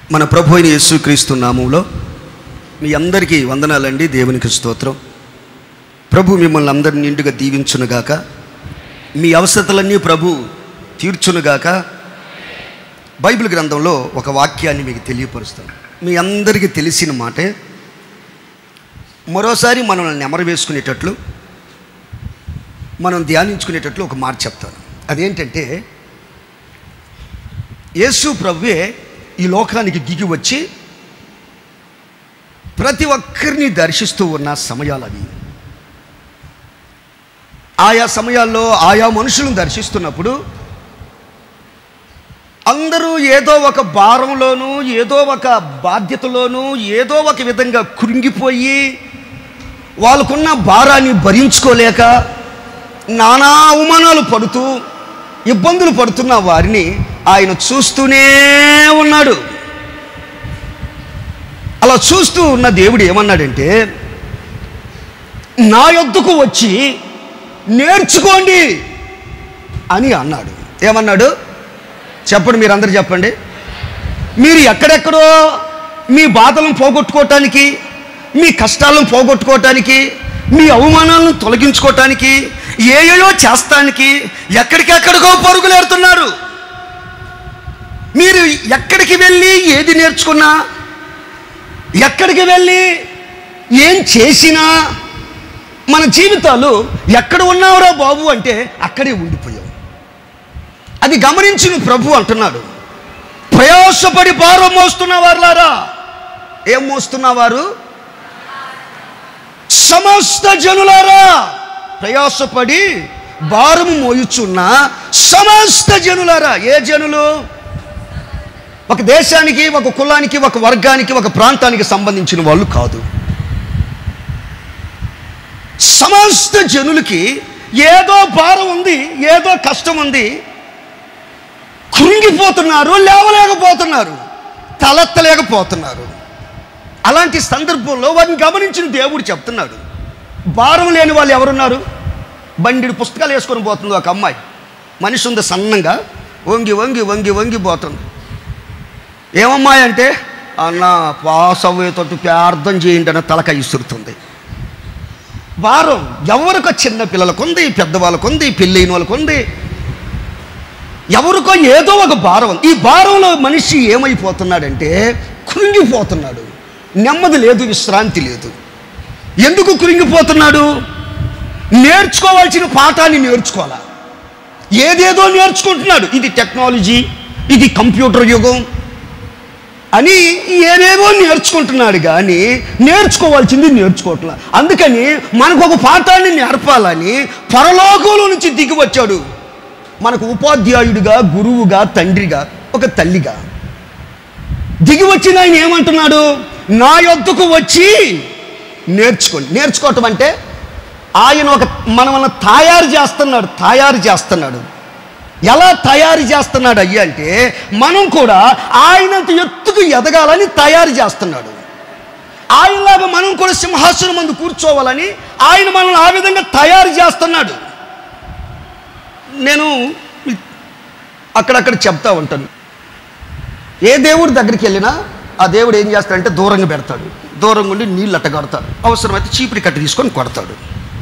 మన ప్రభు అయిన యేసుక్రీస్తు నామంలో మీ అందరికీ వందనాలండి దేవునికి స్తోత్రం ప్రభు మిమ్మల్ని అందరిని నిండుగా దీవించునుగాక మీ అవసరతలన్నీ ప్రభు తీర్చునుగాక బైబిల్ గ్రంథంలో ఒక వాక్యాన్ని మీకు తెలియపరుస్తాను మీ అందరికీ తెలిసిన మాటే మరోసారి మనల్ని నెమరు వేసుకునేటట్లు మనం ధ్యానించుకునేటట్లు ఒక మాట చెప్తాను అదేంటంటే యేసు ప్రభువే ఈ లోకానికి దిగి వచ్చి ప్రతి ఒక్కరిని దర్శిస్తూ ఉన్న సమయాలు అవి ఆయా సమయాల్లో ఆయా మనుషులను దర్శిస్తున్నప్పుడు అందరూ ఏదో ఒక భారంలోనూ ఏదో ఒక బాధ్యతలోనూ ఏదో ఒక విధంగా కృంగిపోయి వాళ్ళకున్న భారాన్ని భరించుకోలేక నానా అవమానాలు పడుతూ ఇబ్బందులు పడుతున్న వారిని ఆయన చూస్తూనే ఉన్నాడు అలా చూస్తూ ఉన్న దేవుడు ఏమన్నాడంటే నా యొద్దకు వచ్చి నేర్చుకోండి అని అన్నాడు ఏమన్నాడు చెప్పండి మీరు అందరు చెప్పండి మీరు ఎక్కడెక్కడో మీ బాధలను పోగొట్టుకోవటానికి మీ కష్టాలను పోగొట్టుకోవటానికి మీ అవమానాలను తొలగించుకోవటానికి ఏయో చేస్తానికి ఎక్కడికెక్కడికో పరుగులేరుతున్నారు మీరు ఎక్కడికి వెళ్ళి ఏది నేర్చుకున్నా ఎక్కడికి వెళ్ళి ఏం చేసినా మన జీవితాలు ఎక్కడ ఉన్నావురా బాబు అంటే అక్కడే ఉండిపోయావు అది గమనించిన ప్రభు అంటున్నాడు ప్రయాసపడి భారం మోస్తున్న వారులారా ఏం మోస్తున్నవారు సమస్త జనులారా ప్రయాసపడి భారము మోయుచున్న సమస్త జనులారా ఏ జనులు ఒక దేశానికి ఒక కులానికి ఒక వర్గానికి ఒక ప్రాంతానికి సంబంధించిన వాళ్ళు కాదు సమస్త జనులకి ఏదో భారం ఉంది ఏదో కష్టం ఉంది కృంగిపోతున్నారు లేవలేకపోతున్నారు తలెత్తలేకపోతున్నారు అలాంటి సందర్భంలో వారిని గమనించిన దేవుడు చెప్తున్నాడు భారం లేని వాళ్ళు ఎవరున్నారు బండిడి పుస్తకాలు వేసుకొని పోతుంది ఒక అమ్మాయి మనిషి ఉంది సన్నంగా వంగి వంగి వంగి వంగి పోతుంది ఏమమ్మాయి అంటే అన్న పాస్ అవ్వేటట్టు ప్రార్థన చేయండి అన్న తలక ఇసురుతుంది భారం ఎవరికో చిన్న పిల్లలకు ఉంది పెద్దవాళ్ళకు ఉంది పెళ్ళైన వాళ్ళకు ఉంది ఎవరికో ఏదో ఒక భారం ఉంది ఈ భారంలో మనిషి ఏమైపోతున్నాడంటే కృంగిపోతున్నాడు నెమ్మది లేదు విశ్రాంతి లేదు ఎందుకు కృంగిపోతున్నాడు నేర్చుకోవాల్సిన పాఠాన్ని నేర్చుకోవాలా ఏదేదో నేర్చుకుంటున్నాడు ఇది టెక్నాలజీ ఇది కంప్యూటర్ యుగం అని ఏదేదో నేర్చుకుంటున్నాడు కానీ నేర్చుకోవాల్సింది నేర్చుకోవట్లా అందుకని మనకు ఒక పాఠాన్ని నేర్పాలని పరలోకంలో నుంచి దిగి వచ్చాడు మనకు ఉపాధ్యాయుడిగా గురువుగా తండ్రిగా ఒక తల్లిగా దిగి వచ్చిన ఆయన ఏమంటున్నాడు నా యొద్దకు వచ్చి నేర్చుకోండి నేర్చుకోవటం అంటే ఆయన ఒక మనల్ని తయారు చేస్తున్నాడు తయారు చేస్తున్నాడు ఎలా తయారు చేస్తున్నాడు అయ్యా అంటే మనం కూడా ఆయనంత ఎత్తుకు ఎదగాలని తయారు చేస్తున్నాడు ఆయనలాగా మనం కూడా సింహాసనం ముందు కూర్చోవాలని ఆయన మనల్ని ఆ విధంగా తయారు చేస్తున్నాడు నేను అక్కడక్కడ చెప్తా ఉంటాను ఏ దేవుడి దగ్గరికి వెళ్ళినా ఆ దేవుడు ఏం చేస్తాడంటే దూరంగా పెడతాడు దూరంగా ఉండి నీళ్ళు అట్టగడతాడు అవసరమైతే చీపురి కట్టి తీసుకొని కొడతాడు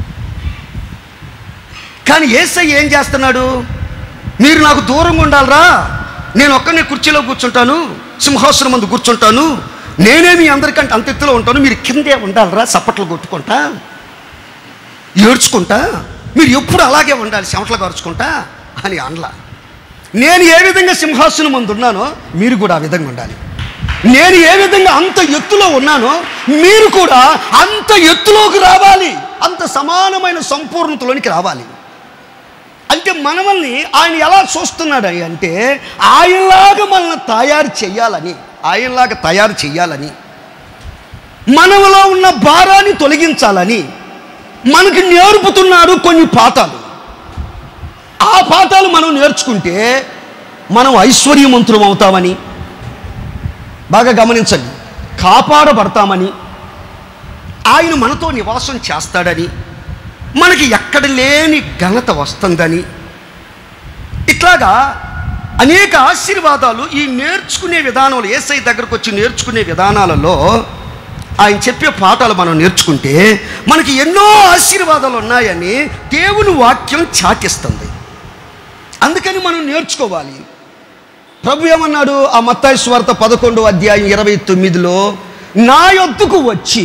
కానీ ఏసై ఏం చేస్తున్నాడు మీరు నాకు దూరంగా ఉండాలరా నేను ఒక్కనే కుర్చీలో కూర్చుంటాను సింహాసనం ముందు కూర్చుంటాను నేనే మీ అందరికంటే అంత ఎత్తులో ఉంటాను మీరు కిందే ఉండాలరా చప్పట్లు కొట్టుకుంటా ఏడ్చుకుంటా మీరు ఎప్పుడు అలాగే ఉండాలి చెమటలు గరుచుకుంటా అని అనలా నేను ఏ విధంగా సింహాసనం ముందు ఉన్నానో మీరు కూడా ఆ విధంగా ఉండాలి నేను ఏ విధంగా అంత ఎత్తులో ఉన్నానో మీరు కూడా అంత ఎత్తులోకి రావాలి అంత సమానమైన సంపూర్ణతలోనికి రావాలి అంటే మనల్ని ఆయన ఎలా చూస్తున్నాడు అంటే ఆయనలాగా మనల్ని తయారు చేయాలని ఆయనలాగా తయారు చేయాలని మనలో ఉన్న భారాన్ని తొలగించాలని మనకి నేర్పుతున్నాడు కొన్ని పాఠాలు ఆ పాఠాలు మనం నేర్చుకుంటే మనం ఐశ్వర్యవంతులం అవుతామని బాగా గమనించండి కాపాడబడతామని ఆయన మనతో నివాసం చేస్తాడని మనకి ఎక్కడ లేని ఘనత వస్తుందని ఇట్లాగా అనేక ఆశీర్వాదాలు ఈ నేర్చుకునే విధానంలో ఏసై దగ్గరకు వచ్చి నేర్చుకునే విధానాలలో ఆయన చెప్పే పాఠాలు మనం నేర్చుకుంటే మనకి ఎన్నో ఆశీర్వాదాలు ఉన్నాయని దేవుని వాక్యం చాటిస్తుంది అందుకని మనం నేర్చుకోవాలి ప్రభు ఏమన్నాడు ఆ మత్తాయి స్వార్త పదకొండు అధ్యాయం ఇరవై తొమ్మిదిలో నా యొద్దకు వచ్చి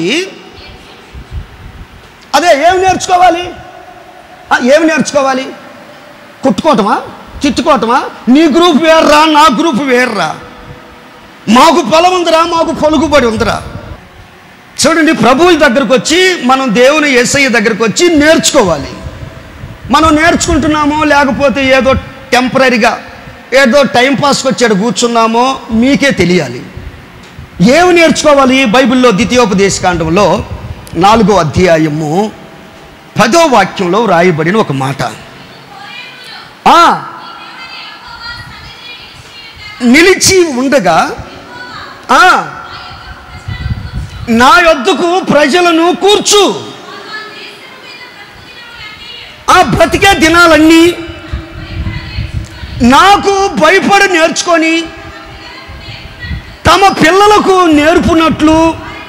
అదే ఏమి నేర్చుకోవాలి ఆ, ఏమి నేర్చుకోవాలి కొట్టుకోవటమా తిట్టుకోవటమా నీ గ్రూప్ వేర్రా నా గ్రూప్ వేర్రా మాకు పొలం ఉందిరా మాకు పలుకుబడి ఉందిరా చూడండి ప్రభువుల దగ్గరకు వచ్చి మనం దేవుని యేసయ్య దగ్గరకు వచ్చి నేర్చుకోవాలి మనం నేర్చుకుంటున్నామో లేకపోతే ఏదో టెంపరీగా ఏదో టైం పాస్కి వచ్చాడు కూర్చున్నామో మీకే తెలియాలి ఏమి నేర్చుకోవాలి బైబిల్లో ద్వితీయోపదేశకాండంలో నాలుగో అధ్యాయము పదో వాక్యంలో రాయబడిన ఒక మాట ఆ, నిలిచి ఉండగా ఆ, నా యొద్దకు ప్రజలను కూర్చు ఆ బ్రతికే దినాలన్నీ నాకు భయపడి నేర్చుకొని తమ పిల్లలకు నేర్పునట్లు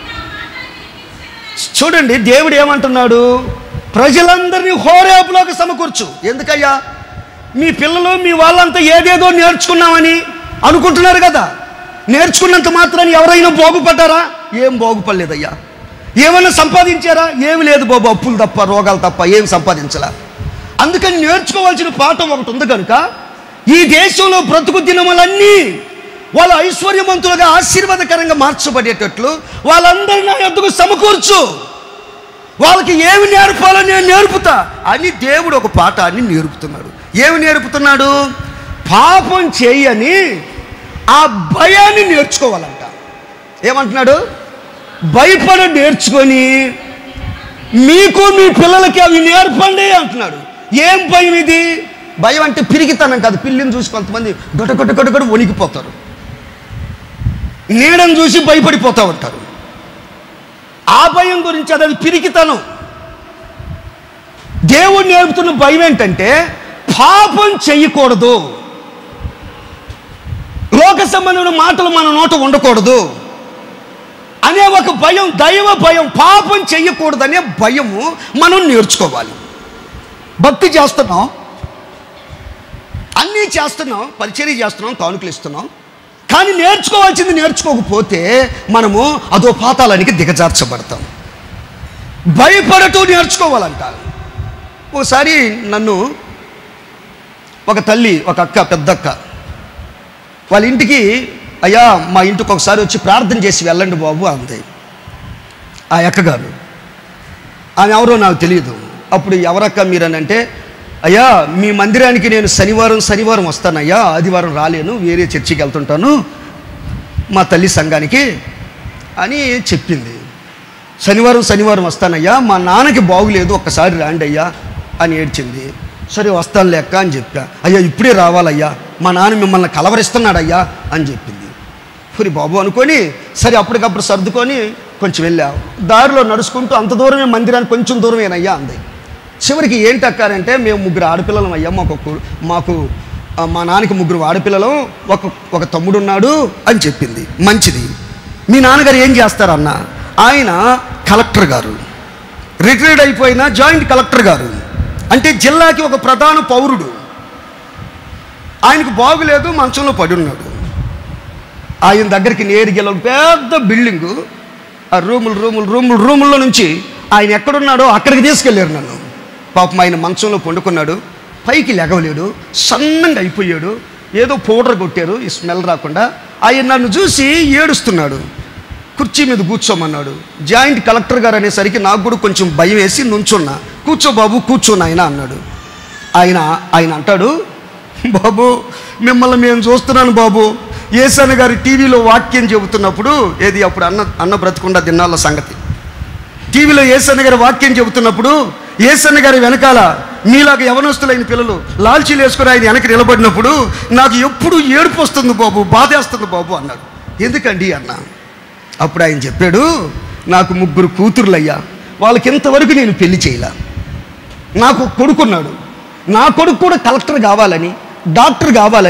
చూడండి దేవుడు ఏమంటున్నాడు ప్రజలందరినీ హోరేపులోకి సమకూర్చు ఎందుకయ్యా మీ పిల్లలు మీ వాళ్ళంతా ఏదేదో నేర్చుకున్నామని అనుకుంటున్నారు కదా నేర్చుకున్నంత మాత్రాన్ని ఎవరైనా బాగుపడ్డారా ఏం బాగుపడలేదయ్యా ఏమైనా సంపాదించారా ఏమి లేదు బాబు అప్పులు తప్ప రోగాలు తప్ప ఏం సంపాదించలా అందుకని నేర్చుకోవాల్సిన పాఠం ఒకటి ఉంది కనుక ఈ దేశంలో బ్రతుకు దినములన్నీ వాళ్ళ ఐశ్వర్యవంతులుగా ఆశీర్వాదకరంగా మార్చబడేటట్లు వాళ్ళందరినీ నా ఎద్దుకు సమకూర్చు వాళ్ళకి ఏమి నేర్పాలో నేను నేర్పుతా అని దేవుడు ఒక పాఠాన్ని నేర్పుతున్నాడు ఏమి నేర్పుతున్నాడు పాపం చేయని ఆ భయాన్ని నేర్చుకోవాలంట ఏమంటున్నాడు భయపడ నేర్చుకొని మీకు మీ పిల్లలకి అవి నేర్పండి అంటున్నాడు ఏం భయం ఇది భయం అంటే పిరిగితనం కాదు పిల్లిని చూసి కొంతమంది గొట గొట గొట గొట వణికిపోతారు నీడను చూసి భయపడిపోతూ ఉంటారు ఆ భయం గురించి అది పిరికితనం దేవుడు నేర్పుతున్న భయం ఏంటంటే పాపం చెయ్యకూడదు లోక సంబంధమైన మాటలు మన నోట ఉండకూడదు అనే ఒక భయం దైవ భయం పాపం చెయ్యకూడదనే భయము మనం నేర్చుకోవాలి భక్తి చేస్తున్నాం అన్నీ చేస్తున్నాం పరిచర్య చేస్తున్నాం కానుకలు ఇస్తున్నాం కానీ నేర్చుకోవాల్సింది నేర్చుకోకపోతే మనము అదో పాతాలానికి దిగజార్చబడతాం భయపడుతూ నేర్చుకోవాలంట ఒకసారి నన్ను ఒక తల్లి ఒక అక్క పెద్దక్క వాళ్ళ ఇంటికి అయ్యా మా ఇంటికి ఒకసారి వచ్చి ప్రార్థన చేసి వెళ్ళండి బాబు అంది ఆ అక్కగారు ఆమె ఎవరో నాకు తెలియదు అప్పుడు ఎవరక్క మీరని అంటే అయ్యా మీ మందిరానికి నేను శనివారం శనివారం వస్తానయ్యా ఆదివారం రాలేను వేరే చర్చికి వెళ్తుంటాను మా తల్లి సంఘానికి అని చెప్పింది శనివారం శనివారం వస్తానయ్యా మా నాన్నకి బాగులేదు ఒక్కసారి రాండి అయ్యా అని ఏడ్చింది సరే వస్తాను లెక్క అని చెప్పా అయ్యా ఇప్పుడే రావాలయ్యా మా నాన్న మిమ్మల్ని కలవరిస్తున్నాడయ్యా అని చెప్పింది పురి బాబు అనుకొని సరే అప్పటికప్పుడు సర్దుకొని కొంచెం వెళ్ళా దారిలో నడుచుకుంటూ అంత దూరమే మందిరానికి కొంచెం దూరమేనయ్యా అంది చివరికి ఏంటి అక్కారంటే మేము ముగ్గురు ఆడపిల్లలం అయ్యా మాకు ఒక- మాకు ఆ, మా నాన్నకి ముగ్గురు ఆడపిల్లలు ఒక ఒక తమ్ముడు ఉన్నాడు అని చెప్పింది మంచిది మీ నాన్నగారు ఏం చేస్తారన్న ఆయన కలెక్టర్ గారు రిటైర్డ్ అయిపోయిన జాయింట్ కలెక్టర్ గారు అంటే జిల్లాకి ఒక ప్రధాన పౌరుడు ఆయనకు బాగులేదు మంచంలో పడి ఉన్నాడు ఆయన దగ్గరికి నేరుగా వెళ్ళి ఒక పెద్ద బిల్డింగు ఆ రూములు రూములు రూములు రూముల్లో నుంచి ఆయన ఎక్కడున్నాడో అక్కడికి తీసుకెళ్ళారు నన్ను పాపం ఆయన మంచంలో పండుకున్నాడు పైకి లెగవలేడు సన్నంగా అయిపోయాడు ఏదో పౌడర్ కొట్టారు ఈ స్మెల్ రాకుండా ఆయన నన్ను చూసి ఏడుస్తున్నాడు కుర్చీ మీద కూర్చోమన్నాడు జాయింట్ కలెక్టర్ గారు అనేసరికి నాకు కూడా కొంచెం భయం వేసి నుంచున్నా కూర్చో బాబు కూర్చో నాయన అన్నాడు ఆయన ఆయన అంటాడు బాబు మిమ్మల్ని మేము చూస్తున్నాను బాబు ఏసన్న గారి టీవీలో వాక్యం చెబుతున్నప్పుడు ఏది అప్పుడు అన్న అన్న బ్రతకుండా దిన్నాళ్ళ సంగతి టీవీలో ఏసన్న గారి వాక్యం చెబుతున్నప్పుడు ఏసన్న గారి వెనకాల మీలాగా యవనస్తులైన పిల్లలు లాల్చీలు వేసుకుని ఆయన వెనక నిలబడినప్పుడు నాకు ఎప్పుడు ఏడుపు వస్తుంది బాబు బాధేస్తుంది బాబు అన్నాడు ఎందుకండి అన్న అప్పుడు ఆయన చెప్పాడు నాకు ముగ్గురు కూతుర్లయ్యా వాళ్ళకి ఇంతవరకు నేను పెళ్లి చేయలే నాకు ఒక కొడుకున్నాడు నా కొడుకు కూడా కలెక్టర్ కావాలని డాక్టర్ కావాలని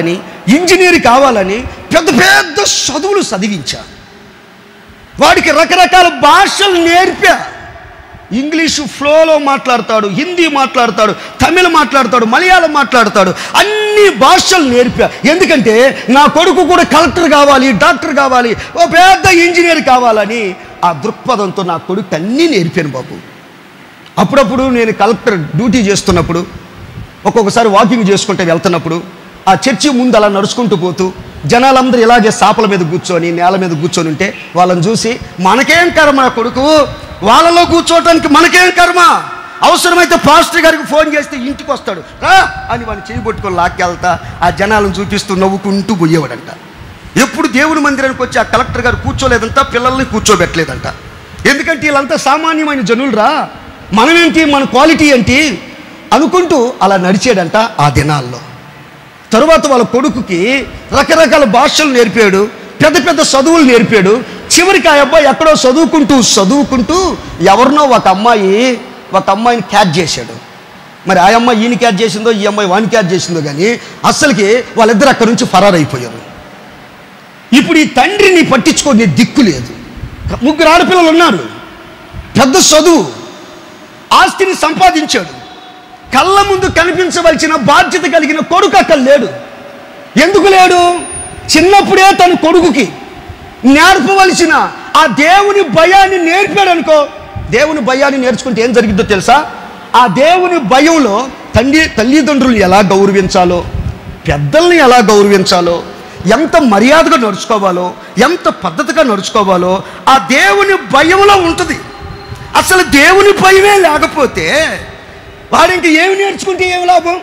ఇంజనీర్ కావాలని పెద్ద పెద్ద చదువులు చదివించా వాడికి రకరకాల భాషలు నేర్పా ఇంగ్లీషు ఫ్లోలో మాట్లాడతాడు హిందీ మాట్లాడతాడు తమిళ మాట్లాడతాడు మలయాళం మాట్లాడతాడు అన్ని భాషలు నేర్పా ఎందుకంటే నా కొడుకు కూడా కలెక్టర్ కావాలి డాక్టర్ కావాలి ఓ పెద్ద ఇంజనీర్ కావాలని ఆ దృక్పథంతో నా కొడుకు అన్నీ నేర్పాను బాబు అప్పుడప్పుడు నేను కలెక్టర్ డ్యూటీ చేస్తున్నప్పుడు ఒక్కొక్కసారి వాకింగ్ చేసుకుంటే వెళ్తున్నప్పుడు ఆ చర్చి ముందు అలా నడుచుకుంటూ పోతూ జనాలందరూ ఇలాగే సాపల మీద కూర్చొని నేల మీద కూర్చొని ఉంటే వాళ్ళని చూసి మనకేం కర్మ నా కొడుకు వాళ్ళలో కూర్చోవటానికి మనకేం కర్మ అవసరమైతే పాస్టర్ గారికి ఫోన్ చేస్తే ఇంటికి వస్తాడు రా అని వాడిని చేయి పట్టుకొని లాక్కెళ్తా ఆ జనాలను చూపిస్తూ నవ్వుకుంటూ పోయేవాడంట ఎప్పుడు దేవుని మందిరానికి వచ్చి ఆ కలెక్టర్ గారు కూర్చోలేదంట పిల్లల్ని కూర్చోబెట్టలేదంట ఎందుకంటే వీళ్ళంతా సామాన్యమైన జనులురా మనమేంటి మన క్వాలిటీ ఏంటి అనుకుంటూ అలా నడిచాడంట ఆ దినాల్లో తరువాత వాళ్ళ కొడుకుకి రకరకాల భాషలు నేర్పాడు పెద్ద పెద్ద చదువులు నేర్పాడు చివరికి ఆ అబ్బాయి ఎక్కడో చదువుకుంటూ చదువుకుంటూ ఎవరినో ఒక అమ్మాయి ఒక అమ్మాయిని క్యాచ్ చేశాడు మరి ఆ అమ్మాయి ఈయన క్యాచ్ చేసిందో ఈ అమ్మాయి వాడిని క్యాచ్ చేసిందో కానీ అస్సలకి వాళ్ళిద్దరు అక్కడి నుంచి ఫరారైపోయారు ఇప్పుడు ఈ తండ్రిని పట్టించుకోని దిక్కు లేదు ముగ్గురు ఆడపిల్లలు ఉన్నారు పెద్ద చదువు ఆస్తిని సంపాదించాడు కళ్ళ ముందు కనిపించవలసిన బాధ్యత కలిగిన కొడుకు అక్కడ లేడు ఎందుకు లేడు చిన్నప్పుడే తన కొడుకుకి నేర్పవలసిన ఆ దేవుని భయాన్ని నేర్పాడు అనుకో దేవుని భయాన్ని నేర్చుకుంటే ఏం జరిగిద్దో తెలుసా ఆ దేవుని భయంలో తండ్రి తల్లిదండ్రులు ఎలా గౌరవించాలో పెద్దల్ని ఎలా గౌరవించాలో ఎంత మర్యాదగా నడుచుకోవాలో ఎంత పద్ధతిగా నడుచుకోవాలో ఆ దేవుని భయంలో ఉంటుంది అసలు దేవుని భయమే లేకపోతే వాడు ఇంక ఏమి నేర్చుకుంటే ఏమి లాభం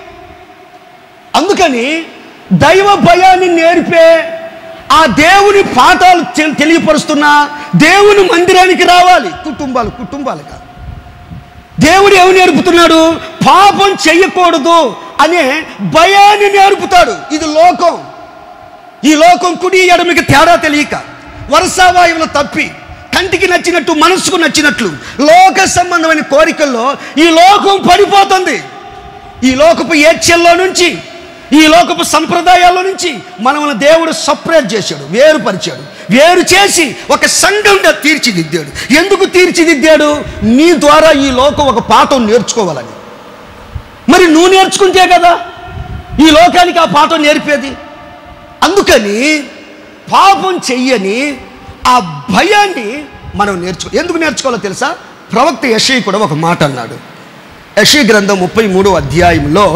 అందుకని దైవ భయాన్ని నేర్పే ఆ దేవుని పాఠాలు తె- తెలియపరుస్తున్న దేవుని మందిరానికి రావాలి కుటుంబాలు కుటుంబాలుగా దేవుడు ఏమి నేర్పుతున్నాడు పాపం చెయ్యకూడదు అనే భయాన్ని నేర్పుతాడు ఇది లోకం ఈ లోకం కుడి ఎడమికి తేడా తెలియక వరుసవాయువులు తప్పి కంటికి నచ్చినట్టు మనసుకు నచ్చినట్లు లోక సంబంధమైన కోరికల్లో ఈ లోకం పడిపోతుంది ఈ లోకపు ఏచ్యల్లో నుంచి ఈ లోకపు సంప్రదాయాల్లో నుంచి మనల్ని దేవుడు సపరేట్ చేశాడు వేరుపరిచాడు వేరు చేసి ఒక సంఘంగా తీర్చిదిద్దాడు ఎందుకు తీర్చిదిద్దాడు నీ ద్వారా ఈ లోకం ఒక పాఠం నేర్చుకోవాలని మరి నువ్వు నేర్చుకుంటే కదా ఈ లోకానికి ఆ పాఠం నేర్పేది అందుకని పాపం చెయ్యని ఆ భయాన్ని మనం నేర్చుకో ఎందుకు నేర్చుకోవాలో తెలుసా ప్రవక్త యశయ్ కూడా ఒక మాట అన్నాడు యశయ్ గ్రంథం ముప్పై మూడో అధ్యాయంలో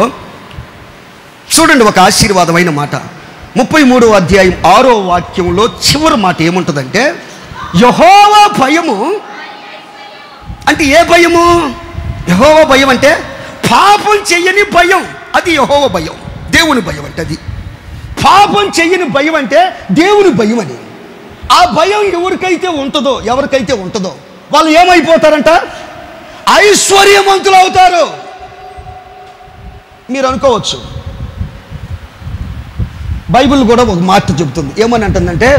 చూడండి ఒక ఆశీర్వాదమైన మాట ముప్పై మూడో అధ్యాయం ఆరో వాక్యంలో చివరి మాట ఏముంటుందంటే యహోవా భయము అంటే ఏ భయము యహోవ భయం అంటే పాపం చెయ్యని భయం అది యహోవ భయం దేవుని భయం అంటే అది పాపం చెయ్యని భయం అంటే దేవుని భయం అని ఆ భయం ఎవరికైతే ఉంటుందో ఎవరికైతే ఉంటుందో వాళ్ళు ఏమైపోతారంట ఐశ్వర్యవంతులు అవుతారు మీరు అనుకోవచ్చు బైబిల్ కూడా ఒక మాట చెబుతుంది ఏమని అంటుందంటే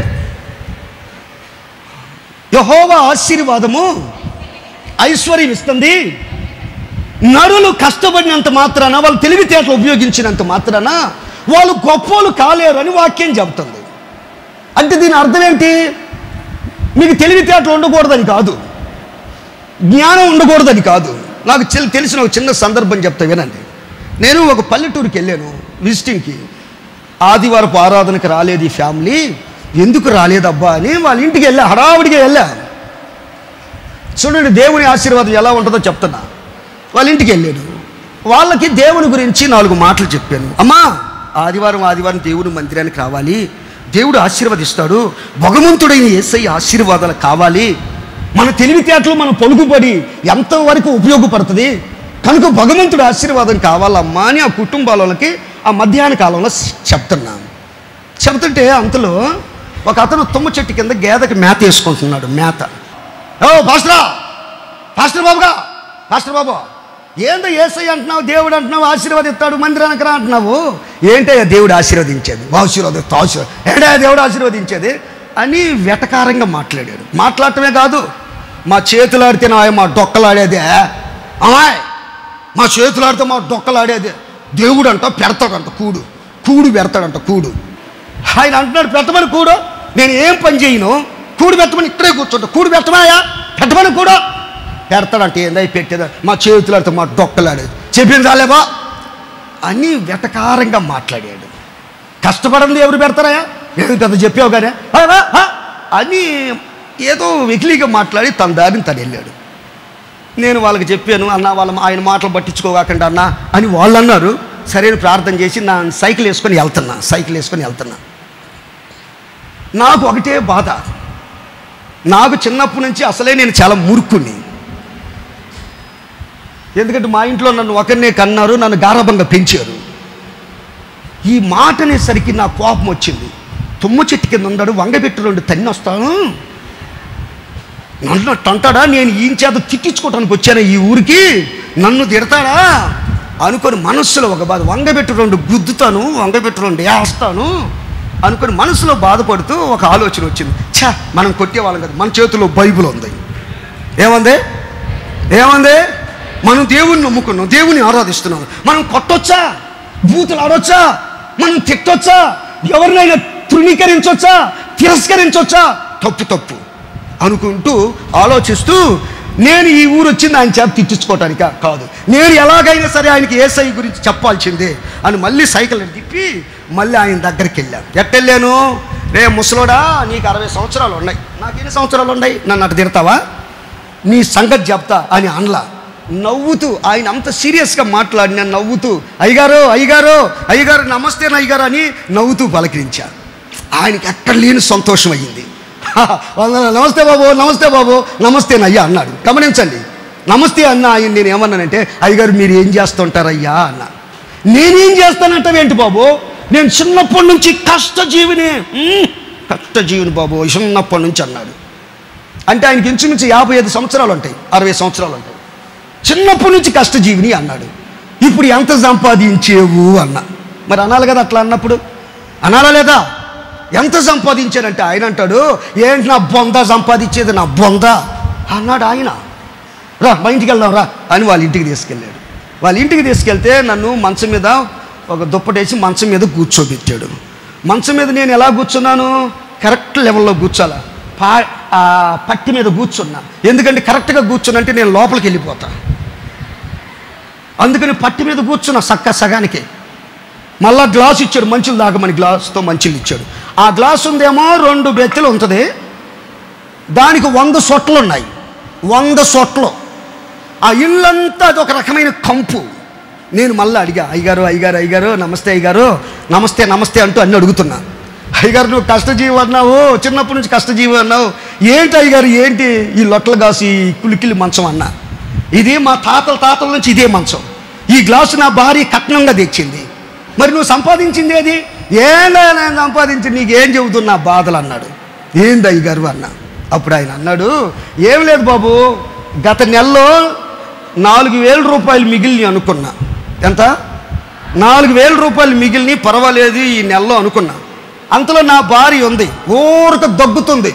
యహోవ ఆశీర్వాదము ఐశ్వర్యం ఇస్తుంది నరులు కష్టపడినంత మాత్రాన వాళ్ళు తెలివితేటలు ఉపయోగించినంత మాత్రాన వాళ్ళు గొప్పోలు కాలేరు అని వాక్యం చెబుతుంది అంటే దీని అర్థం ఏంటి మీకు తెలివితేటలు ఉండకూడదని కాదు జ్ఞానం ఉండకూడదని కాదు నాకు చెల్- తెలిసిన ఒక చిన్న సందర్భం చెప్తా వినండి నేను ఒక పల్లెటూరుకి వెళ్ళాను విజిటింగ్కి ఆదివారపు ఆరాధనకి రాలేదు ఈ ఫ్యామిలీ ఎందుకు రాలేదబ్బా అని వాళ్ళ ఇంటికి వెళ్ళా హడావుడిగా వెళ్ళా చూడండి దేవుని ఆశీర్వాదం ఎలా ఉంటుందో చెప్తున్నా వాళ్ళ ఇంటికి వెళ్ళాడు వాళ్ళకి దేవుని గురించి నాలుగు మాటలు చెప్పాను అమ్మా ఆదివారం ఆదివారం దేవుని మందిరానికి రావాలి దేవుడు ఆశీర్వదిస్తాడు భగవంతుడైన ఏసై ఆశీర్వాదాలు కావాలి మన తెలివితేటలు మన పలుకుబడి ఎంతవరకు ఉపయోగపడుతుంది కనుక భగవంతుడు ఆశీర్వాదం కావాలమ్మా అని ఆ కుటుంబాలకి ఆ మధ్యాహ్న కాలంలో చెప్తున్నాను చెబుతుంటే అంతలో ఒక అతను తుమ్మ చెట్టు కింద గేదకి మేత వేసుకుంటున్నాడు మేత ఓ పాస్టరా పాస్టర్ బాబుగా పాస్టర్ బాబు ఏందో ఏసై అంటున్నావు దేవుడు అంటున్నావు ఆశీర్వదిస్తాడు మందిరానికి రా అంటున్నావు ఏంటయ్యా దేవుడు ఆశీర్వదించేది ఆశీర్వదిస్తా ఆశీర్వ ఏంటా దేవుడు ఆశీర్వదించేది అని వెటకారంగా మాట్లాడాడు మాట్లాడటమే కాదు మా చేతులాడితే నా మా డొక్కలాడేదే అమ్మాయి మా చేతులాడితే మా డొక్కలాడేదే దేవుడు అంట పెడతాడంట కూడు కూడు పెడతాడంట కూడు ఆయన అంటున్నాడు పెట్టమని కూడు నేను ఏం పని చేయను కూడు పెట్టమని ఇక్కడే కూర్చుంటా కూడు పెట్టమనయా పెట్టమని కూడా పెడతాడంటే ఏందై పెట్టేదా మా చేతులు ఆడితే మా డొక్కలాడు చెప్పింది రాలేబా అని వెటకారంగా మాట్లాడాడు కష్టపడింది ఎవరు పెడతారయా ఏమి పెద్ద చెప్పావు కానీ "ఆ, ఆ, ఆ" అని ఏదో వెకిలిగా మాట్లాడి తన దారిని తను వెళ్ళాడు నేను వాళ్ళకి చెప్పాను అన్న వాళ్ళ ఆయన మాటలు పట్టించుకోగాకండి అన్న అని వాళ్ళు అన్నారు సరైన ప్రార్థన చేసి నా సైకిల్ వేసుకొని వెళ్తున్నా సైకిల్ వేసుకొని వెళ్తున్నా నాకు ఒకటే బాధ నాకు చిన్నప్పటి నుంచి అసలే నేను చాలా మురుక్కుని ఎందుకంటే మా ఇంట్లో నన్ను ఒకరినే కన్నారు నన్ను గారభంగా పెంచారు ఈ మాట అనేసరికి నా కోపం వచ్చింది తుమ్మ చెట్టు కింద ఉన్నాడు వంగబెట్టి రెండు తన్ని వస్తాను నన్ను తంటాడా నేను ఈయన చేత తిట్టించుకోవడానికి వచ్చాను ఈ ఊరికి నన్ను తిడతాడా అనుకొని మనస్సులో ఒక బాధ వంగబెట్టి రెండు గుద్దుతాను వంగబెట్టి రెండు వేస్తాను అనుకొని మనసులో బాధపడుతూ ఒక ఆలోచన వచ్చింది ఛా మనం కొట్టేవాళ్ళం కదా మన చేతిలో బైబిల్ ఉంది ఏముంది ఏముంది మనం దేవుణ్ణి నమ్ముకున్నాం దేవుని ఆరాధిస్తున్నాం మనం కొట్టొచ్చా బూతులు ఆడొచ్చా మనం తిట్టొచ్చా ఎవరినైనా తృణీకరించొచ్చా తిరస్కరించొచ్చా తప్పు తప్పు అనుకుంటూ ఆలోచిస్తూ నేను ఈ ఊరు వచ్చింది ఆయన చేత తిట్టించుకోవటానిక కాదు నేను ఎలాగైనా సరే ఆయనకి ఏసై గురించి చెప్పాల్సిందే అని మళ్ళీ సైకిల్ తిప్పి మళ్ళీ ఆయన దగ్గరికి వెళ్ళాను ఎట్టెళ్ళాను రే ముసలోడా నీకు అరవై సంవత్సరాలు ఉన్నాయి నాకు ఎన్ని సంవత్సరాలు ఉన్నాయి నన్ను అటు తిడతావా నీ సంగతి చెప్తా అని అనలా నవ్వుతూ ఆయన అంత సీరియస్గా మాట్లాడిన నవ్వుతూ అయ్యగారు అయ్యగారు అయ్యగారు నమస్తే అయ్యగారు అని నవ్వుతూ పలకరించారు ఆయనకి ఎక్కడ లేని సంతోషం అయ్యింది వందనాలు. నమస్తే బాబు నమస్తే బాబు నమస్తే అయ్యా అన్నాడు గమనించండి నమస్తే అన్న ఆయన నేను ఏమన్నానంటే అయ్యగారు మీరు ఏం చేస్తుంటారయ్యా అన్న నేనేం చేస్తానంటావేంటి బాబు నేను చిన్నప్పటి నుంచి కష్టజీవిని "ఉమ్, కష్టజీవిని బాబు చిన్నప్పటి నుంచి అన్నాడు అంటే ఆయనకి ఇంచుమించు యాభై ఐదు సంవత్సరాలు ఉంటాయి అరవై సంవత్సరాలు ఉంటాయి చిన్నప్పటి నుంచి కష్టజీవిని అన్నాడు ఇప్పుడు ఎంత సంపాదించేవు అన్న మరి అనాలి కదా అట్లా అన్నప్పుడు అనాలా లేదా ఎంత సంపాదించాడంటే ఆయన అంటాడు ఏంటి నా బొంద సంపాదించేది నా బొంద అన్నాడు ఆయన రా మా ఇంటికి వెళ్దాం రా అని వాళ్ళ ఇంటికి తీసుకెళ్ళాడు వాళ్ళ ఇంటికి తీసుకెళ్తే నన్ను మంచం మీద ఒక దుప్పటేసి మంచం మీద కూర్చోబెట్టాడు మంచం మీద నేను ఎలా కూర్చున్నాను కరెక్ట్ లెవెల్లో కూర్చోాలా పా ఆ పట్టి మీద కూర్చున్నా ఎందుకంటే కరెక్ట్గా కూర్చున్నంటే నేను లోపలికి వెళ్ళిపోతా అందుకని పట్టి మీద కూర్చున్నా సక్క సగానికి మళ్ళా గ్లాస్ ఇచ్చాడు మంచులు దాకమని గ్లాస్తో మంచులు ఇచ్చాడు ఆ గ్లాస్ ఉందేమో రెండు బెత్తలు ఉంటుంది దానికి వంద సొట్లు ఉన్నాయి వంద సొట్లు ఆ ఇల్లంతా అది ఒక రకమైన కంపు నేను మళ్ళీ అడిగా అయ్యగారు అయ్యగారు అయ్యగారు నమస్తే అయ్యగారు నమస్తే నమస్తే అంటూ అన్ని అడుగుతున్నా అయ్యగారు నువ్వు కష్టజీవి అన్నావు చిన్నప్పటి నుంచి కష్టజీవి అన్నావు ఏంటి అయ్యగారు ఏంటి ఈ లొట్టలు కాసి ఈ కులికిలి మంచం అన్నా ఇది మా తాతల తాతల నుంచి ఇదే మంచం ఈ గ్లాసు నా భార్య కట్నంగా తెచ్చింది మరి నువ్వు సంపాదించింది ఏది ఏందా నేను సంపాదించి నీకేం చెబుతున్నా బాధలు అన్నాడు ఏంది అయ్యగారు అన్నా అప్పుడు ఆయన అన్నాడు ఏం లేదు బాబు గత నెలలో నాలుగు వేల రూపాయలు మిగిలిని అనుకున్నా ఎంత నాలుగు వేల రూపాయలు మిగిలిని పర్వాలేదు ఈ నెలలో అనుకున్నా అంతలో నా భార్య ఉంది ఊరక దగ్గుతుంది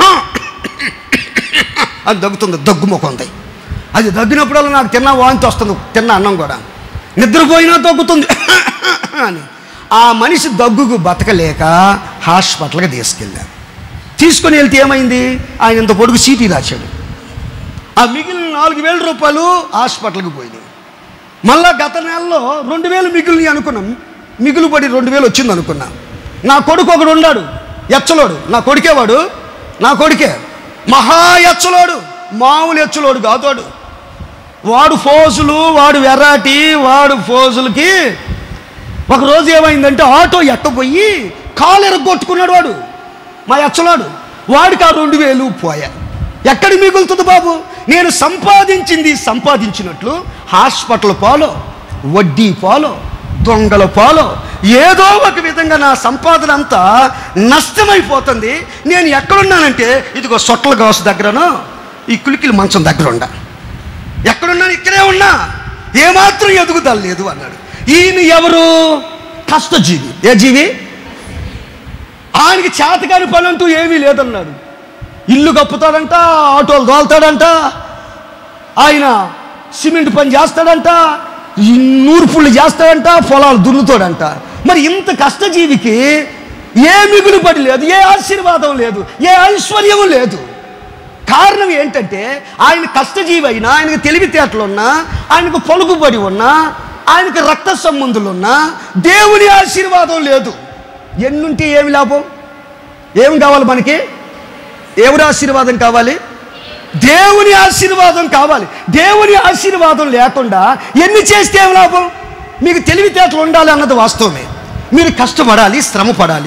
అది దగ్గుతుంది దగ్గు ముఖం ఉంది అది దగ్గినప్పుడల్లా నాకు తిన్న వాంతి వస్తుంది తిన్న అన్నం కూడా నిద్రపోయినా దగ్గుతుంది అని ఆ మనిషి దగ్గుకు బతకలేక హాస్పిటల్కి తీసుకెళ్ళాను తీసుకొని వెళ్తే ఏమైంది ఆయన ఇంత పొడుగు సీటీ రాశాడు ఆ మిగిలిన నాలుగు వేల రూపాయలు హాస్పిటల్కి పోయింది మళ్ళా గత నెలలో రెండు వేలు మిగిలిన అనుకున్నాం మిగులు పడి రెండు వేలు వచ్చింది అనుకున్నా నా కొడుకు ఒకడు ఉన్నాడు ఎచ్చలోడు నా కొడుకే వాడు నా కొడుకే మహా ఎచ్చలోడు మామూలు ఎచ్చలోడు కాదోడు వాడు ఫోజులు వాడు వెరైటీ వాడు ఫోజులకి ఒకరోజు ఏమైందంటే ఆటో ఎట్టబోయి కాలు ఎరగొట్టుకున్నాడు వాడు మా ఎచ్చలాడు వాడికి ఆ రెండు వేలు పోయా ఎక్కడి మిగులుతుంది బాబు నేను సంపాదించింది సంపాదించినట్లు హాస్పిటల్ పాలో వడ్డీ పాలో దొంగల పాలో ఏదో ఒక విధంగా నా సంపాదన అంతా నష్టమైపోతుంది నేను ఎక్కడున్నానంటే ఇదిగో సొట్ల గాసు దగ్గరను ఈ కులికిలి మంచం దగ్గర ఉండా ఎక్కడున్నాను ఇక్కడే ఉన్నా ఏమాత్రం ఎదుగుదల లేదు అన్నాడు ఈయన ఎవరు కష్టజీవి ఏ జీవి ఆయనకి చేతకాని పని అంటూ ఏమీ లేదన్నాడు ఇల్లు కప్పుతాడంట ఆటోలు దోల్తాడంట ఆయన సిమెంట్ పని చేస్తాడంట ఈ నూర్పుళ్ళు చేస్తాడంట పొలాలు దున్నుతాడంట మరి ఇంత కష్టజీవికి ఏ మిగులుబడి లేదు ఏ ఆశీర్వాదం లేదు ఏ ఐశ్వర్యం లేదు కారణం ఏంటంటే ఆయన కష్టజీవి అయినా ఆయనకు తెలివితేటలున్నా ఆయనకు పలుకుబడి ఉన్నా ఆయనకు రక్త సంబంధులు ఉన్నా దేవుని ఆశీర్వాదం లేదు ఎన్నుంటే ఏమి లాభం ఏం కావాలి మనకి ఎవరి ఆశీర్వాదం కావాలి దేవుని ఆశీర్వాదం కావాలి దేవుని ఆశీర్వాదం లేకుండా ఎన్ని చేస్తే ఏం లాభం మీకు తెలివితేటలు ఉండాలి అన్నది వాస్తవమే మీరు కష్టపడాలి శ్రమ పడాలి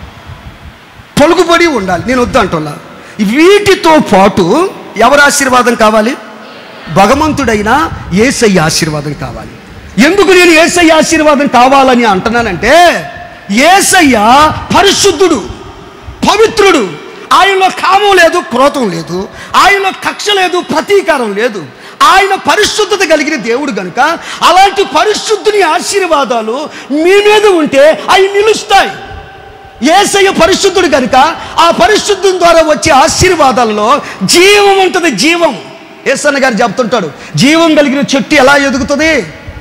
పలుకుబడి ఉండాలి నేను వద్దు అంటున్నా వీటితో పాటు ఎవరి ఆశీర్వాదం కావాలి భగవంతుడైన ఏసయ్య ఆశీర్వాదం కావాలి ఎందుకు నేను ఏసయ్య ఆశీర్వాదం కావాలని అంటున్నానంటే ఏసయ్య పరిశుద్ధుడు పవిత్రుడు ఆయనలో కామం లేదు క్రోధం లేదు ఆయనలో కక్ష లేదు ప్రతీకారం లేదు ఆయన పరిశుద్ధత కలిగిన దేవుడు గనుక అలాంటి పరిశుద్ధుని ఆశీర్వాదాలు మీ మీద ఉంటే అవి నిలుస్తాయి ఏసయ్య పరిశుద్ధుడు కనుక ఆ పరిశుద్ధం ద్వారా వచ్చే ఆశీర్వాదాలలో జీవం ఉంటుంది జీవం ఏసన్న గారు చెప్తుంటాడు జీవం కలిగిన చెట్టు ఎలా ఎదుగుతుంది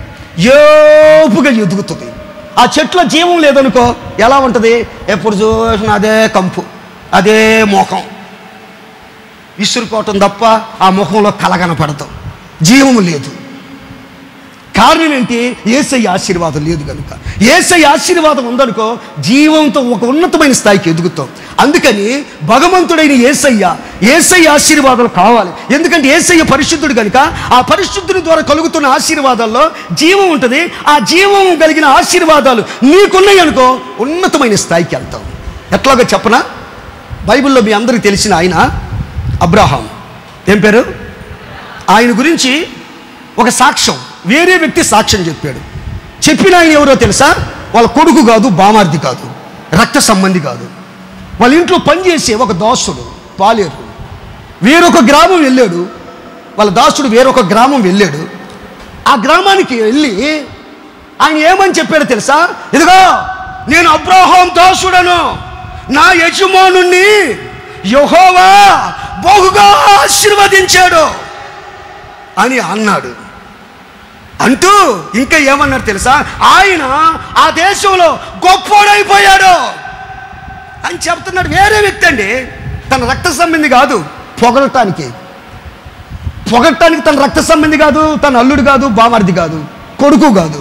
ఏపుగా ఎదుగుతుంది ఆ చెట్లో జీవం లేదనుకో ఎలా ఉంటుంది ఎప్పుడు చూసినా అదే కంపు అదే ముఖం విసురుకోవటం తప్ప ఆ ముఖంలో కలగనపడదు జీవం లేదు కారణం ఏంటి ఏసయ్య ఆశీర్వాదం లేదు కనుక ఏసయ్య ఆశీర్వాదం ఉందనుకో జీవంతో ఒక ఉన్నతమైన స్థాయికి ఎదుగుతాం అందుకని భగవంతుడైన ఏసయ్య ఏసయ్య ఆశీర్వాదాలు కావాలి ఎందుకంటే ఏసయ్య పరిశుద్ధుడు కనుక ఆ పరిశుద్ధుడి ద్వారా కలుగుతున్న ఆశీర్వాదాల్లో జీవం ఉంటుంది ఆ జీవం కలిగిన ఆశీర్వాదాలు నీకున్నాయి అనుకో ఉన్నతమైన స్థాయికి వెళ్తాం ఎట్లాగో చెప్పనా బైబిల్లో మీ అందరికీ తెలిసిన ఆయన అబ్రాహాం ఏం పేరు ఆయన గురించి ఒక సాక్ష్యం వేరే వ్యక్తి సాక్ష్యం చెప్పాడు చెప్పిన ఆయన ఎవరో తెలుసా వాళ్ళ కొడుకు కాదు బామార్ది కాదు రక్త సంబంధి కాదు వాళ్ళ ఇంట్లో పనిచేసే ఒక దాసుడు పాలేరు వేరొక గ్రామం వెళ్ళాడు వాళ్ళ దాసుడు వేరొక గ్రామం వెళ్ళాడు ఆ గ్రామానికి వెళ్ళి ఆయన ఏమని చెప్పాడో తెలుసా ఇదిగో నేను అబ్రాహాం దాసుడను నా యజమానుణ్ణి యెహోవా బహుగా ఆశీర్వదించాడు అని అన్నాడు అంటూ ఇంకా ఏమన్నారు తెలుసా ఆయన ఆ దేశంలో గొప్పోడైపోయాడు అని చెప్తున్నాడు వేరే వ్యక్తి అండి తన రక్త సంబంధి కాదు పొగడటానికి పొగడటానికి తన రక్త సంబంధి కాదు తన అల్లుడు కాదు బామర్ది కాదు కొడుకు కాదు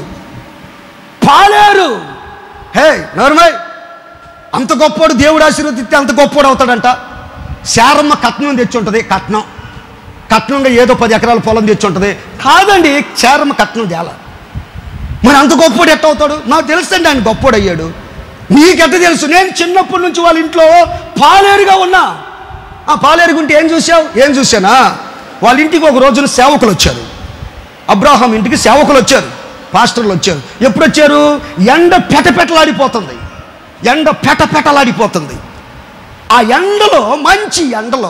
పాలేరు హే నోర్మయ్ అంత గొప్పోడు దేవుడు ఆశీర్వదిస్తే అంత గొప్పోడు అవుతాడంట శారమ్మ కట్నం తెచ్చి ఉంటుంది కట్నం కట్నంగా ఏదో పది ఎకరాల పొలం తెచ్చి ఉంటుంది కాదండి శారమ్మ కట్నం తేల మరి అంత గొప్పోడు ఎట్ట అవుతాడు నాకు తెలుసండి ఆయన గొప్పోడు అయ్యాడు నీకెట్ట తెలుసు నేను చిన్నప్పటి నుంచి వాళ్ళ ఇంట్లో పాలేరుగా ఉన్నా ఆ పాలేరు ఉంటే ఏం చూసావు ఏం చూసానా వాళ్ళ ఇంటికి ఒక రోజున సేవకులు వచ్చారు అబ్రాహాం ఇంటికి సేవకులు వచ్చారు పాస్టర్లు వచ్చారు ఎప్పుడు వచ్చారు ఎండ పెటపెటలాడిపోతుంది ఎండ పెటపెటలాడిపోతుంది ఆ ఎండలో మంచి ఎండలో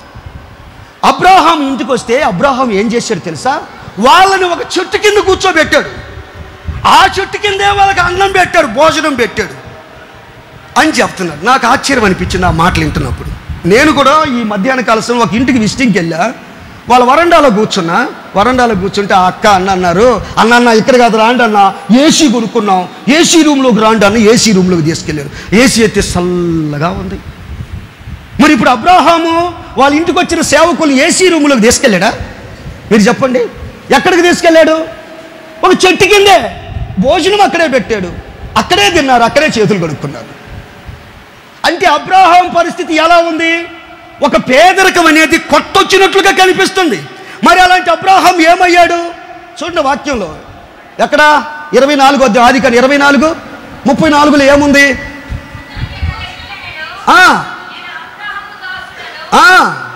అబ్రాహాం ఇంటికి వస్తే అబ్రాహాం ఏం చేశాడు తెలుసా వాళ్ళని ఒక చెట్టు కింద కూర్చోబెట్టాడు ఆ చెట్టు కిందే వాళ్ళకి అన్నం పెట్టాడు భోజనం పెట్టాడు అని చెప్తున్నాడు నాకు ఆశ్చర్యం అనిపించింది ఆ మాటలు వింటున్నప్పుడు నేను కూడా ఈ మధ్యాహ్న కాలసం ఒక ఇంటికి విజిటింగ్కి వెళ్ళా వాళ్ళ వరండాలో కూర్చున్నా వరండాలో కూర్చుంటే ఆ అక్క అన్న అన్నారు అన్న అన్న ఇక్కడ కాదు రాండి అన్న ఏసీ కొనుక్కున్నాం ఏసీ రూమ్లోకి రాండి అన్న ఏసీ రూమ్లోకి తీసుకెళ్ళారు ఏసీ అయితే చల్లగా ఉంది మరి ఇప్పుడు అబ్రాహాము వాళ్ళ ఇంటికి వచ్చిన సేవకులు ఏసీ రూమ్లోకి తీసుకెళ్ళాడా మీరు చెప్పండి ఎక్కడికి తీసుకెళ్ళాడు ఒక చెట్టు కిందే భోజనం అక్కడే పెట్టాడు అక్కడే తిన్నారు అక్కడే చేతులు కడుక్కున్నారు అంటే అబ్రాహాం పరిస్థితి ఎలా ఉంది ఒక పేదరికం అనేది కొట్టొచ్చినట్లుగా కనిపిస్తుంది మరి అలాంటి అబ్రాహాం ఏమయ్యాడు చూడండి వాక్యంలో ఎక్కడ ఇరవై నాలుగు అధ్యాయం ఆది కానీ ఇరవై నాలుగు ముప్పై నాలుగులో ఏముంది ఆ, ఆ,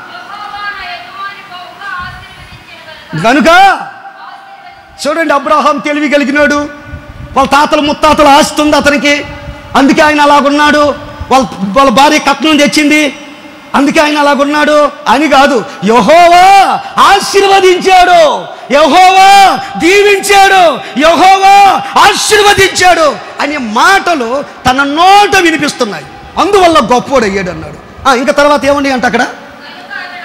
గనుక చూడండి అబ్రాహాం తెలివి కలిగినాడు వాళ్ళ తాతల ముత్తాతల ఆస్తి ఉంది అతనికి అందుకే ఆయన అలాగున్నాడు వాళ్ళ వాళ్ళ భార్య కట్నం తెచ్చింది అందుకే ఆయన అలాగున్నాడు అని కాదు యహోవా ఆశీర్వదించాడు యహోవా దీవించాడు యహోవా ఆశీర్వదించాడు అనే మాటలు తన నోట వినిపిస్తున్నాయి అందువల్ల గొప్పోడు అయ్యాడు అన్నాడు ఆ, ఇంకా తర్వాత ఏమున్నాయి అంటే అక్కడ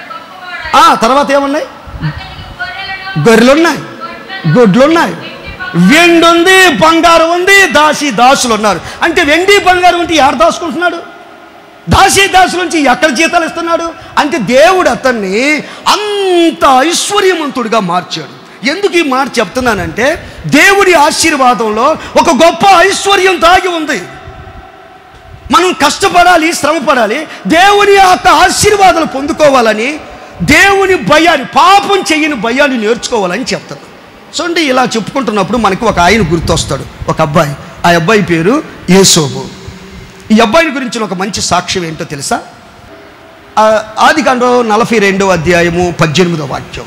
ఆ, తర్వాత ఏమున్నాయి గొర్రెలున్నాయి గుడ్లున్నాయి వెండి ఉంది బంగారం ఉంది దాసి దాసులు ఉన్నారు అంటే వెండి బంగారం ఉంటే ఎవరు దాచుకుంటున్నాడు దాసి దాసుల నుంచి ఎక్కడ జీతాలు ఇస్తున్నాడు అంటే దేవుడు అతన్ని అంత ఐశ్వర్యవంతుడిగా మార్చాడు ఎందుకు ఈ మాట చెప్తున్నానంటే దేవుడి ఆశీర్వాదంలో ఒక గొప్ప ఐశ్వర్యం దాగి ఉంది మనం కష్టపడాలి శ్రమపడాలి దేవుని యొక్క ఆశీర్వాదాలు పొందుకోవాలని దేవుని భయాన్ని పాపం చెయ్యని భయాన్ని నేర్చుకోవాలని చెప్తాను చూడండి ఇలా చెప్పుకుంటున్నప్పుడు మనకి ఒక ఆయన గుర్తొస్తాడు ఒక అబ్బాయి ఆ అబ్బాయి పేరు యేసోబు ఈ అబ్బాయిని గురించిన ఒక మంచి సాక్ష్యం ఏంటో తెలుసా ఆ ఆది కాండం నలభై రెండో అధ్యాయము పద్దెనిమిదో వాక్యం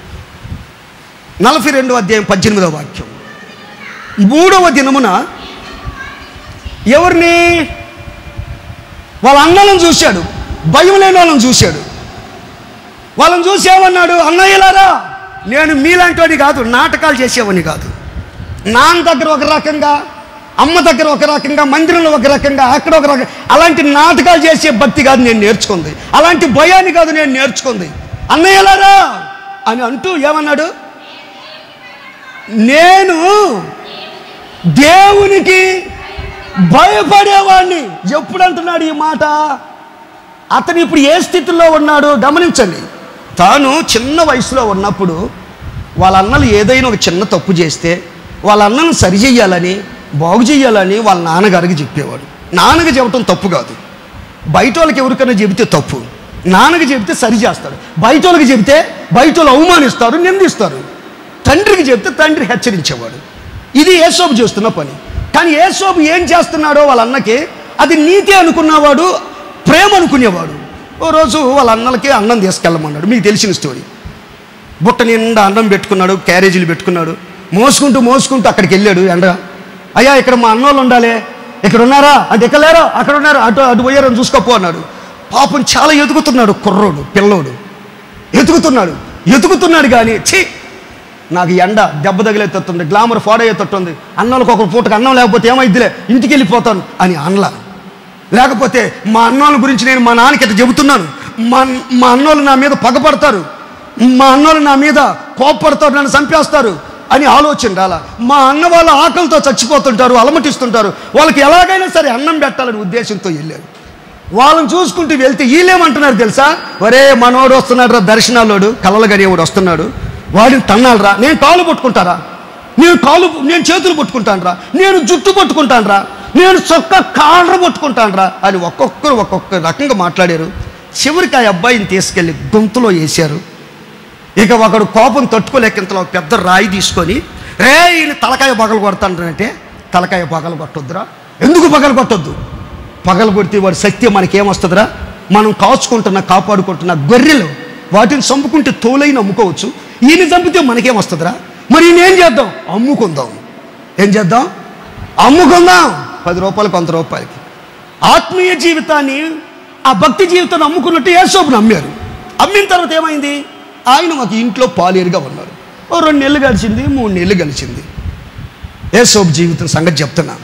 నలభై రెండో అధ్యాయం పద్దెనిమిదో వాక్యం మూడవ దినమున ఎవరిని వాళ్ళ అన్నలను చూశాడు భయం లేని వాళ్ళని చూశాడు వాళ్ళని చూసి ఏమన్నాడు అన్నయ్యలారా నేను మీలాంటి కాదు నాటకాలు చేసేవాడిని కాదు నాన్న దగ్గర ఒక రకంగా అమ్మ దగ్గర ఒక రకంగా మందిరంలో ఒక రకంగా అక్కడ ఒక రకంగా అలాంటి నాటకాలు చేసే భక్తి కాదు నేను నేర్చుకుంది అలాంటి భయాన్ని కాదు నేను నేర్చుకుంది అన్నయ్యలారా అని అంటూ ఏమన్నాడు నేను దేవునికి భయపడేవాడిని ఎప్పుడు అంటున్నాడు ఈ మాట అతను ఇప్పుడు ఏ స్థితిలో ఉన్నాడు గమనించండి తాను చిన్న వయసులో ఉన్నప్పుడు వాళ్ళ అన్నలు ఏదైనా ఒక చిన్న తప్పు చేస్తే వాళ్ళ అన్నను సరి చెయ్యాలని బాగు చెయ్యాలని వాళ్ళ నాన్నగారికి చెప్పేవాడు నాన్నకి చెప్పటం తప్పు కాదు బయట వాళ్ళకి ఎవరికైనా చెబితే తప్పు నాన్నకి చెబితే సరి చేస్తాడు బయట వాళ్ళకి చెబితే బయట వాళ్ళు అవమానిస్తారు నిందిస్తారు తండ్రికి చెప్తే తండ్రి హెచ్చరించేవాడు ఇది ఏసోబు చేస్తున్న పని కానీ ఏసోబు ఏం చేస్తున్నాడో వాళ్ళ అన్నకి అది నీతి అనుకున్నవాడు ప్రేమ అనుకునేవాడు ఓ రోజు వాళ్ళ అన్నలకి అన్నం తీసుకెళ్ళమన్నాడు మీకు తెలిసిన స్టోరీ బుట్ట నిండా అన్నం పెట్టుకున్నాడు క్యారేజీలు పెట్టుకున్నాడు మోసుకుంటూ మోసుకుంటూ అక్కడికి వెళ్ళాడు ఎండ అయ్యా ఇక్కడ మా అన్నోళ్ళు ఉండాలి ఇక్కడ ఉన్నారా అంటే ఇక్కడ లేరా అక్కడ ఉన్నారు అటు అటు పోయారని చూసుకోపో అన్నాడు పాపం చాలా ఎదుగుతున్నాడు కుర్రోడు పిల్లోడు ఎతుకుతున్నాడు ఎతుకుతున్నాడు కానీ ఛీ నాకు ఈ ఎండ దెబ్బ తగిలేటట్టుంది గ్లామర్ ఫాడయ్యేటట్టుంది అన్నోళ్ళకి ఒక పూటకు అన్నం లేకపోతే ఏమైద్దిలే ఇంటికి వెళ్ళిపోతాను అని అనలా లేకపోతే మా అన్నోళ్ళ గురించి నేను మా నాన్నకి ఇట్లా చెబుతున్నాను మా మా అన్నోళ్ళు నా మీద పగపడతారు మా అన్నోళ్ళు నా మీద కోప్పడతారు నన్ను చంపేస్తారు అని ఆలోచన రాలా మా అన్న వాళ్ళ ఆకలితో చచ్చిపోతుంటారు అలమటిస్తుంటారు వాళ్ళకి ఎలాగైనా సరే అన్నం పెట్టాలని ఉద్దేశంతో వెళ్ళారు వాళ్ళని చూసుకుంటూ వెళ్తే వీళ్ళేమంటున్నారు తెలుసా ఒరే మనోడు వస్తున్నాడు రా దర్శనాలోడు కలలు గడియేవాడు వస్తున్నాడు వాడిని తన్నాలరా నేను కాలు పట్టుకుంటారా నేను కాలు నేను చేతులు పట్టుకుంటాను రా నేను జుట్టు పట్టుకుంటాను రా నేను చొక్క కాళ్ళ పట్టుకుంటాను రా అని ఒక్కొక్కరు ఒక్కొక్క రకంగా మాట్లాడారు చివరికి ఆ అబ్బాయిని తీసుకెళ్ళి గొంతులో వేశారు ఇక ఒకడు కోపం తట్టుకోలేక ఇంతలో ఒక పెద్ద రాయి తీసుకొని రే ఈయన తలకాయ పగలు కొడతానంటే తలకాయ పగలు కొట్టొద్దురా ఎందుకు పగలు కొట్టొద్దు పగలు కొడితే వాడి శక్తి మనకేమొస్తుందిరా మనం కాచుకుంటున్న కాపాడుకుంటున్న గొర్రెలు వాటిని చంపుకుంటే తోలైన అమ్ముకోవచ్చు ఈయన చంపితే మనకేం వస్తుందిరా మరి ఈయన ఏం చేద్దాం అమ్ముకుందాం ఏం చేద్దాం అమ్ముకుందాం పది రూపాయలు కొంత రూపాయలకి ఆత్మీయ జీవితాన్ని ఆ భక్తి జీవితాన్ని అమ్ముకున్నట్టు యేసోపుని అమ్మారు అమ్మిన తర్వాత ఏమైంది ఆయన మాకు ఇంట్లో పాలేరుగా ఉన్నారు ఓ రెండు నెలలు గడిచింది మూడు నెలలు గడిచింది యేసోపు జీవితం సంగతి చెప్తున్నా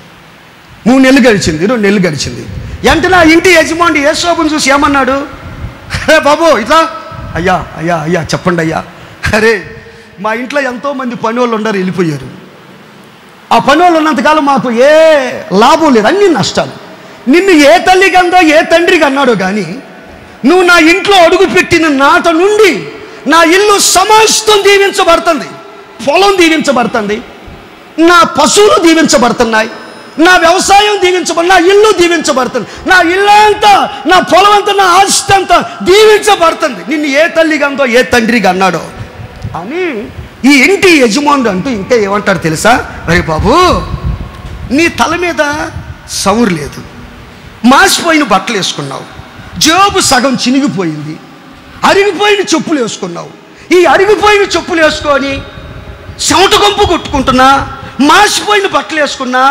మూడు నెలలు గడిచింది రెండు నెలలు గడిచింది వెంటనే ఆ ఇంటి యజమాని యేసోపుని చూసి ఏమన్నాడు అరే బాబు ఇట్లా అయ్యా అయ్యా అయ్యా చెప్పండి అయ్యా అరే మా ఇంట్లో ఎంతో మంది పని వాళ్ళు ఉన్నారు వెళ్ళిపోయారు ఆ పని వాళ్ళు ఉన్నంతకాలం మాకు ఏ లాభం లేదు అన్ని నష్టాలు నిన్ను ఏ తల్లికి అందో ఏ తండ్రికి అన్నాడో కానీ నువ్వు నా ఇంట్లో అడుగు పెట్టిన నాట నుండి నా ఇల్లు సమస్తం దీవించబడుతుంది పొలం దీవించబడుతుంది నా పశువులు దీవించబడుతున్నాయి నా వ్యవసాయం దీవించబడి నా ఇల్లు దీవించబడుతుంది నా ఇల్లు అంతా నా పొలం అంతా నా ఆస్తి అంతా దీవించబడుతుంది నిన్ను ఏ తల్లికి అందో ఏ తండ్రికి అన్నాడో అని ఈ ఇంటి యజమానుడు అంటూ ఇంకా ఏమంటాడు తెలుసా రే బాబు నీ తల మీద సౌరు లేదు మాసిపోయిన బట్టలు వేసుకున్నావు జోబు సగం చినిగిపోయింది అరిగిపోయిన చెప్పులు వేసుకున్నావు ఈ అరిగిపోయిన చెప్పులు వేసుకొని చెమట గొంపు కొట్టుకుంటున్నా మాసిపోయిన బట్టలు వేసుకున్నా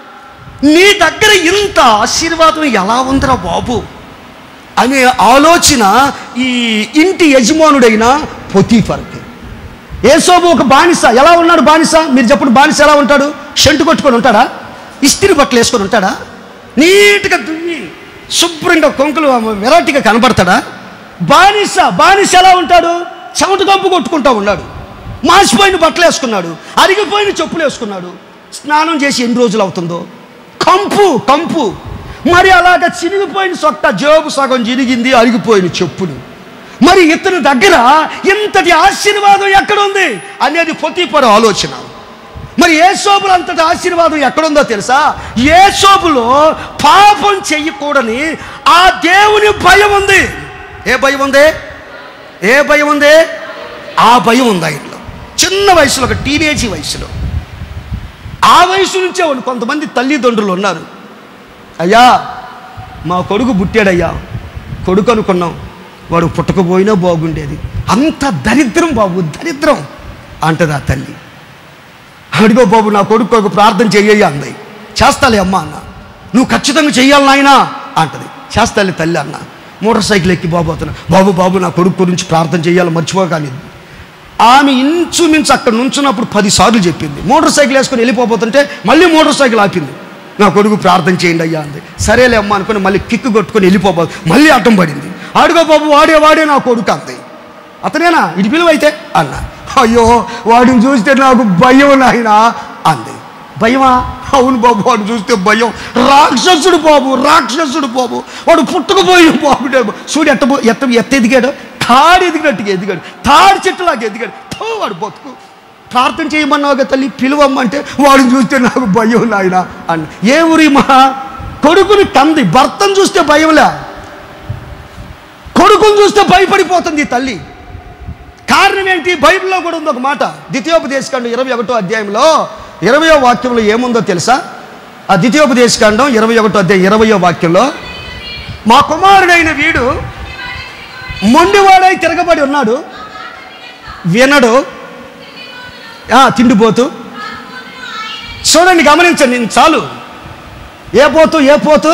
నీ దగ్గర ఇంత ఆశీర్వాదం ఎలా ఉందిరా బాబు అనే ఆలోచన ఈ ఇంటి యజమానుడైన పొతీఫర్కి ఏసోబు ఒక బానిస ఎలా ఉన్నాడు బానిస మీరు చెప్పండి బానిస ఎలా ఉంటాడు షంటు కొట్టుకొని ఉంటాడా ఇస్త్రీ బట్టలు వేసుకొని ఉంటాడా నీట్గా దున్ని శుభ్రంగా కొంకులు వెరైటీగా కనబడతాడా బానిస బానిస ఎలా ఉంటాడు చెమట కంపు కొట్టుకుంటా ఉన్నాడు మాసిపోయిన బట్టలు వేసుకున్నాడు అరిగిపోయిన చెప్పులు వేసుకున్నాడు స్నానం చేసి ఎన్ని రోజులు అవుతుందో కంపు కంపు మరి అలాగ చినిగిపోయిన సొట్ట జేబు సగం చిరిగింది అరిగిపోయిన చెప్పులు మరి ఇతని దగ్గర ఇంతటి ఆశీర్వాదం ఎక్కడుంది అనేది పొతిపర ఆలోచన మరి ఏ శోభులు అంతటి ఆశీర్వాదం ఎక్కడుందో తెలుసా ఏ శోభులో పాపం చెయ్యకూడని ఆ దేవుని భయం ఉంది ఏ భయం ఉంది ఏ భయం ఉంది ఆ భయం ఉంది ఆయనలో చిన్న వయసులో ఒక టీనేజీ వయసులో ఆ వయసు నుంచే ఉన్న కొంతమంది తల్లిదండ్రులు ఉన్నారు అయ్యా మా కొడుకు పుట్టాడయ్యా కొడుకు అనుకున్నాం వాడు పుట్టకపోయినా బాగుండేది అంత దరిద్రం బాబు దరిద్రం అంటది ఆ తల్లి అడిగో బాబు నా కొడుకు ఒక ప్రార్థన చెయ్యి అంది చేస్తాలే అమ్మ అన్న నువ్వు ఖచ్చితంగా చెయ్యాలి నాయనా అంటది చేస్తాలే తల్లి అన్న మోటార్ సైకిల్ ఎక్కి బాబు అతను బాబు బాబు నా కొడుకు గురించి ప్రార్థన చేయాలి మర్చిపోకాని ఆమె ఇంచుమించు అక్కడ నుంచున్నప్పుడు పదిసార్లు చెప్పింది మోటార్ సైకిల్ వేసుకొని వెళ్ళిపోతుంటే మళ్ళీ మోటార్ సైకిల్ ఆపింది నా కొడుకు ప్రార్థన చేయండి అయ్యా అంది సరేలే అమ్మ అనుకుని మళ్ళీ కిక్కు కొట్టుకొని వెళ్ళిపోబోదు మళ్ళీ అడ్డం పడింది ఆడుగో బాబు వాడే వాడే నా కొడుకు అంది అతనేనా ఇటు పిలువైతే అన్న అయ్యో వాడిని చూస్తే నాకు భయం నాయనా అంది భయమా అవును బాబు వాడు చూస్తే భయం రాక్షసుడు బాబు రాక్షసుడు బాబు వాడు పుట్టుకుపోయి బాబుడే చూడు ఎట్ట పో- ఎత్త ఎత్త ఎదిగాడు తాడు ఎదిగినట్టుగా ఎదిగాడు తాడి చెట్టులాగా ఎదిగాడు తో వాడు బతుకు ప్రార్థన చేయమన్నావుగా తల్లి పిలువమ్మంటే వాడిని చూస్తే నాకు భయం నాయన అన్న ఏ ఊరి మా కొడుకుని కంది భర్తను చూస్తే భయంలే కొడుకుని చూస్తే భయపడిపోతుంది ఈ తల్లి కారణం ఏంటి బైబిల్లో కూడా ఉంది ఒక మాట ద్వితీయోపదేశకాండం ఇరవై ఒకటో అధ్యాయంలో ఇరవయో వాక్యంలో ఏముందో తెలుసా ఆ ద్వితీయోపదేశకాండం ఇరవై ఒకటో అధ్యాయం ఇరవయో వాక్యంలో మా కుమారుడైన వీడు మొండివాడై తిరగబడి ఉన్నాడు వినడు ఆ, తిండిపోతూ చూడండి గమనించండి నేను చాలు ఏ పోతూ ఏ పోతూ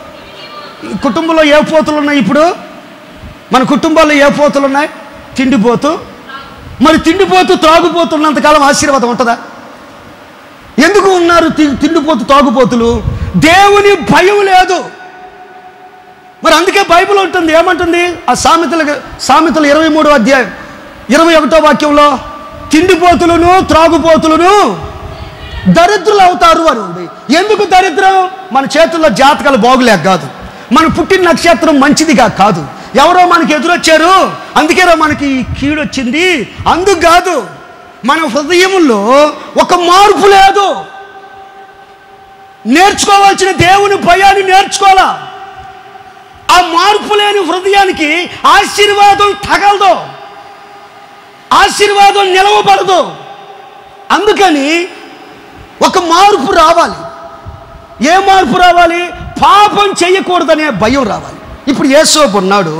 ఈ కుటుంబంలో ఏ పోతులు ఉన్నాయి ఇప్పుడు మన కుటుంబాల్లో ఏ పోతులు ఉన్నాయి తిండిపోతూ మరి తిండిపోతూ త్రాగుపోతున్నంతకాలం ఆశీర్వాదం ఉంటుందా ఎందుకు ఉన్నారు తి- తిండిపోతూ తాగుపోతులు దేవుని భయం లేదు మరి అందుకే బైబిల్ ఉంటుంది ఏమంటుంది ఆ సామెతల సామెతలు ఇరవై మూడో అధ్యాయం ఇరవై ఒకటో వాక్యంలో తిండిపోతులను త్రాగుపోతులను దరిద్రులు అవుతారు అని ఉంది ఎందుకు దరిద్రం మన చేతుల్లో జాతకాలు బాగులేక కాదు మన పుట్టిన నక్షత్రం మంచిదిగా కాదు ఎవరో మనకి ఎదురొచ్చారు అందుకేరా మనకి ఈ కీడు వచ్చింది అందుకు కాదు మన హృదయంలో ఒక మార్పు లేదు నేర్చుకోవాల్సిన దేవుని భయాన్ని నేర్చుకోవాలా ఆ మార్పు లేని హృదయానికి ఆశీర్వాదం తగలదు ఆశీర్వాదం నిలవబడదు అందుకని ఒక మార్పు రావాలి ఏ మార్పు రావాలి పాపం చేయకూడదనే భయం రావాలి ఇప్పుడు ఏసోపు ఉన్నాడు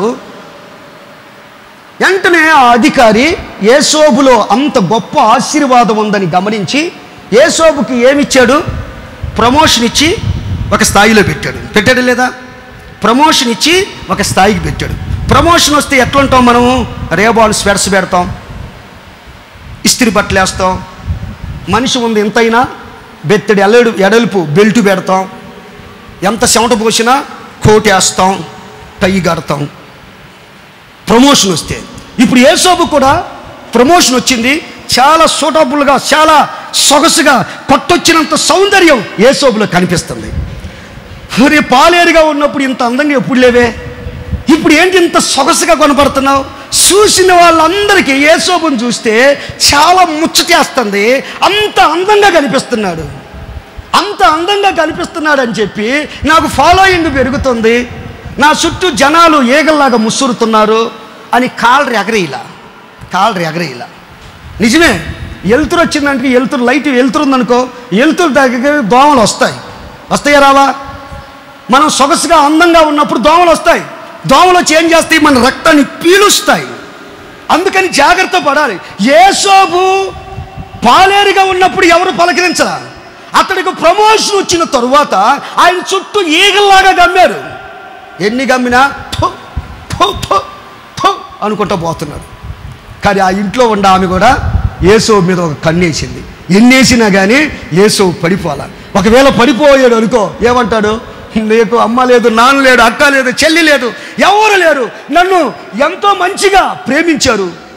వెంటనే ఆ అధికారి ఏసోబులో అంత గొప్ప ఆశీర్వాదం ఉందని గమనించి ఏసోబుకి ఏమిచ్చాడు ప్రమోషన్ ఇచ్చి ఒక స్థాయిలో పెట్టాడు పెట్టాడు లేదా ప్రమోషన్ ఇచ్చి ఒక స్థాయికి పెట్టాడు ప్రమోషన్ వస్తే ఎట్లుంటాం మనం రేబాల్ స్వెట్స్ పెడతాం ఇస్త్రీ బట్టలు వేస్తాం మనిషి ఉంది ఎంతైనా బెత్తడి ఎల్లడు ఎడల్పు బెల్ట్ పెడతాం ఎంత చెమట పోసినా కోట్ వేస్తాం టై కడతాం ప్రమోషన్ వస్తే ఇప్పుడు ఏసోబు కూడా ప్రమోషన్ వచ్చింది చాలా సూటబుల్గా చాలా సొగసుగా కొట్టొచ్చినంత సౌందర్యం ఏసోబులో కనిపిస్తుంది మరి పాలేరుగా ఉన్నప్పుడు ఇంత అందంగా ఎప్పుడు లేవే ఇప్పుడు ఏంటి ఇంత సొగసుగా కనపడుతున్నావు చూసిన వాళ్ళందరికీ ఏసోబుని చూస్తే చాలా ముచ్చటేస్తుంది అంత అందంగా కనిపిస్తున్నాడు అంత అందంగా కనిపిస్తున్నాడు అని చెప్పి నాకు ఫాలోయింగ్ పెరుగుతుంది నా చుట్టూ జనాలు ఏగల్లాగా ముసురుతున్నారు అని కాళ్ళు ఎగరేయలా కాళ్ళు ఎగరేయలా నిజమే వెలుతురు వచ్చిందంటే వెలుతురు లైట్ వెలుతురు ఉందనుకో వెలుతురు దగ్గర దోమలు వస్తాయి వస్తాయా రావా మనం సొగసుగా అందంగా ఉన్నప్పుడు దోమలు వస్తాయి దోమలు వచ్చి ఏం చేస్తాయి మన రక్తాన్ని పీలుస్తాయి అందుకని జాగ్రత్త పడాలి ఏసోబు పాలేరుగా ఉన్నప్పుడు ఎవరు పలకరించరా అతడికి ప్రమోషన్ వచ్చిన తరువాత ఆయన చుట్టూ ఈగల్లాగా గమ్మారు ఎన్ని గమ్మినా థు, థు, థు, థు అనుకుంటూ పోతున్నారు కానీ ఆ ఇంట్లో ఉన్న ఆమె కూడా ఏసో మీద ఒక కన్నేసింది ఎన్నేసినా కానీ ఏసో పడిపోవాల ఒకవేళ పడిపోయాడు అనుకో ఏమంటాడు నీకు అమ్మ లేదు నాన్న లేడు అక్క లేదు చెల్లి లేదు ఎవరు లేరు నన్ను ఎంతో మంచిగా ప్రేమించారు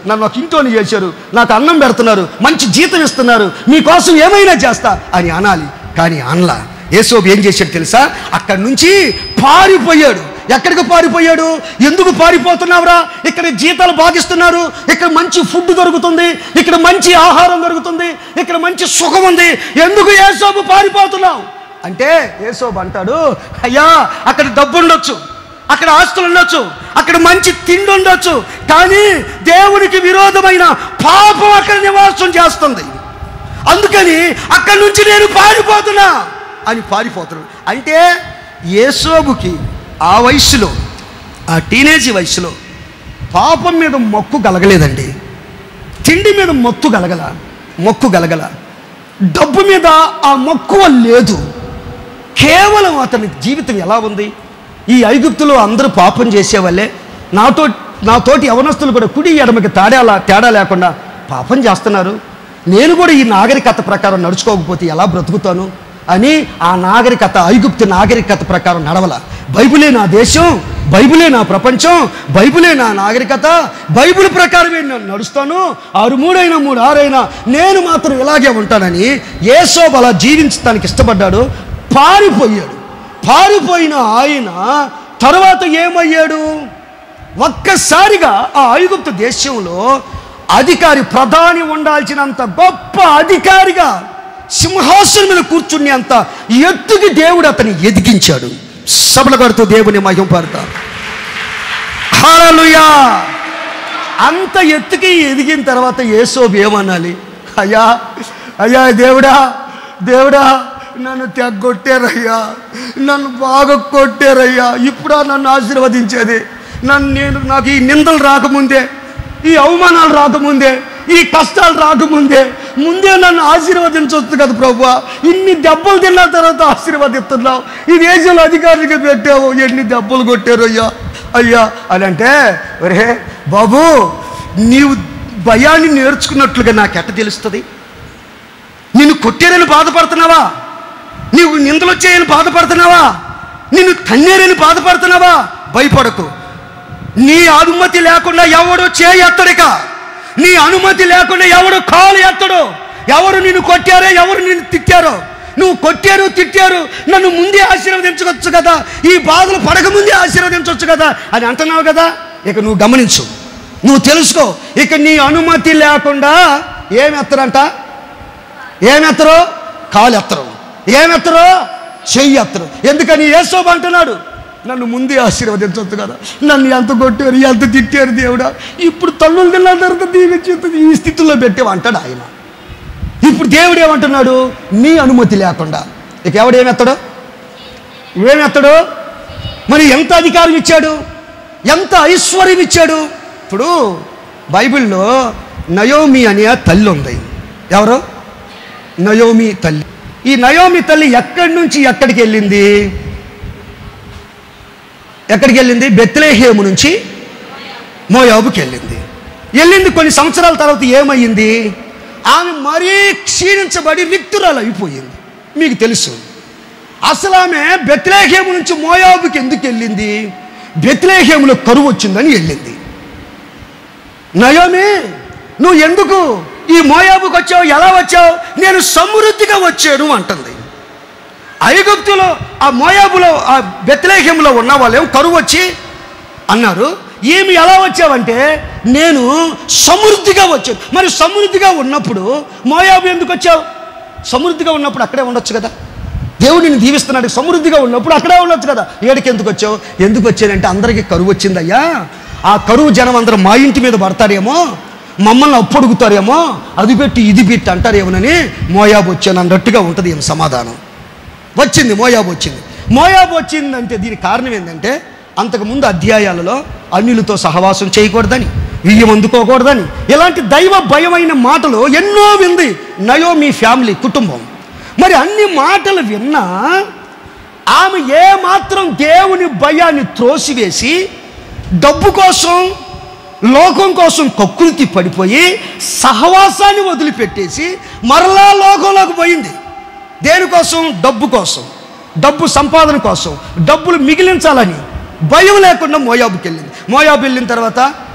నన్ను ఒక ఇంటోని చేశారు నాకు అన్నం పెడుతున్నారు మంచి జీతం ఇస్తున్నారు మీకోసం ఏమైనా చేస్తా అని అనాలి కానీ అనలా యేసోబు ఏం చేశాడు తెలుసా అక్కడి నుంచి పారిపోయాడు ఎక్కడికి పారిపోయాడు ఎందుకు పారిపోతున్నావురా ఇక్కడ జీతాలు బాధిస్తున్నారు ఇక్కడ మంచి ఫుడ్ దొరుకుతుంది ఇక్కడ మంచి ఆహారం దొరుకుతుంది ఇక్కడ మంచి సుఖం ఉంది ఎందుకు యేసోబు పారిపోతున్నావు అంటే యేసోబు అంటాడు అయ్యా అక్కడ డబ్బు ఉండొచ్చు అక్కడ ఆస్తులు ఉండొచ్చు అక్కడ మంచి తిండి ఉండొచ్చు కానీ దేవునికి విరోధమైన పాపం అక్కడ నివాసం చేస్తుంది అందుకని అక్కడి నుంచి నేను పారిపోతున్నా అని పారిపోతున్నాడు అంటే యేసోబుకి ఆ వయసులో ఆ టీనేజ్ వయసులో పాపం మీద మొక్కు కలగలేదండి తిండి మీద మొక్కు కలగల మొక్కు కలగల డబ్బు మీద ఆ మక్కువ లేదు కేవలం అతని జీవితం ఎలా ఉంది ఈ ఐగుప్తులో అందరూ పాపం చేసేవాళ్ళే నాతో నాతోటి యవనస్తులు కూడా కుడి ఎడమకి తేడా తేడా లేకుండా పాపం చేస్తున్నారు నేను కూడా ఈ నాగరికత ప్రకారం నడుచుకోకపోతే ఎలా బ్రతుకుతాను అని ఆ నాగరికత ఐగుప్తు నాగరికత ప్రకారం నడవల బైబిలే నా దేశం బైబిలే నా ప్రపంచం బైబిలే నా నాగరికత బైబిల్ ప్రకారమే నేను నడుస్తాను ఆరు మూడైనా మూడు ఆరైనా నేను మాత్రం ఇలాగే ఉంటానని ఏసోబు అలా జీవించడానికి ఇష్టపడ్డాడు పారిపోయాడు పారిపోయిన ఆయన తర్వాత ఏమయ్యాడు ఒక్కసారిగా ఆ ఐగుప్తు దేశంలో అధికారి ప్రధాని ఉండాల్సినంత గొప్ప అధికారిగా సింహాసనం మీద కూర్చుని అంత ఎత్తుకి దేవుడు అతన్ని ఎదిగించాడు సభల కొడుతూ దేవుని మహిమ పడతారు హల్లెలూయా అంత ఎత్తుకి ఎదిగిన తర్వాత యేసోబు ఏమనాలి అయ్యా అయ్యా దేవుడా దేవుడా నన్ను తెగొట్టారయ్యా నన్ను బాగా కొట్టారయ్యా ఇప్పుడా నన్ను ఆశీర్వదించేది నన్ను నేను నాకు ఈ నిందలు రాకముందే ఈ అవమానాలు రాకముందే ఈ కష్టాలు రాకముందే ముందే నన్ను ఆశీర్వదించవచ్చు కదా ప్రభు ఇన్ని దెబ్బలు తిన్న తర్వాత ఆశీర్వదిస్తున్నావు ఈ దేశంలో అధికారులకు పెట్టావు ఎన్ని దెబ్బలు కొట్టారు అయ్యా అయ్యా అని అంటే ఒరే బాబు నీవు భయాన్ని నేర్చుకున్నట్లుగా నాకు ఎట్ట తెలుస్తుంది నిన్ను కొట్టారని బాధపడుతున్నావా నీవు నిందలు వచ్చాయని బాధపడుతున్నావా నిన్ను తన్నేరని బాధపడుతున్నావా భయపడకు నీ అనుమతి లేకుండా ఎవడు చేయత్తడిక నీ అనుమతి లేకుండా ఎవడు కాలు ఎత్తడు ఎవరు నిన్ను కొట్టారో ఎవరు నిన్ను తిట్టారో నువ్వు కొట్టారు తిట్టారు నన్ను ముందే ఆశీర్వదించవచ్చు కదా ఈ బాధలు పడకముందే ఆశీర్వదించవచ్చు కదా అని అంటున్నావు కదా ఇక నువ్వు గమనించు నువ్వు తెలుసుకో ఇక నీ అనుమతి లేకుండా ఏమి ఎత్తరంట ఏమెత్తరు కాలు ఎత్తరు ఏమెత్తరు చెయ్యి ఎత్తరు ఎందుకని యేసోబు అంటున్నాడు నన్ను ముందే ఆశీర్వదించవచ్చు కదా నన్ను ఎంత కొట్టారు ఎంత తిట్టారు దేవుడా ఇప్పుడు తల్లులు తిన్న తర్వాత దీవించి ఈ స్థితిలో పెట్టేవా అంటాడు ఆయన ఇప్పుడు దేవుడు ఏమంటున్నాడు నీ అనుమతి లేకుండా ఇక ఎవడు ఏమెత్తడు ఏమెత్తడు మరి ఎంత అధికారం ఇచ్చాడు ఎంత ఐశ్వర్యం ఇచ్చాడు ఇప్పుడు బైబిల్లో నయోమి అనే తల్లి ఉంది ఎవరు నయోమి తల్లి ఈ నయోమి తల్లి ఎక్కడి నుంచి ఎక్కడికి వెళ్ళింది ఎక్కడికి వెళ్ళింది బెత్లేహేము నుంచి మోయాబుకి వెళ్ళింది వెళ్ళింది కొన్ని సంవత్సరాల తర్వాత ఏమయ్యింది ఆమె మరీ క్షీణించబడి రిక్తురాలు అయిపోయింది మీకు తెలుసు అసలు ఆమె బెత్లేహేము నుంచి మోయాబుకి ఎందుకు వెళ్ళింది బెత్లేహేములో కరువు వచ్చిందని వెళ్ళింది నయోమి నువ్వు ఎందుకు ఈ మోయాబుకి వచ్చావు ఎలా వచ్చావు నేను సమృద్ధిగా వచ్చాను అంటుంది ఐగుప్తులో ఆ మోయాబులో ఆ బెత్లేహ్యంలో ఉన్న వాళ్ళేం కరువు వచ్చి అన్నారు ఏమి ఎలా వచ్చావంటే నేను సమృద్ధిగా వచ్చాను మరి సమృద్ధిగా ఉన్నప్పుడు మోయాబు ఎందుకు వచ్చావు సమృద్ధిగా ఉన్నప్పుడు అక్కడే ఉండొచ్చు కదా దేవుడు నిన్ను దీవిస్తున్నాడు సమృద్ధిగా ఉన్నప్పుడు అక్కడే ఉండొచ్చు కదా ఏడికి ఎందుకు వచ్చావు ఎందుకు వచ్చానంటే అందరికీ కరువు వచ్చిందయ్యా ఆ కరువు జనం అందరూ మా ఇంటి మీద పడతారేమో మమ్మల్ని అప్పడుగుతారేమో అది పెట్టి ఇది పెట్టి అంటారేమోనని మోయాబు వచ్చాను అన్నట్టుగా ఉంటుంది ఈమె సమాధానం వచ్చింది మోయాబు వచ్చింది మోయాబు వచ్చిందంటే దీనికి కారణం ఏంటంటే అంతకుముందు అధ్యాయాలలో అన్యులతో సహవాసం చేయకూడదని వియ్యం అందుకోకూడదని ఇలాంటి దైవ భయమైన మాటలు ఎన్నో వింది నయో మీ ఫ్యామిలీ కుటుంబం మరి అన్ని మాటలు విన్నా ఆమె ఏ మాత్రం దేవుని భయాన్ని త్రోసివేసి డబ్బు కోసం లోకం కోసం కకృతి పడిపోయి సహవాసాన్ని వదిలిపెట్టేసి మరలా లోకంలోకి పోయింది దేనికోసం డబ్బు కోసం డబ్బు సంపాదన కోసం డబ్బులు మిగిలించాలని భయం లేకుండా మోయాబుకి వెళ్ళింది మోయాబు వెళ్ళిన తర్వాత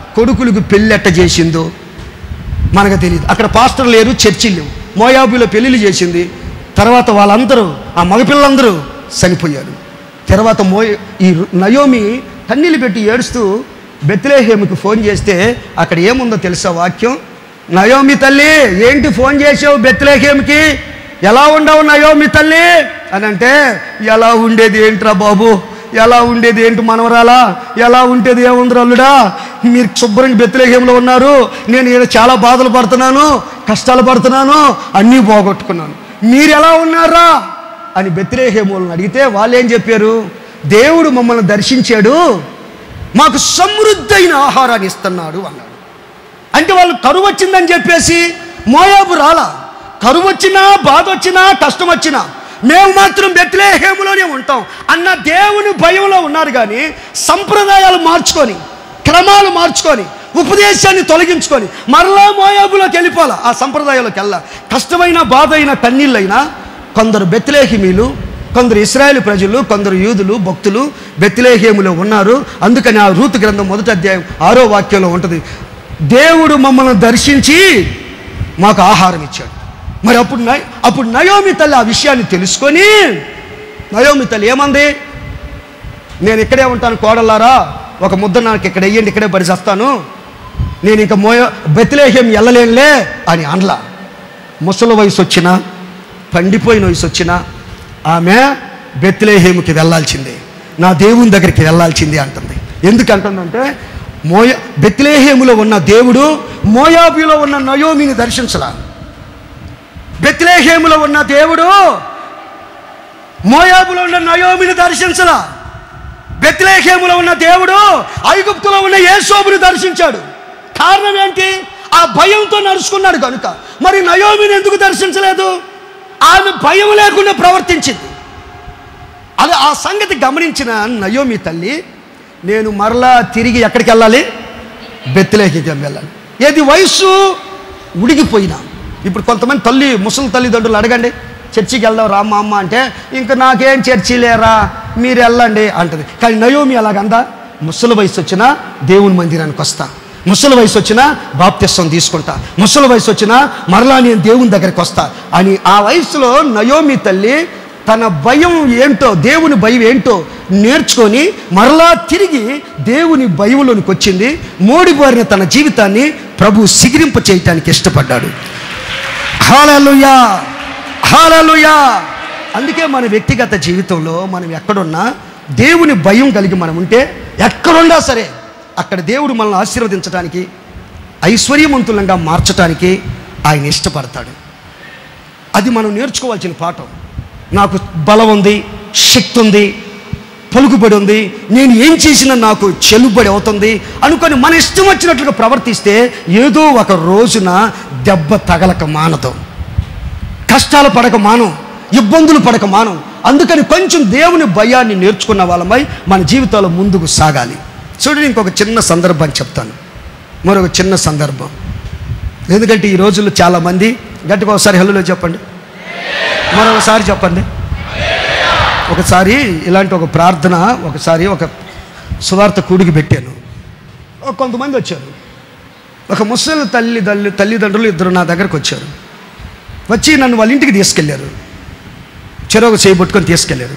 కొడుకులకు పెళ్ళెట్ట చేసిందో మనకు తెలియదు అక్కడ పాస్టర్ లేరు చర్చిలు లేవు మోయాబులో పెళ్ళిళ్ళు చేసింది తర్వాత వాళ్ళందరూ ఆ మగపిల్లలందరూ చనిపోయారు తర్వాత మోయ ఈ నయోమి కన్నీళ్ళు పెట్టి ఏడుస్తూ బెత్లేహేముకి ఫోన్ చేస్తే అక్కడ ఏముందో తెలుసా వాక్యం నయోమి తల్లి ఏంటి ఫోన్ చేసావు బెత్లేహేమికి ఎలా ఉండవు నయోమి తల్లి అని అంటే ఎలా ఉండేది ఏంట్రా బాబు ఎలా ఉండేది ఏంటి మనవరాలా ఎలా ఉండేది ఏముంది అల్లుడా మీరు శుభ్రంగా బెత్తిలేహంలో ఉన్నారు నేను ఈడ చాలా బాధలు పడుతున్నాను కష్టాలు పడుతున్నాను అన్నీ పోగొట్టుకున్నాను మీరు ఎలా ఉన్నారా అని బెత్తిలేహేములను అడిగితే వాళ్ళు ఏం చెప్పారు దేవుడు మమ్మల్ని దర్శించాడు మాకు సమృద్ధైన ఆహారాన్ని ఇస్తున్నాడు అన్నాడు అంటే వాళ్ళు కరువు వచ్చిందని చెప్పేసి మోయాబు రాలా కరువు వచ్చినా బాధ వచ్చినా కష్టం వచ్చినా మేము మాత్రం బెత్లేహేములోనే ఉంటాం అన్న దేవుని భయంలో ఉన్నారు కానీ సంప్రదాయాలు మార్చుకొని క్రమాలు మార్చుకొని ఉపదేశాన్ని తొలగించుకొని మరలా మోయాబులోకి వెళ్ళిపోవాలా ఆ సంప్రదాయంలోకి వెళ్ళా కష్టమైన బాధ అయిన కన్నీళ్ళైనా కొందరు బెత్లేహిమీలు కొందరు ఇస్రాయేల్ ప్రజలు కొందరు యూదులు భక్తులు బెత్లేహేములో ఉన్నారు అందుకని ఆ రూతు గ్రంథం మొదటి అధ్యాయం ఆరో వాక్యంలో ఉంటుంది దేవుడు మమ్మల్ని దర్శించి మాకు ఆహారం ఇచ్చాడు మరి అప్పుడు నయ అప్పుడు నయోమి తల్లి ఆ విషయాన్ని తెలుసుకొని నయోమి తల్లి ఏమంది నేను ఇక్కడే ఉంటాను కోడలారా ఒక ముద్ద నాకు ఇక్కడ వెయ్యండి ఇక్కడే పరిచేస్తాను నేను ఇంకా మోయ బెత్లేహేం వెళ్ళలేనులే అని అనలా ముసలి వయసు వచ్చినా పండిపోయిన వయసు వచ్చినా ఆమె బెత్లేహేముకి వెళ్ళాల్సిందే నా దేవుని దగ్గరికి వెళ్ళాల్సిందే అంటుంది ఎందుకు అంటుందంటే మోయ బెత్లేహేములో ఉన్న దేవుడు మోయాబులో ఉన్న నయోమిని దర్శించలా బెత్లేహేములో ఉన్న దేవుడు మోయాబులో ఉన్న నయోమిని దర్శించలా బెత్లేహేములో ఉన్న దేవుడు ఐగుప్తులో ఉన్న యేసోబుని దర్శించాడు కారణం ఏంటి ఆ భయంతో నడుచుకున్నాడు కనుక మరి నయోమిని ఎందుకు దర్శించలేదు ఆమె భయం లేకుండా ప్రవర్తించింది అది ఆ సంగతి గమనించిన నయోమి తల్లి నేను మరలా తిరిగి ఎక్కడికి వెళ్ళాలి బెత్తిలేకి వెళ్ళాలి ఏది వయస్సు ఉడిగిపోయినా ఇప్పుడు కొంతమంది తల్లి ముసలి తల్లిదండ్రులు అడగండి చర్చికి వెళ్దాం రామ్మ అమ్మ అంటే ఇంకా నాకేం చర్చి లేరా మీరు వెళ్ళండి అంటది కానీ నయోమి అలాగందా ముసలి వయసు వచ్చినా దేవుని మందిరానికి వస్తా ముసలి వయసు వచ్చినా బాప్తిస్వం తీసుకుంటా ముసలి వయసు వచ్చినా మరలా నేను దేవుని దగ్గరికి వస్తా అని ఆ వయసులో నయోమి తల్లి తన భయం ఏంటో దేవుని భయం ఏంటో నేర్చుకొని మరలా తిరిగి దేవుని భయంలోనికి వచ్చింది మోడిపోరిన తన జీవితాన్ని ప్రభు సిగిరింప చేయటానికి ఇష్టపడ్డాడు హాలలుయా హాలలుయా అందుకే మన వ్యక్తిగత జీవితంలో మనం ఎక్కడున్నా దేవుని భయం కలిగి మనం ఉంటే ఎక్కడున్నా సరే అక్కడ దేవుడు మనల్ని ఆశీర్వదించడానికి ఐశ్వర్యవంతులంగా మార్చడానికి ఆయన ఇష్టపడతాడు అది మనం నేర్చుకోవాల్సిన పాఠం నాకు బలం ఉంది శక్తి ఉంది పలుకుబడి ఉంది నేను ఏం చేసినా నాకు చెల్లుబడి అవుతుంది అనుకొని మన ఇష్టం వచ్చినట్లుగా ప్రవర్తిస్తే ఏదో ఒక రోజున దెబ్బ తగలక మానదు కష్టాలు పడక మానం ఇబ్బందులు పడక మానం అందుకని కొంచెం దేవుని భయాన్ని నేర్చుకున్న వాళ్ళమై మన జీవితాల్లో ముందుకు సాగాలి చూడండి ఇంకొక చిన్న సందర్భాన్ని చెప్తాను మరొక చిన్న సందర్భం ఎందుకంటే ఈ రోజుల్లో చాలామంది గట్టిగా ఒకసారి హెల్లులో చెప్పండి మరొకసారి చెప్పండి ఒకసారి ఇలాంటి ఒక ప్రార్థన ఒకసారి ఒక సువార్త కూడికి పెట్టాను ఒక కొంతమంది వచ్చారు ఒక ముసలి తల్లి తల్లి తల్లిదండ్రులు ఇద్దరు నా దగ్గరకు వచ్చారు వచ్చి నన్ను వాళ్ళ ఇంటికి తీసుకెళ్ళారు చెరొక చేయబట్టుకొని తీసుకెళ్ళారు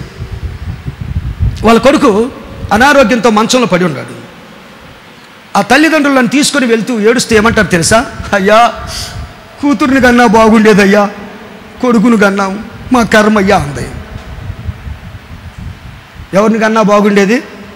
వాళ్ళ కొడుకు అనారోగ్యంతో మంచంలో పడి ఉన్నాడు ఆ తల్లిదండ్రులు నన్ను తీసుకొని వెళ్తూ ఏడుస్తే ఏమంటారు తెలుసా అయ్యా కూతుర్ని కన్నా బాగుండేదయ్యా కొడుకును కన్నాం మా కర్మయ్యా అంది ఎవరిని కన్నా బాగుండేది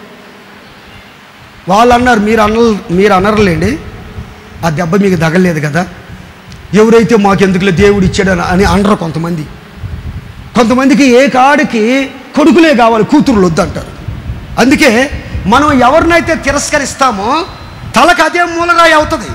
వాళ్ళు అన్నారు మీరు అన్న మీరు అనర్లేండి ఆ దెబ్బ మీకు తగలేదు కదా ఎవరైతే మాకెందుకులే దేవుడు ఇచ్చాడు అని- అని అనరు కొంతమంది కొంతమందికి ఏ కాడికి కొడుకులే కావాలి కూతురులు వద్దంటారు అందుకే మనం ఎవరినైతే తిరస్కరిస్తామో తలకు అదే మూలరాయి అవుతుంది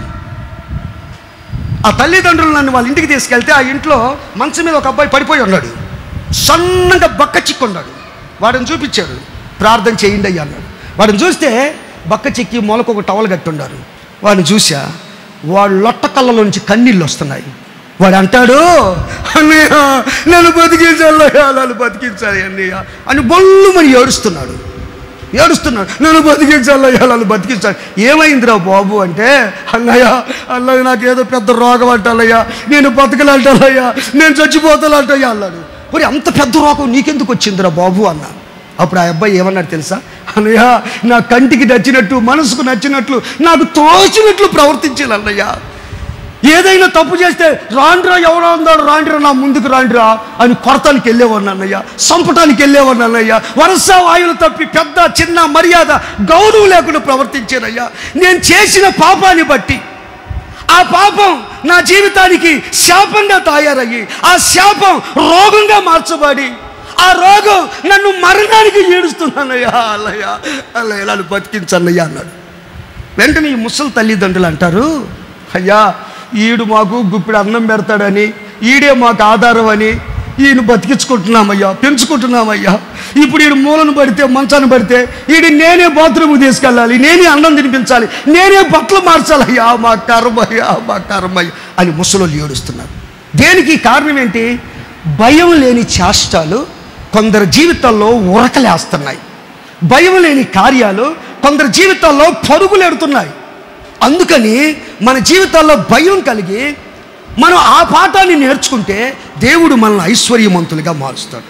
ఆ తల్లిదండ్రులు నన్ను వాళ్ళ ఇంటికి తీసుకెళ్తే ఆ ఇంట్లో మంచం మీద ఒక అబ్బాయి పడిపోయి ఉన్నాడు సన్నగా బక్క చిక్కున్నాడు వాడిని చూపించాడు ప్రార్థన చేయండి అయ్యా అన్నాడు వాడిని చూస్తే బక్క చిక్కి మొలకు ఒక టవల్ కట్టున్నారు వాడిని చూసా వాడు లొట్ట కళ్ళలో నుంచి కన్నీళ్ళు వస్తున్నాయి వాడు అంటాడు అన్నయ్య నన్ను బతికించాలయ్యా నన్ను బతికించాలి అన్నయ్య అని బొల్లు మరి ఏడుస్తున్నాడు ఏడుస్తున్నాడు నన్ను బతికించాలయ్యా నన్ను బతికించాలి ఏమైందిరా బాబు అంటే అన్నయ్య అన్నయ్య నాకు ఏదో పెద్ద రోగం అంటాలయ్యా నేను బతకలంటాలయ్యా నేను చచ్చిపోతానంటయ్యా అన్నాడు మరి అంత పెద్ద రోగం నీకెందుకు వచ్చిందిరా బాబు అన్నా అప్పుడు ఆ అబ్బాయి ఏమన్నాడు తెలుసా అన్నయ్య నా కంటికి నచ్చినట్టు మనసుకు నచ్చినట్లు నాకు తోచినట్లు ప్రవర్తించాలి అన్నయ్య ఏదైనా తప్పు చేస్తే రాండ్రా ఎవరో ఉందాడు రాండ్రా నా ముందుకు రాండ్రా అని కొరతానికి వెళ్ళేవాడిని అన్నయ్య సంపటానికి వెళ్ళేవాడిని అన్నయ్య వరుస వాయువులు తప్పి పెద్ద చిన్న మర్యాద గౌరవం లేకుండా ప్రవర్తించానయ్యా నేను చేసిన పాపాన్ని బట్టి ఆ పాపం నా జీవితానికి శాపంగా తయారయ్యి ఆ శాపం రోగంగా మార్చబడి ఆ రోగం నన్ను మరణానికి ఈడుస్తున్నానయ్యా అల్లయ్యా అల్లయ్య నన్ను బతికించన్నయ్యా అన్నాడు వెంటనే ఈ ముసలి తల్లిదండ్రులు అంటారు అయ్యా ఈడు మాకు గుప్పిడి అన్నం పెడతాడని ఈడే మాకు ఆధారం అని ఈయన బతికించుకుంటున్నామయ్యా పెంచుకుంటున్నామయ్యా ఇప్పుడు ఈడు మూలను పడితే మంచాన్ని పడితే ఈడు నేనే బాత్రూమ్ తీసుకెళ్ళాలి నేనే అన్నం తినిపించాలి నేనే బట్టలు మార్చాలయ్యా మా కర్మయ్యా మా కర్మయ్య అని ముసలోళ్ళు ఏడుస్తున్నారు దేనికి కారణం ఏంటి భయం లేని చేష్టాలు కొందరు జీవితాల్లో ఉరకలేస్తున్నాయి భయం లేని కార్యాలు కొందరు జీవితాల్లో పరుగులు ఎడుతున్నాయి అందుకని మన జీవితాల్లో భయం కలిగి మనం ఆ పాఠాన్ని నేర్చుకుంటే దేవుడు మనల్ని ఐశ్వర్యవంతులుగా మారుస్తాడు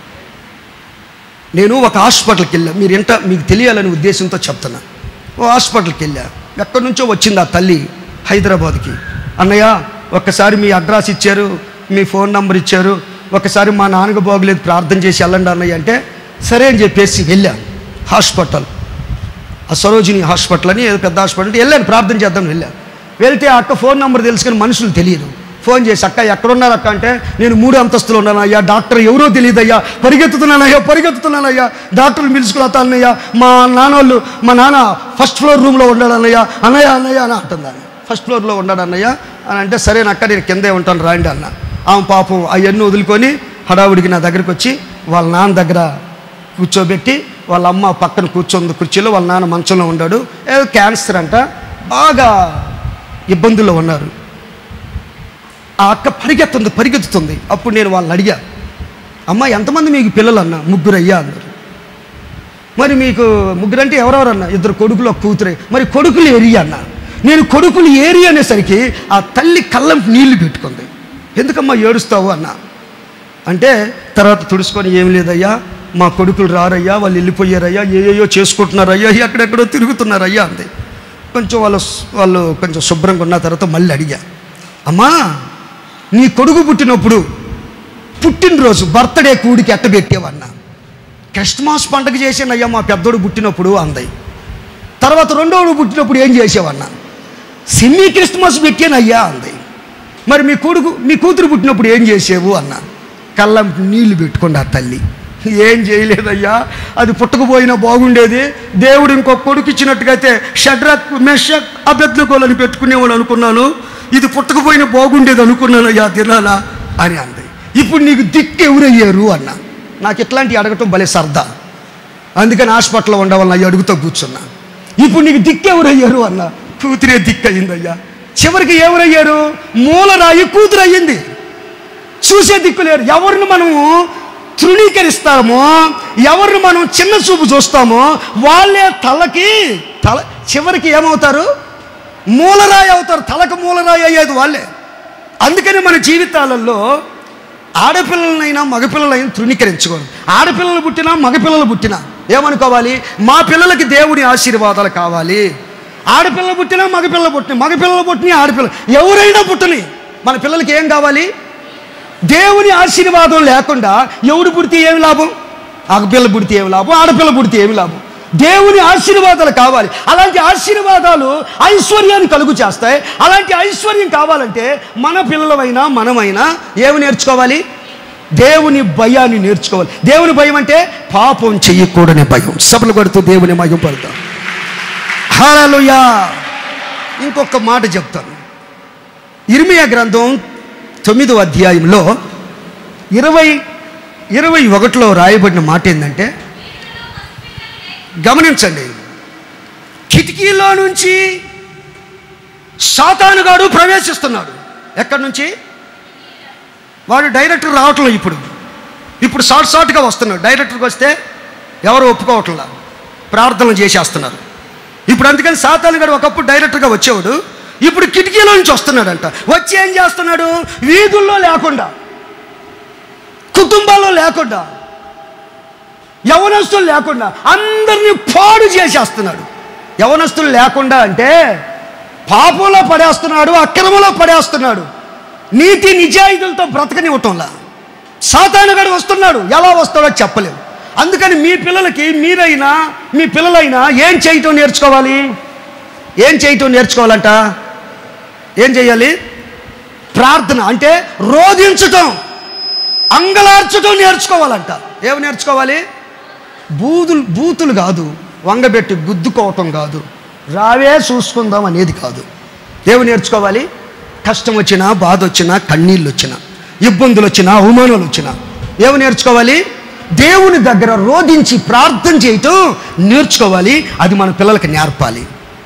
నేను ఒక హాస్పిటల్కి వెళ్ళా మీరు ఎంత మీకు తెలియాలనే ఉద్దేశంతో చెప్తున్నా ఓ హాస్పిటల్కి వెళ్ళా ఎక్కడి నుంచో వచ్చింది ఆ తల్లి హైదరాబాద్కి అన్నయ్య ఒక్కసారి మీ అడ్రస్ ఇచ్చారు మీ ఫోన్ నంబర్ ఇచ్చారు ఒకసారి మా నాన్నకు బాగలేదు ప్రార్థన చేసి వెళ్ళండి అన్నయ్య అంటే సరే అని చెప్పేసి వెళ్ళాను హాస్పిటల్ ఆ సరోజిని హాస్పిటల్ అని ఏదో పెద్ద హాస్పిటల్ అంటే వెళ్ళాను ప్రార్థన చేద్దాం వెళ్ళాను వెళ్తే ఆ అక్క ఫోన్ నెంబర్ తెలుసుకుని మనుషులు తెలియదు ఫోన్ చేసి అక్క ఎక్కడున్నారు అక్క అంటే నేను మూడు అంతస్తులు ఉన్నాను అయ్యా డాక్టర్ ఎవరో తెలియదు అయ్యా పరిగెత్తుతున్నానయ్యా పరిగెత్తుతున్నానయ్యా డాక్టర్లు పిలుచుకుని అన్నయ్య మా నాన్నోళ్ళు మా నాన్న ఫస్ట్ ఫ్లోర్ రూమ్లో ఉన్నాడు అన్నయ్య అన్నయ్య అన్నయ్య అని అంటుందాన్ని ఫస్ట్ ఫ్లోర్లో ఉన్నాడు అన్నయ్య అని అంటే సరేనక్క నేను కిందే ఉంటాను రాండి అన్న ఆమె పాపం అవన్నీ వదులుకొని హడావుడికి నా దగ్గరికి వచ్చి వాళ్ళ నాన్న దగ్గర కూర్చోబెట్టి వాళ్ళ అమ్మ పక్కన కూర్చొంది కుర్చీలో వాళ్ళ నాన్న మంచంలో ఉన్నాడు ఏదో క్యాన్సర్ అంట బాగా ఇబ్బందుల్లో ఉన్నారు ఆ అక్క పరిగెత్తుంది పరిగెత్తుతుంది అప్పుడు నేను వాళ్ళని అడిగా అమ్మ ఎంతమంది మీకు పిల్లలు అన్న ముగ్గురు అయ్యా అన్నారు మరి మీకు ముగ్గురు అంటే ఎవరెవరు అన్న ఇద్దరు కొడుకులు ఒక కూతురే మరి కొడుకులు ఏరియా అన్న నేను కొడుకులు ఏరియా అనేసరికి ఆ తల్లి కళ్ళం నీళ్లు పెట్టుకుంది ఎందుకమ్మా ఏడుస్తావు అన్నా అంటే తర్వాత తుడుచుకొని ఏం లేదయ్యా మా కొడుకులు రారయ్యా వాళ్ళు వెళ్ళిపోయారయ్యా ఏయో చేసుకుంటున్నారయ్యా ఎక్కడెక్కడో తిరుగుతున్నారయ్యా అంది కొంచెం వాళ్ళు వాళ్ళు కొంచెం శుభ్రంగా ఉన్న తర్వాత మళ్ళీ అడిగా అమ్మా నీ కొడుకు పుట్టినప్పుడు పుట్టినరోజు బర్త్డే కూడికి ఎట్ట పెట్టేవన్నా క్రిస్మస్ పండగ చేసానయ్యా మా పెద్దోడు పుట్టినప్పుడు అంది తర్వాత రెండోడు పుట్టినప్పుడు ఏం చేసావన్నా సెమీ క్రిస్మస్ పెట్టానయ్యా అంది మరి మీ కొడుకు మీ కూతురు పుట్టినప్పుడు ఏం చేసేవు అన్న కళ్ళం నీళ్లు పెట్టుకోండి ఆ తల్లి ఏం చేయలేదయ్యా అది పుట్టకపోయినా బాగుండేది దేవుడు ఇంకొక కొడుకు ఇచ్చినట్టుగైతే షడ్రక్ మెషక్ అభ్యర్థుకోలని పెట్టుకునేవాడు అనుకున్నాను ఇది పుట్టకపోయినా బాగుండేది అనుకున్నానయ్యా దినాల అని అంది ఇప్పుడు నీకు దిక్కు ఎవరయ్యారు అన్న నాకు ఇట్లాంటి అడగటం భలే సరదా అందుకని హాస్పిటల్లో ఉండవాలని అయ్యి అడుగుతూ కూర్చున్నా ఇప్పుడు నీకు దిక్కు ఎవరయ్యారు అన్న కూతురే దిక్కు అయ్యిందయ్యా చివరికి ఎవరయ్యారు మూలరాయి కూతురు అయ్యింది చూసే దిక్కు లేరు ఎవరిని మనము తృణీకరిస్తామో ఎవరిని మనం చిన్న చూపు చూస్తామో వాళ్ళే తలకి తల చివరికి ఏమవుతారు మూలరాయి అవుతారు తలకు మూలరాయి అయ్యేది వాళ్ళే అందుకని మన జీవితాలలో ఆడపిల్లలనైనా మగపిల్లలైనా తృణీకరించకూడదు ఆడపిల్లలు పుట్టినా మగపిల్లలు పుట్టినా ఏమనుకోవాలి మా పిల్లలకి దేవుని ఆశీర్వాదాలు కావాలి ఆడపిల్లలు పుట్టినా మగపిల్లలు పుట్టిన మగపిల్లలు పుట్టిన ఆడపిల్ల ఎవరైనా పుట్టని మన పిల్లలకి ఏం కావాలి దేవుని ఆశీర్వాదం లేకుండా ఎవడు పుడితే ఏమి లాభం ఆడపిల్ల పుడితే ఏమి లాభం ఆడపిల్ల పుడితే ఏమి లాభం దేవుని ఆశీర్వాదాలు కావాలి అలాంటి ఆశీర్వాదాలు ఐశ్వర్యాన్ని కలుగు చేస్తాయి అలాంటి ఐశ్వర్యం కావాలంటే మన పిల్లలమైనా మనమైనా ఏమి నేర్చుకోవాలి దేవుని భయాన్ని నేర్చుకోవాలి దేవుని భయం అంటే పాపం చెయ్యకూడని భయం సభలు కొడుతూ దేవుని మయం పడతాం హాలలుయా ఇంకొక మాట చెప్తాను ఇర్మియా గ్రంథం తొమ్మిదో అధ్యాయంలో ఇరవై ఇరవై ఒకటిలో రాయబడిన మాట ఏంటంటే గమనించండి కిటికీలో నుంచి సాతానుగాడు ప్రవేశిస్తున్నాడు ఎక్కడి నుంచి వాడు డైరెక్టర్ రావట్లేదు ఇప్పుడు ఇప్పుడు షార్ట్ షార్ట్గా వస్తున్నాడు డైరెక్టర్కి వస్తే ఎవరు ఒప్పుకోవట్లా ప్రార్థనలు చేసేస్తున్నారు ఇప్పుడు అందుకని సాతాను గడు ఒకప్పుడు డైరెక్ట్గా వచ్చేవాడు ఇప్పుడు కిటికీలో నుంచి వస్తున్నాడంట వచ్చి ఏం చేస్తున్నాడు వీధుల్లో లేకుండా కుటుంబాల్లో లేకుండా యవనస్తులు లేకుండా అందరినీ పాడు చేసేస్తున్నాడు యవనస్తులు లేకుండా అంటే పాపంలో పడేస్తున్నాడు అక్రమంలో పడేస్తున్నాడు నీతి నిజాయితీలతో బ్రతకనివ్వటంలా సాతానుగాడు వస్తున్నాడు ఎలా వస్తాడో చెప్పలేము అందుకని మీ పిల్లలకి మీరైనా మీ పిల్లలైనా ఏం చేయటం నేర్చుకోవాలి ఏం చేయటం నేర్చుకోవాలంట ఏం చేయాలి ప్రార్థన అంటే రోధించటం అంగలార్చటం నేర్చుకోవాలంట ఏమి నేర్చుకోవాలి బూతులు బూతులు కాదు వంగబెట్టి గుద్దుకోవటం కాదు రావే చూసుకుందాం అనేది కాదు ఏమి నేర్చుకోవాలి కష్టం వచ్చినా బాధ వచ్చినా కన్నీళ్ళు వచ్చినా ఇబ్బందులు వచ్చినా అవమానాలు వచ్చినా ఏమి నేర్చుకోవాలి దేవుని దగ్గర రోధించి ప్రార్థన చేయటం నేర్చుకోవాలి అది మన పిల్లలకి నేర్పాలి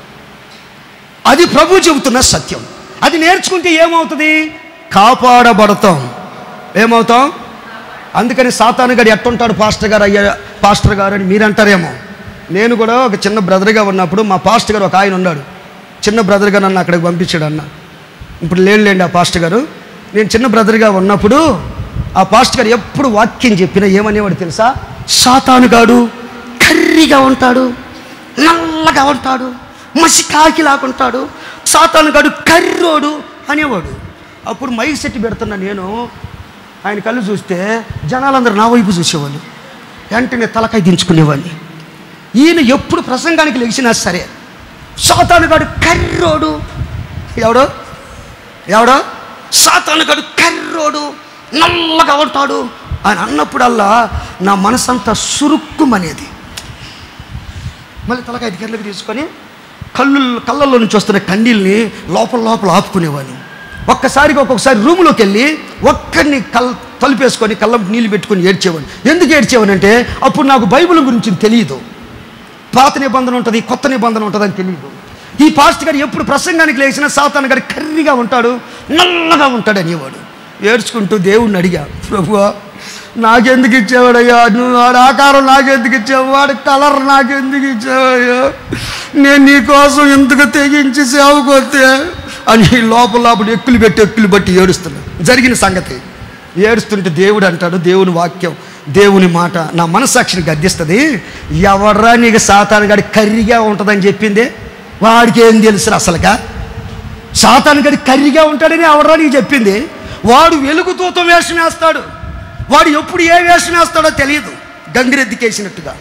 అది ప్రభు చెబుతున్న సత్యం అది నేర్చుకుంటే ఏమవుతుంది కాపాడబడతాం ఏమవుతాం అందుకని సాతాను గడి ఎట్టుంటాడు పాస్టర్ గారు అయ్యా పాస్టర్ గారు అని మీరు అంటారేమో నేను కూడా ఒక చిన్న బ్రదర్గా ఉన్నప్పుడు మా పాస్టర్ గారు ఒక ఆయన ఉన్నాడు చిన్న బ్రదర్గా నన్ను అక్కడికి పంపించాడు అన్న ఇప్పుడు లేండి ఆ పాస్టర్ గారు నేను చిన్న బ్రదర్గా ఉన్నప్పుడు ఆ పాస్టర్ గారు ఎప్పుడు వాక్యం చెప్పినా ఏమనేవాడు తెలుసా సాతానుగాడు కర్రీగా ఉంటాడు నల్లగా ఉంటాడు మసి కాకిలాగుంటాడు సాతానుగాడు కర్రోడు అనేవాడు అప్పుడు మైక్ సెట్ పెడుతున్నా నేను ఆయన కళ్ళు చూస్తే జనాలందరూ నా వైపు చూసేవాళ్ళు వెంటనే తలకాయ దించుకునేవాడిని ఈయన ఎప్పుడు ప్రసంగానికి లెగిసినా సరే సాతానుగాడు కర్రోడు ఎవడో ఎవడో సాతానుగాడు కర్రోడు నల్లగా ఉంటాడు ఆయన అన్నప్పుడల్లా నా మనసంతా సురుక్కుమనేది మళ్ళీ తలకాయ దగ్గరలోకి తీసుకొని కళ్ళు కళ్ళల్లో నుంచి వస్తున్న కన్నీళ్ళని లోపల లోపల ఆపుకునేవాడిని ఒక్కసారిగా ఒక్కొక్కసారి రూములోకి వెళ్ళి ఒక్కడిని కల్ తలుపేసుకొని కళ్ళం నీళ్ళు పెట్టుకొని ఏడ్చేవాడిని ఎందుకు ఏడ్చేవాడిని అంటే అప్పుడు నాకు బైబిల్ గురించి తెలియదు పాత నిబంధన ఉంటుంది కొత్త నిబంధన ఉంటుంది అని తెలియదు ఈ పాస్ట్ గారు ఎప్పుడు ప్రసంగానికి లేచిన సాతాను గారు కర్రీగా ఉంటాడు నల్లగా ఉంటాడు అనేవాడు ఏడ్చుకుంటూ దేవుణ్ణి అడిగా ప్రభువా నాకెందుకు ఇచ్చేవాడయ్యా నువ్వు వాడి ఆకారం నాకెందుకు ఇచ్చావు వాడి కలర్ నాకెందుకు ఇచ్చావయ్యా నేను నీ కోసం ఎందుకు తెగించి సేవకొస్తే అని లోపల లోపల ఎక్కులు పెట్టి ఎక్కులు బట్టి ఏడుస్తున్నా జరిగిన సంగతి ఏడుస్తుంటే దేవుడు అంటాడు దేవుని వాక్యం దేవుని మాట నా మనసాక్షిని గద్దిస్తుంది ఎవర్రా నీకు సాతాను గడి కర్రీగా ఉంటుందని చెప్పింది వాడికి ఏం తెలుసు అసలుగా సాతాను గడి కర్రీగా ఉంటాడని ఎవర్రా నీకు చెప్పింది వాడు వెలుగుతూతం వేషం వేస్తాడు వాడు ఎప్పుడు ఏ వేషం వేస్తాడో తెలియదు గంగిరెద్దికేసినట్టుగా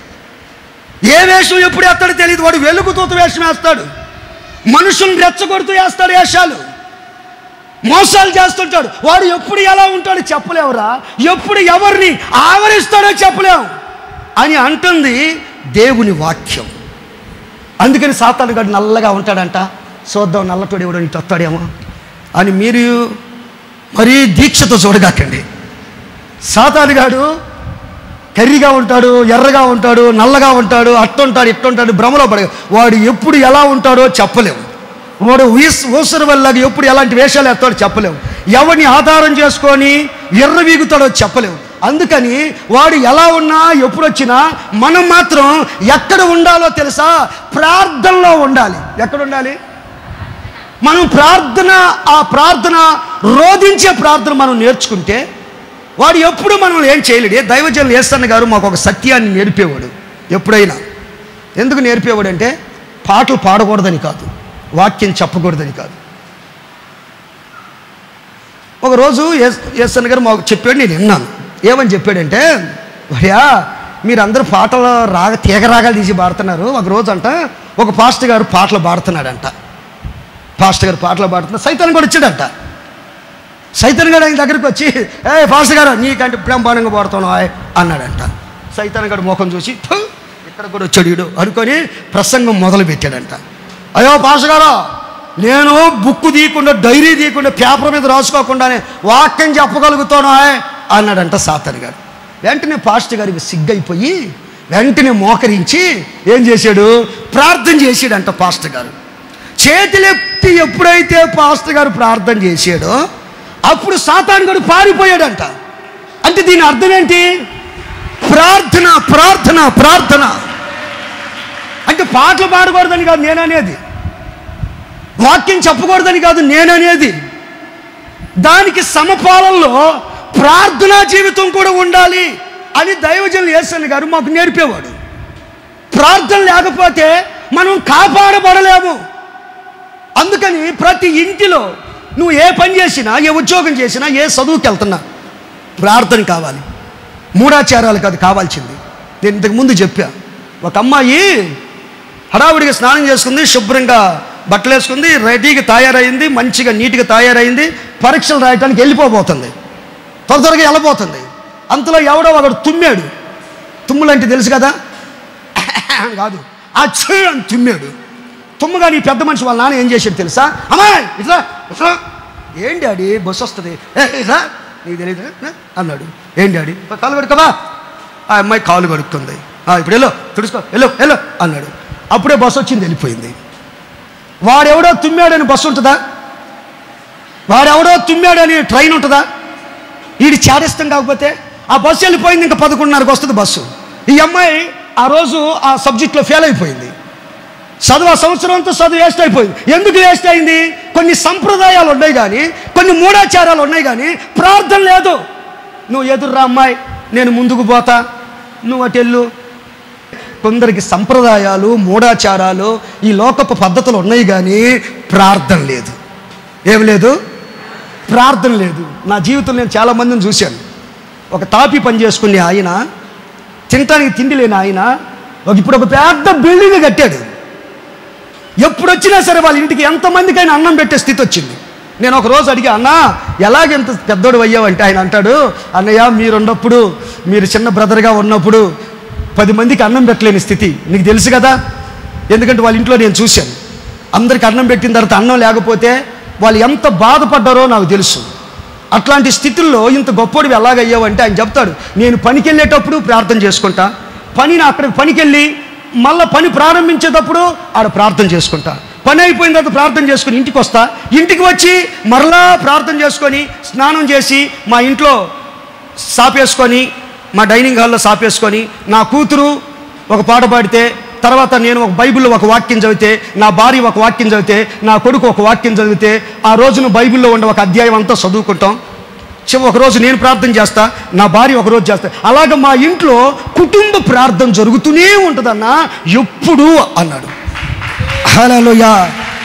ఏ వేషం ఎప్పుడు వేస్తాడో తెలియదు వాడు వెలుగుతూత వేషం వేస్తాడు మనుషుల్ని రెచ్చగొడుతూ వేస్తాడు వేషాలు మోసాలు చేస్తుంటాడు వాడు ఎప్పుడు ఎలా ఉంటాడో చెప్పలేవురా ఎప్పుడు ఎవరిని ఆవరిస్తాడో చెప్పలేము అని అంటుంది దేవుని వాక్యం అందుకని సాతాను గడు నల్లగా ఉంటాడంట చూద్దాం నల్లటోడు ఎవడో ఇటు వస్తాడేమో అని మీరు మరీ దీక్షతో చూడగాకండి సాతానుగాడు కర్రీగా ఉంటాడు ఎర్రగా ఉంటాడు నల్లగా ఉంటాడు అట్టుంటాడు ఇట్టుంటాడు భ్రమలో పడ వాడు ఎప్పుడు ఎలా ఉంటాడో చెప్పలేము వాడు ఊస్ ఊసరు వల్ల ఎప్పుడు ఎలాంటి వేషాలు వేస్తాడో చెప్పలేము ఎవరిని ఆధారం చేసుకొని ఎర్ర వీగుతాడో చెప్పలేము అందుకని వాడు ఎలా ఉన్నా ఎప్పుడు వచ్చినా మనం మాత్రం ఎక్కడ ఉండాలో తెలుసా ప్రార్థనలో ఉండాలి ఎక్కడ ఉండాలి మనం ప్రార్థన ఆ ప్రార్థన రోధించే ప్రార్థన మనం నేర్చుకుంటే వాడు ఎప్పుడు మనం ఏం చేయలేడు ఏ దైవజనులు ఏస్తన్న గారు మాకు ఒక సత్యాన్ని నేర్పేవాడు ఎప్పుడైనా ఎందుకు నేర్పేవాడు అంటే పాటలు పాడకూడదని కాదు వాక్యం చెప్పకూడదని కాదు ఒకరోజు ఏసన్న గారు మాకు చెప్పాడు నేను విన్నాను ఏమని చెప్పాడంటే భయ్యా మీరందరూ పాటలు రాగ తీగ రాగాలు తీసి పాడుతున్నారు ఒక రోజు అంట ఒక పాస్టర్ గారు పాటలు పాడుతున్నాడంట పాస్టర్ గారు పాటలు పాడుతున్నారు సైతాన్ కూడా వచ్చాడంట సైతాన్ గారు ఆయన దగ్గరికి వచ్చి ఏ పాస్టర్ గారు నీకంటే బ్రహ్మాండంగా పాడుతున్నావు ఆయ్" అన్నాడంట సైతాన్ గారు ముఖం చూసి "ఫు, ఇక్కడ కూడా వచ్చాడు వీడు అనుకొని ప్రసంగం మొదలు పెట్టాడంట అయ్యో పాస్టర్ గారు నేను బుక్ తీయకుండా డైరీ తీయకుండా పేపర్ మీద రాసుకోకుండానే వాక్యం చెప్పగలుగుతాను ఆయ్" అన్నాడంట సాతాన్ గారు వెంటనే పాస్టర్ గారికి సిగ్గైపోయి వెంటనే మోకరించి ఏం చేశాడు ప్రార్థన చేసాడంట పాస్టర్ గారు చేతులెత్తి ఎప్పుడైతే పాస్టర్ గారు ప్రార్థన చేశాడో అప్పుడు సాతాన్ గడు పారిపోయాడంట అంటే దీని అర్థం ఏంటి ప్రార్థన ప్రార్థన ప్రార్థన అంటే పాటలు పాడకూడదని కాదు నేననేది వాక్యం చెప్పకూడదని కాదు నేననేది దానికి సమపాలనలో ప్రార్థనా జీవితం కూడా ఉండాలి అని దైవజనులు యేసన్ గారు మాకు నేర్పేవాడు ప్రార్థన లేకపోతే మనం కాపాడబడలేము అందుకని ప్రతి ఇంటిలో నువ్వు ఏ పని చేసినా ఏ ఉద్యోగం చేసినా ఏ చదువుకి వెళ్తున్నా ప్రార్థన కావాలి మూఢాచారాలు కాదు కావాల్సింది నేను ఇంతకు ముందు చెప్పా ఒక అమ్మాయి హడావుడిగా స్నానం చేసుకుంది శుభ్రంగా బట్టలు వేసుకుంది రెడీగా తయారైంది మంచిగా నీట్గా తయారైంది పరీక్షలు రాయటానికి వెళ్ళిపోబోతుంది త్వర త్వరగా వెళ్ళబోతుంది అంతలో ఎవడో ఒకడు తుమ్మాడు తుమ్ములంటే తెలుసు కదా కాదు ఆ చెయ్యి అని తుమ్మాడు తుమ్మగా నీ పెద్ద మనిషి వాళ్ళ నాన్న ఏం చేశాడు తెలుసా అమ్మాయి ఇట్లా ఇట్లా ఏం డాడీ బస్సు వస్తుంది "ఏ, ఇట్లా నీకు తెలియదు అన్నాడు ఏం డాడీ "పో, కాలు కడుకోవా ఆ అమ్మాయి కాలు కడుక్కుంది "ఆ, ఇప్పుడు వెళ్ళు తుడుచుకో వెళ్ళు వెళ్ళు అన్నాడు అప్పుడే బస్సు వచ్చింది వెళ్ళిపోయింది వాడెవడో తుమ్మాడని బస్సు ఉంటుందా వాడెవడో తుమ్మాడని ట్రైన్ ఉంటుందా వీడి చారిస్తాం కాకపోతే ఆ బస్సు వెళ్ళిపోయింది ఇంకా పదకొండున్నరకు వస్తుంది బస్సు ఈ అమ్మాయి ఆ రోజు ఆ సబ్జెక్ట్లో ఫెయిల్ అయిపోయింది చదువు ఆ సంవత్సరం అంతా చదువు వేస్ట్ అయిపోయింది ఎందుకు వేస్ట్ అయింది కొన్ని సంప్రదాయాలు ఉన్నాయి కానీ కొన్ని మూఢాచారాలు ఉన్నాయి కానీ ప్రార్థన లేదు నువ్వు ఎదురురా అమ్మాయి నేను ముందుకు పోతా నువ్వు అటు వెళ్ళు కొందరికి సంప్రదాయాలు మూఢాచారాలు ఈ లోకపు పద్ధతులు ఉన్నాయి కానీ ప్రార్థన లేదు ఏం లేదు ప్రార్థన లేదు నా జీవితంలో నేను చాలా మందిని చూశాను ఒక తాపి పని చేసుకునే ఆయన తినటానికి తిండి లేని ఆయన ఒక ఇప్పుడు ఒక పెద్ద బిల్డింగ్ కట్టాడు ఎప్పుడు వచ్చినా సరే వాళ్ళ ఇంటికి ఎంతమందికైనా అన్నం పెట్టే స్థితి వచ్చింది నేను ఒక రోజు అడిగా అన్న ఎలాగెంత పెద్దోడు అయ్యావంటే ఆయన అంటాడు అన్నయ్య మీరున్నప్పుడు మీరు చిన్న బ్రదర్గా ఉన్నప్పుడు పది మందికి అన్నం పెట్టలేని స్థితి నీకు తెలుసు కదా ఎందుకంటే వాళ్ళ ఇంట్లో నేను చూశాను అందరికి అన్నం పెట్టిన తర్వాత అన్నం లేకపోతే వాళ్ళు ఎంత బాధపడ్డారో నాకు తెలుసు అట్లాంటి స్థితుల్లో ఇంత గొప్పోడివి ఎలాగయ్యావంటే ఆయన చెప్తాడు నేను పనికి వెళ్ళేటప్పుడు ప్రార్థన చేసుకుంటా పనిని అక్కడ పనికి వెళ్ళి మళ్ళీ పని ప్రారంభించేటప్పుడు ఆడ ప్రార్థన చేసుకుంటా పని అయిపోయిన తర్వాత ప్రార్థన చేసుకుని ఇంటికి వస్తా ఇంటికి వచ్చి మరలా ప్రార్థన చేసుకొని స్నానం చేసి మా ఇంట్లో సాపేసుకొని మా డైనింగ్ హాల్లో సాపేసుకొని నా కూతురు ఒక పాట పాడితే తర్వాత నేను ఒక బైబిల్లో ఒక వాక్యం చదివితే నా భార్య ఒక వాక్యం చదివితే నా కొడుకు ఒక వాక్యం చదివితే ఆ రోజున బైబిల్లో ఉండే ఒక అధ్యాయం అంతా చదువుకుంటాం చివ ఒక రోజు నేను ప్రార్థన చేస్తా నా భార్య ఒక రోజు చేస్తా అలాగ మా ఇంట్లో కుటుంబ ప్రార్థన జరుగుతూనే ఉంటుందన్న ఎప్పుడు అన్నాడు హలోయా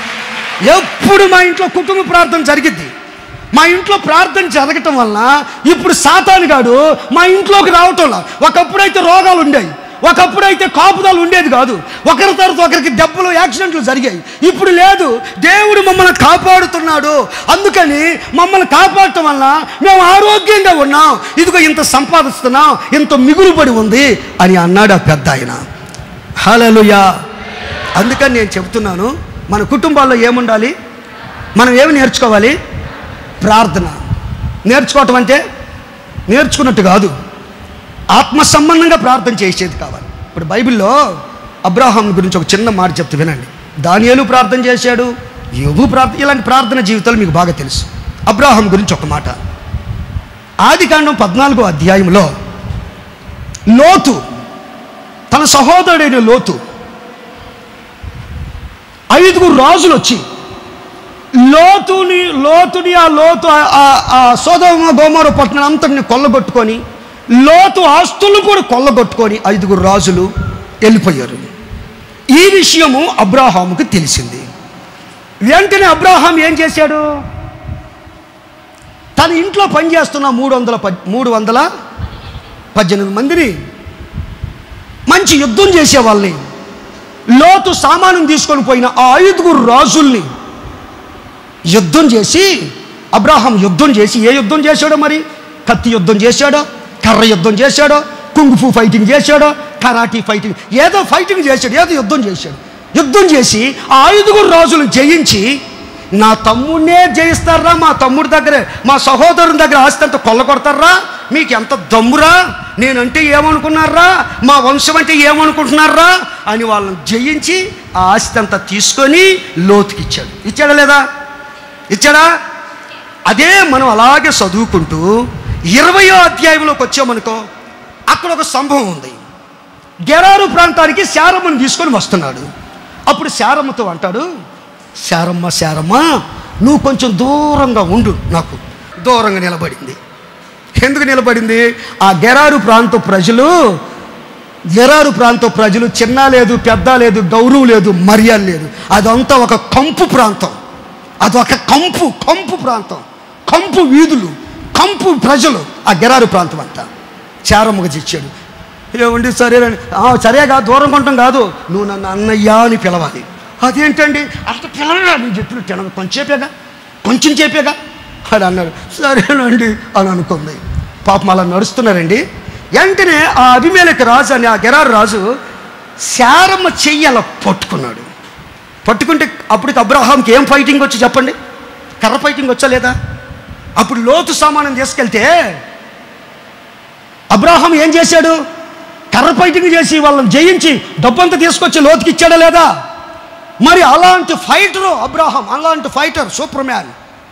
ఎప్పుడు మా ఇంట్లో కుటుంబ ప్రార్థన జరిగిద్ది మా ఇంట్లో ప్రార్థన జరగటం వలన ఇప్పుడు సాతానుగాడు మా ఇంట్లోకి రావటంలా ఒకప్పుడైతే రోగాలు ఉండేవి ఒకప్పుడైతే కాపుదాలు ఉండేది కాదు ఒకరి తర్వాత ఒకరికి దెబ్బలు యాక్సిడెంట్లు జరిగాయి ఇప్పుడు లేదు దేవుడు మమ్మల్ని కాపాడుతున్నాడు అందుకని మమ్మల్ని కాపాడటం వల్ల మేము ఆరోగ్యంగా ఉన్నాం ఇదిగో ఇంత సంపాదిస్తున్నాం ఇంత మిగులుబడి ఉంది అని అన్నాడు ఆ పెద్ద ఆయన హలలుయా అందుకని నేను చెప్తున్నాను మన కుటుంబాల్లో ఏముండాలి మనం ఏమి నేర్చుకోవాలి ప్రార్థన నేర్చుకోవటం అంటే నేర్చుకున్నట్టు కాదు ఆత్మ సంబంధంగా ప్రార్థన చేసేది కావాలి ఇప్పుడు బైబిల్లో అబ్రాహాం గురించి ఒక చిన్న మాట చెప్తే వినండి దానియేలు ప్రార్థన చేశాడు యోగు ప్రార్థన ఇలాంటి ప్రార్థన జీవితాలు మీకు బాగా తెలుసు అబ్రాహాం గురించి ఒక మాట ఆది కాండం పద్నాలుగో అధ్యాయంలో లోతు తన సహోదరుడైన లోతు ఐదుగురు రాజులు వచ్చి లోతుని లోతుని ఆ లోతు ఆ- ఆ- ఆ సోదమ గోమర పట్టణం అంతటిని కొల్లగొట్టుకొని లోతు ఆస్తులు కూడా కొల్లగొట్టుకొని ఐదుగురు రాజులు వెళ్ళిపోయారు ఈ విషయము అబ్రాహాముకు తెలిసింది వెంటనే అబ్రాహాం ఏం చేశాడు తన ఇంట్లో పనిచేస్తున్న మూడు వందల పద్ మూడు వందల పద్దెనిమిది మందిని మంచి యుద్ధం చేసే వాళ్ళని లోతు సామానం తీసుకొని పోయిన ఆ ఐదుగురు రాజుల్ని యుద్ధం చేసి అబ్రాహాం యుద్ధం చేసి ఏ యుద్ధం చేశాడో మరి కత్తి యుద్ధం చేశాడో కర్ర యుద్ధం చేశాడో కుంగుఫు ఫైటింగ్ చేశాడో కరాటీ ఫైటింగ్ ఏదో ఫైటింగ్ చేశాడు ఏదో యుద్ధం చేశాడు యుద్ధం చేసి ఆ ఐదుగురు రాజులు జయించి నా తమ్ముడినే జయిస్తారా మా తమ్ముడి దగ్గర మా సహోదరుని దగ్గర ఆస్తి అంతా కొల్లగొడతారా మీకు ఎంత దమ్మురా నేనంటే ఏమనుకున్నారా మా వంశం అంటే ఏమనుకుంటున్నారా అని వాళ్ళని జయించి ఆ ఆస్తి అంతా తీసుకొని లోతుకి ఇచ్చాడు ఇచ్చాడా లేదా ఇచ్చాడా అదే మనం అలాగే చదువుకుంటూ ఇరవయో అధ్యాయంలోకి వచ్చామనుకో అక్కడ ఒక సంభవం ఉంది గెరారు ప్రాంతానికి శారమ్మను తీసుకొని వస్తున్నాడు అప్పుడు శారమ్మతో అంటాడు శారమ్మ శారమ్మ నువ్వు కొంచెం దూరంగా ఉండు నాకు దూరంగా నిలబడింది ఎందుకు నిలబడింది ఆ గెరారు ప్రాంత ప్రజలు గెరారు ప్రాంత ప్రజలు చిన్న లేదు పెద్ద లేదు గౌరవం లేదు మర్యాద లేదు అదంతా ఒక కంపు ప్రాంతం అదొక కంపు కంపు ప్రాంతం కంపు వీధులు కంపు ప్రజలు ఆ గెరారు ప్రాంతం అంతా చారమ్మకి ఇచ్చాడు ఏమండి సరేనండి "ఆ, సరేగా దూరం కొంటాం కాదు నువ్వు నన్ను అన్నయ్య అని పిలవాలి అదేంటండి అసలు పిలవరా నేను చెప్పిన తినదు కొంచెం చెప్పాగా కొంచెం చెప్పాగా అని అన్నాడు సరేనండి అని అనుకుంది పాపం అలా నడుస్తున్నారండి వెంటనే ఆ అభిమేలకి రాజు అని ఆ గెరారు రాజు శారమ్మ చెయ్యి అలా పట్టుకున్నాడు పట్టుకుంటే అప్పటికి అబ్రహాంకి ఏం ఫైటింగ్ వచ్చి చెప్పండి కర్ర ఫైటింగ్ వచ్చా లేదా అప్పుడు లోతు సామానం తీసుకెళ్తే అబ్రాహం ఏం చేశాడు కర్ర ఫైటింగ్ చేసి వాళ్ళని జయించి డబ్బంతా తీసుకొచ్చి లోతుకి ఇచ్చాడా లేదా మరి అలాంటి ఫైటరు అబ్రాహం అలాంటి ఫైటర్ సూపర్ మ్యాన్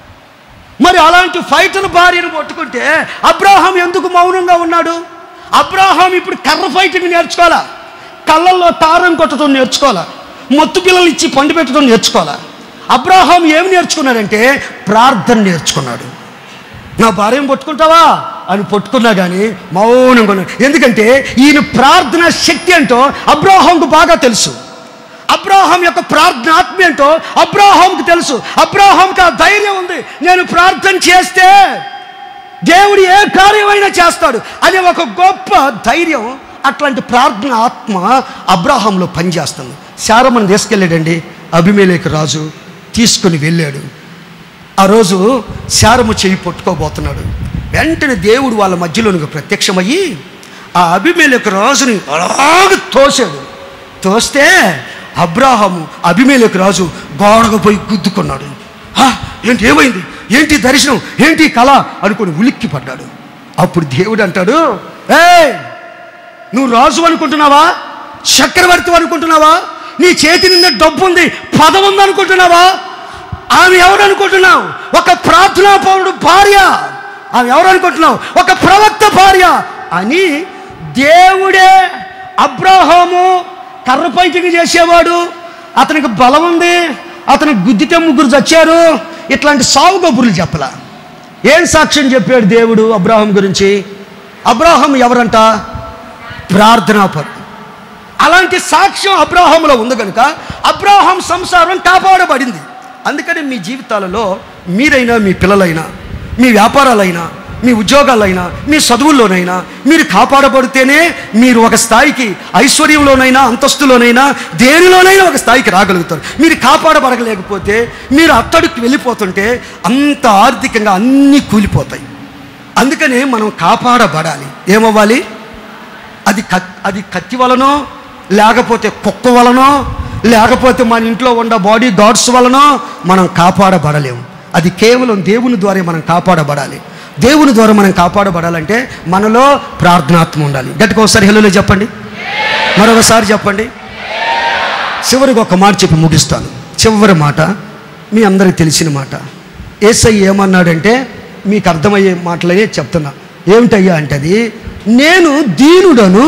మరి అలాంటి ఫైటర్ భార్యను పట్టుకుంటే అబ్రాహం ఎందుకు మౌనంగా ఉన్నాడు అబ్రాహం ఇప్పుడు కర్ర ఫైటింగ్ నేర్చుకోవాలా కళ్ళల్లో తారం కొట్టడం నేర్చుకోవాలా మత్తు పిల్లలు ఇచ్చి పండు పెట్టడం నేర్చుకోవాలా అబ్రాహం ఏమి నేర్చుకున్నాడంటే ప్రార్థన నేర్చుకున్నాడు నా భార్యను పట్టుకుంటావా అని పట్టుకున్నా కానీ మౌనంగా ఉన్నాడు ఎందుకంటే ఈయన ప్రార్థన శక్తి ఏంటో అబ్రాహంకు బాగా తెలుసు అబ్రాహం యొక్క ప్రార్థన ఆత్మ ఏంటో అబ్రాహంకు తెలుసు అబ్రాహంకి ఆ ధైర్యం ఉంది నేను ప్రార్థన చేస్తే దేవుడు ఏ కార్యమైనా చేస్తాడు అనే ఒక గొప్ప ధైర్యం అట్లాంటి ప్రార్థన ఆత్మ అబ్రాహంలో పనిచేస్తుంది శారమ్మను తీసుకెళ్ళాడండి అభిమేలేకు రాజు తీసుకుని వెళ్ళాడు ఆ రోజు శారము చెయ్యి పట్టుకోబోతున్నాడు వెంటనే దేవుడు వాళ్ళ మధ్యలోనికి ప్రత్యక్షమయ్యి ఆ అభిమేలకు రాజుని అలాగ తోశాడు తోస్తే అబ్రాహము అభిమేలకు రాజు గోడకు పోయి గుద్దుకున్నాడు "ఆ, ఏంటి ఏమైంది ఏంటి దర్శనం ఏంటి కళ అనుకుని ఉలిక్కి పడ్డాడు అప్పుడు దేవుడు అంటాడు ఏయ్ నువ్వు రాజు అనుకుంటున్నావా చక్రవర్తి అనుకుంటున్నావా నీ చేతి నిండా డబ్బు ఉంది పదం ఉంది అనుకుంటున్నావా ఆమె ఎవరు అనుకుంటున్నావు ఒక ప్రార్థనా పౌరుడు భార్య ఆమె ఎవరు అనుకుంటున్నావు ఒక ప్రవక్త భార్య అని దేవుడే అబ్రాహాము కర్ర పైటికి చేసేవాడు అతనికి బలం ఉంది అతను గుద్దితే ముగ్గురు చచ్చారు ఇట్లాంటి సావు కబుర్లు చెప్పలా ఏం సాక్ష్యం చెప్పాడు దేవుడు అబ్రాహం గురించి అబ్రాహం ఎవరంట ప్రార్థనాపరుడు అలాంటి సాక్ష్యం అబ్రాహంలో ఉంది కనుక అబ్రాహం సంసారం కాపాడబడింది అందుకని మీ జీవితాలలో మీరైనా మీ పిల్లలైనా మీ వ్యాపారాలైనా మీ ఉద్యోగాలైనా మీ చదువుల్లోనైనా మీరు కాపాడబడితేనే మీరు ఒక స్థాయికి ఐశ్వర్యంలోనైనా అంతస్తులోనైనా దేనిలోనైనా ఒక స్థాయికి రాగలుగుతారు మీరు కాపాడబడలేకపోతే మీరు అట్టడికి వెళ్ళిపోతుంటే అంత ఆర్థికంగా అన్నీ కూలిపోతాయి అందుకనే మనం కాపాడబడాలి ఏమవ్వాలి అది కత్ అది కత్తి వలనో లేకపోతే కుక్క వలనో లేకపోతే మన ఇంట్లో ఉన్న బాడీ గార్డ్స్ వలనో మనం కాపాడబడలేము అది కేవలం దేవుని ద్వారా మనం కాపాడబడాలి దేవుని ద్వారా మనం కాపాడబడాలంటే మనలో ప్రార్థనాత్మ ఉండాలి గట్టిగా ఒకసారి హెల్లోలో చెప్పండి మరొకసారి చెప్పండి చివరికి ఒక మాట చెప్పి ముగిస్తాను చివరి మాట మీ అందరికి తెలిసిన మాట ఏసై ఏమన్నాడంటే మీకు అర్థమయ్యే మాటలనే చెప్తున్నా ఏమిటయ్యా అంటే అది నేను దీనుడను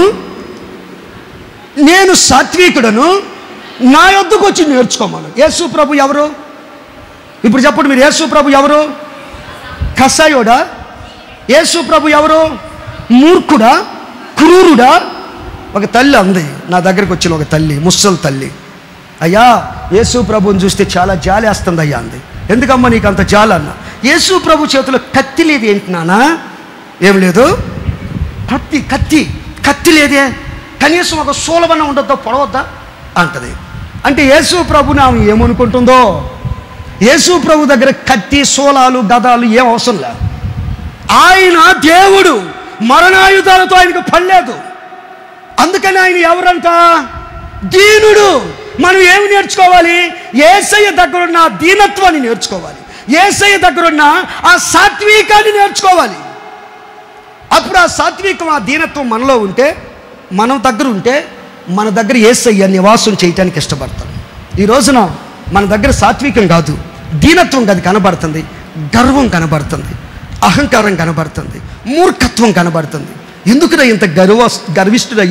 నేను సాత్వికుడను నా యొద్దకు వచ్చి నేర్చుకోమను యేసు ప్రభు ఎవరు ఇప్పుడు చెప్పండి మీరు యేసు ప్రభు ఎవరు కసాయోడా యేసు ప్రభు ఎవరు మూర్ఖుడా క్రూరుడా ఒక తల్లి అంది నా దగ్గరికి వచ్చిన ఒక తల్లి ముసలి తల్లి అయ్యా యేసు ప్రభుని చూస్తే చాలా జాలి వేస్తుంది అయ్యా అంది ఎందుకమ్మా నీకు అంత జాలి అన్న యేసు ప్రభు చేతిలో కత్తి లేదు ఏంటి నానా ఏం లేదు కత్తి కత్తి కత్తి లేదే కనీసం ఒక శూలవన్న ఉండొద్దా పొడవద్దా అంటది అంటే యేసు ప్రభుని ఆమె ఏమనుకుంటుందో యేసు ప్రభు దగ్గర కత్తి శూలాలు గదాలు ఏం అవసరం లేదు ఆయన దేవుడు మరణాయుధాలతో ఆయనకు పడలేదు అందుకని ఆయన ఎవరంట దీనుడు మనం ఏమి నేర్చుకోవాలి ఏసయ్య దగ్గరున్న ఆ దీనత్వాన్ని నేర్చుకోవాలి ఏసయ్య దగ్గరున్న ఆ సాత్వికాన్ని నేర్చుకోవాలి అప్పుడు ఆ సాత్వికం ఆ దీనత్వం మనలో ఉంటే మన దగ్గర ఉంటే మన దగ్గర ఏసయ్య నివాసం చేయటానికి ఇష్టపడతాం ఈ రోజున మన దగ్గర సాత్వికం కాదు దీనత్వం అది కనబడుతుంది గర్వం కనబడుతుంది అహంకారం కనబడుతుంది మూర్ఖత్వం కనబడుతుంది ఎందుకురా ఇంత గర్వ గర్విష్ఠుడయ్యావు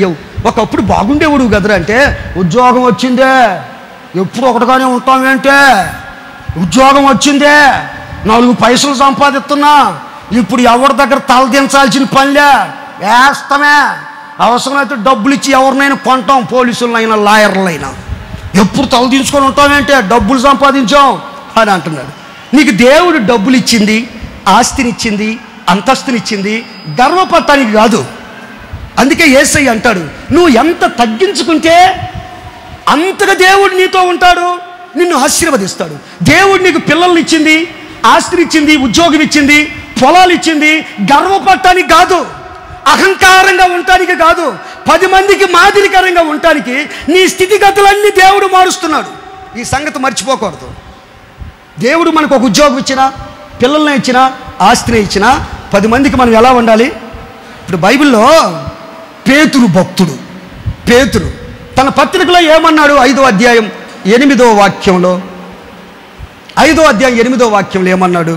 ఒకప్పుడు బాగుండేవాడు కదరా అంటే ఉద్యోగం వచ్చిందే ఎప్పుడు ఒకటిగానే ఉంటామేంటే ఉద్యోగం వచ్చిందే నాలుగు పైసలు సంపాదిస్తున్నా ఇప్పుడు ఎవరి దగ్గర తలదించాల్సిన పనిలే వేస్తామే అవసరమైతే డబ్బులు ఇచ్చి ఎవరినైనా కొంటాం పోలీసులైనా లాయర్లైనా ఎప్పుడు తల తీసుకొని ఉంటామేంటే డబ్బులు సంపాదించాం అని అంటున్నాడు నీకు దేవుడు డబ్బులు ఇచ్చింది ఆస్తినిచ్చింది అంతస్తునిచ్చింది గర్వపడటానికి కాదు అందుకే ఏసై అంటాడు నువ్వు ఎంత తగ్గించుకుంటే అంతగా దేవుడు నీతో ఉంటాడు నిన్ను ఆశీర్వదిస్తాడు దేవుడు నీకు పిల్లల్ని ఇచ్చింది ఆస్తిని ఇచ్చింది ఉద్యోగం ఇచ్చింది పొలాలు ఇచ్చింది గర్వపడటానికి కాదు అహంకారంగా ఉండటానికి కాదు పది మందికి మాదిరికరంగా ఉండటానికి నీ స్థితిగతులన్నీ దేవుడు మారుస్తున్నాడు ఈ సంగతి మర్చిపోకూడదు దేవుడు మనకు ఒక ఉద్యోగం ఇచ్చినా పిల్లల్ని ఇచ్చినా ఆస్తిని ఇచ్చినా పది మందికి మనం ఎలా ఉండాలి ఇప్పుడు బైబిల్లో పేతురు భక్తుడు పేతురు తన పత్రికలో ఏమన్నాడు ఐదో అధ్యాయం ఎనిమిదో వాక్యంలో ఐదో అధ్యాయం ఎనిమిదో వాక్యంలో ఏమన్నాడు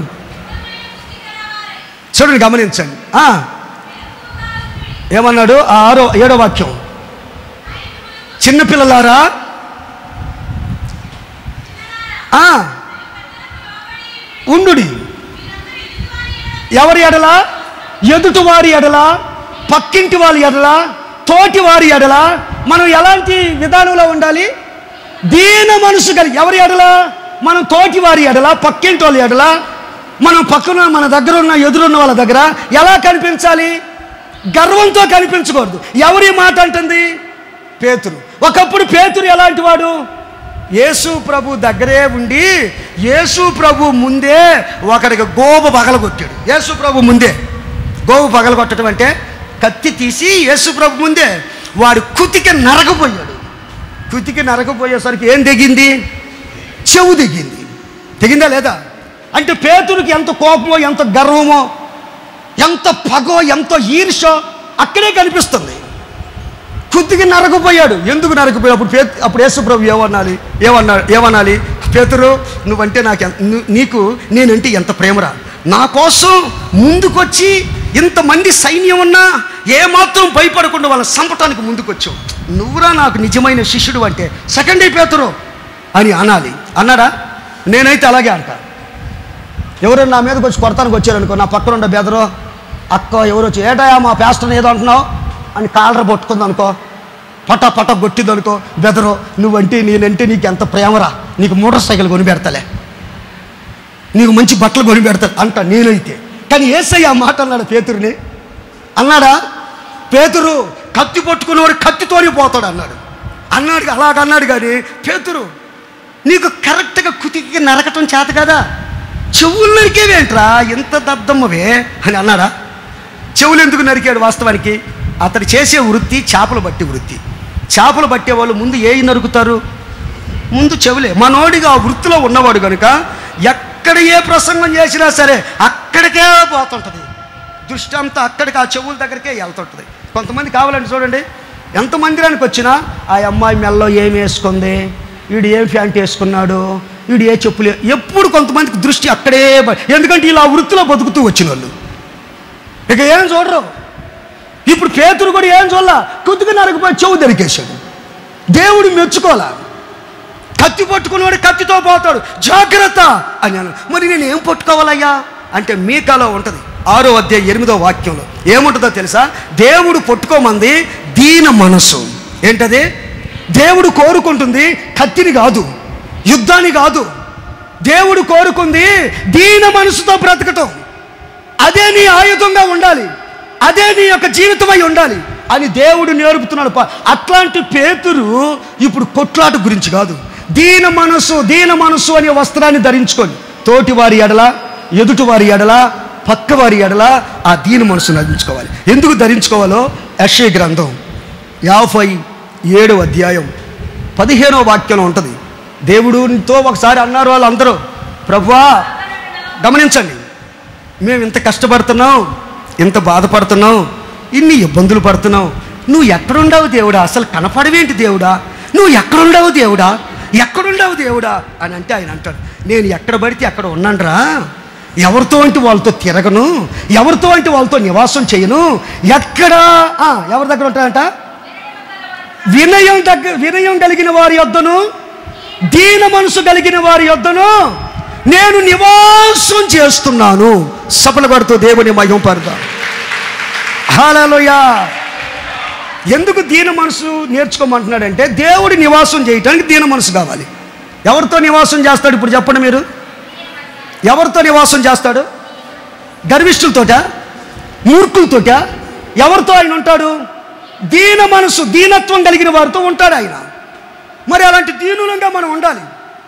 చూడండి గమనించండి ఆ, ఏమన్నాడు ఆ ఆరో ఏడో వాక్యం చిన్నపిల్లలారా ఆ, ఉండుడి ఎవరి ఎడల ఎదుటి వారి ఎడల పక్కింటి వారి ఎడల తోటి వారి ఎడల మనం ఎలాంటి విధానంలో ఉండాలి దీన మనసు కలిగి ఎవరి ఎడల మనం తోటి వారి ఎడల పక్కింటి వాళ్ళ ఎడల మనం పక్కన మన దగ్గర ఉన్న ఎదురున్న వాళ్ళ దగ్గర ఎలా కనిపించాలి గర్వంతో కనిపించకూడదు ఎవరి మాట అంటుంది పేతురు ఒకప్పుడు పేతురు ఎలాంటి వాడు యేసు ప్రభు దగ్గరే ఉండి యేసు ప్రభు ముందే ఒకడికి గోబు పగలగొట్టాడు యేసు ప్రభు ముందే గోబు పగలగొట్టడం అంటే కత్తి తీసి యేసు ప్రభు ముందే వాడు కుతికి నరకపోయాడు కుతికి నరకపోయేసరికి ఏం తెగింది చెవు తెగింది తెగిందా లేదా అంటే పేతురికి ఎంత కోపమో ఎంత గర్వమో ఎంత పగో ఎంత ఈర్షో అక్కడే కనిపిస్తుంది కుత్తికి నరకపోయాడు ఎందుకు నరకపోయాడు అప్పుడు పే అప్పుడు యేసుప్రభు ఏమన్నాలి ఏమన్నా ఏమనాలి పేతురు నువ్వంటే నాకు ఎంత- ను- నీకు నేనంటే ఎంత ప్రేమరా నా కోసం ముందుకొచ్చి ఇంతమంది సైన్యం ఉన్నా ఏమాత్రం భయపడకుండా వాళ్ళని చంపటానికి ముందుకొచ్చావు నువ్వురా నాకు నిజమైన శిష్యుడు అంటే సెకండ్ డే పేతురు అని అనాలి అన్నాడా నేనైతే అలాగే అంటా ఎవరైనా నా మీదకి వచ్చి కొడతానికి వచ్చారనుకో నా పక్కన ఉండే బెదరు అక్క ఎవరు వచ్చి ఏటయా మా పేస్టర్ని ఏదో అంటున్నావు అని కాలర పట్టుకుంది అనుకో పట పట కొట్టింది అనుకో బెదరు నువ్వంటే నేనంటే నీకు ఎంత ప్రేమరా నీకు మోటార్ సైకిల్ కొని పెడతలే నీకు మంచి బట్టలు కొని పెడతా అంట నేనైతే కానీ ఏసయ్య ఆ మాట అన్నాడు పేతురుని అన్నాడా పేతురు కత్తి పట్టుకున్నవాడు కత్తితోనే పోతాడు అన్నాడు అన్నాడు అలాగన్నాడు కానీ పేతురు నీకు కరెక్ట్గా కుతికి నరకటం చేత కదా చెవులు నరికేవేంట్రా ఎంత దద్దమ్మవే అని అన్నాడా చెవులు ఎందుకు నరికాడు వాస్తవానికి అతడు చేసే వృత్తి చేపలు బట్టి వృత్తి చేపలు పట్టే వాళ్ళు ముందు ఏ నరుకుతారు ముందు చెవులే మనోడిగా ఆ వృత్తిలో ఉన్నవాడు కనుక ఎక్కడ ఏ ప్రసంగం చేసినా సరే అక్కడికే పోతుంటుంది దృష్టి అంతా అక్కడికి ఆ చెవుల దగ్గరికే వెళ్తుంటుంది కొంతమంది కావాలండి చూడండి ఎంత మందిరానికి వచ్చినా ఆ అమ్మాయి మెల్లో ఏం వేసుకుంది వీడు ఏం ప్యాంట్ వేసుకున్నాడు వీడు ఏ చెప్పులు ఎప్పుడు కొంతమందికి దృష్టి అక్కడే ప- ఎందుకంటే ఇలా ఆ వృత్తిలో బతుకుతూ వచ్చిన వాళ్ళు ఇక ఏం చూడరు ఇప్పుడు పేతురు కూడా ఏం చూడాల కొద్దిగా నరకపోయి చెవు దరికేశాడు దేవుడు మెచ్చుకోవాలా కత్తి పట్టుకున్నవాడు కత్తితో పోతాడు జాగ్రత్త అని అన్నాడు మరి నేను ఏం పట్టుకోవాలయ్యా అంటే మీకాలో ఉంటుంది ఆరో అధ్యాయం ఎనిమిదో వాక్యంలో ఏముంటుందో తెలుసా దేవుడు పట్టుకోమంది దీన మనసు ఏంటది దేవుడు కోరుకుంటుంది కత్తిని కాదు యుద్ధాన్ని కాదు దేవుడు కోరుకుంది దీన మనసుతో బ్రతకటం అదే నీ ఆయుధంగా ఉండాలి అదే నీ యొక్క జీవితమై ఉండాలి అని దేవుడు నేర్పుతున్నాడు పా- అట్లాంటి పేతురు ఇప్పుడు కొట్లాట గురించి కాదు దీన మనసు దీన మనసు అనే వస్త్రాన్ని ధరించుకొని తోటి వారి ఎడల ఎదుటి వారి ఎడల పక్క వారి ఎడల ఆ దీన మనసును ధరించుకోవాలి ఎందుకు ధరించుకోవాలో యశ్య గ్రంథం యాభై ఏడు అధ్యాయం పదిహేనో వాక్యం ఉంటుంది దేవుడితో ఒకసారి అన్నారు వాళ్ళందరూ ప్రభువా గమనించండి మేము ఇంత కష్టపడుతున్నాం ఇంత బాధపడుతున్నాం ఇన్ని ఇబ్బందులు పడుతున్నాం నువ్వు ఎక్కడుండవు దేవుడా అసలు కనపడవేంటి దేవుడా నువ్వు ఎక్కడుండవు దేవుడా ఎక్కడుండవు దేవుడా అని అంటే ఆయన అంటాడు నేను ఎక్కడ పడితే అక్కడ ఉన్నానురా ఎవరితో అంటే వాళ్ళతో తిరగను ఎవరితో అంటే వాళ్ళతో నివాసం చేయను ఎక్కడ ఆ, ఎవరి దగ్గర ఉంటాడంట వినయం దగ్గర వినయం కలిగిన వారి యొద్దను దీన మనసు కలిగిన వారి యొద్దను నేను నివాసం చేస్తున్నాను సఫల పడుతూ దేవుని మయం పరదా హాలలోయా ఎందుకు దీన మనసు నేర్చుకోమంటున్నాడంటే దేవుడి నివాసం చేయటానికి దీన మనసు కావాలి ఎవరితో నివాసం చేస్తాడు ఇప్పుడు చెప్పండి మీరు ఎవరితో నివాసం చేస్తాడు గర్విష్ఠులతోట మూర్ఖులతోట ఎవరితో ఆయన ఉంటాడు దీన మనసు దీనత్వం కలిగిన వారితో ఉంటాడు ఆయన మరి అలాంటి దీనులంగా మనం ఉండాలి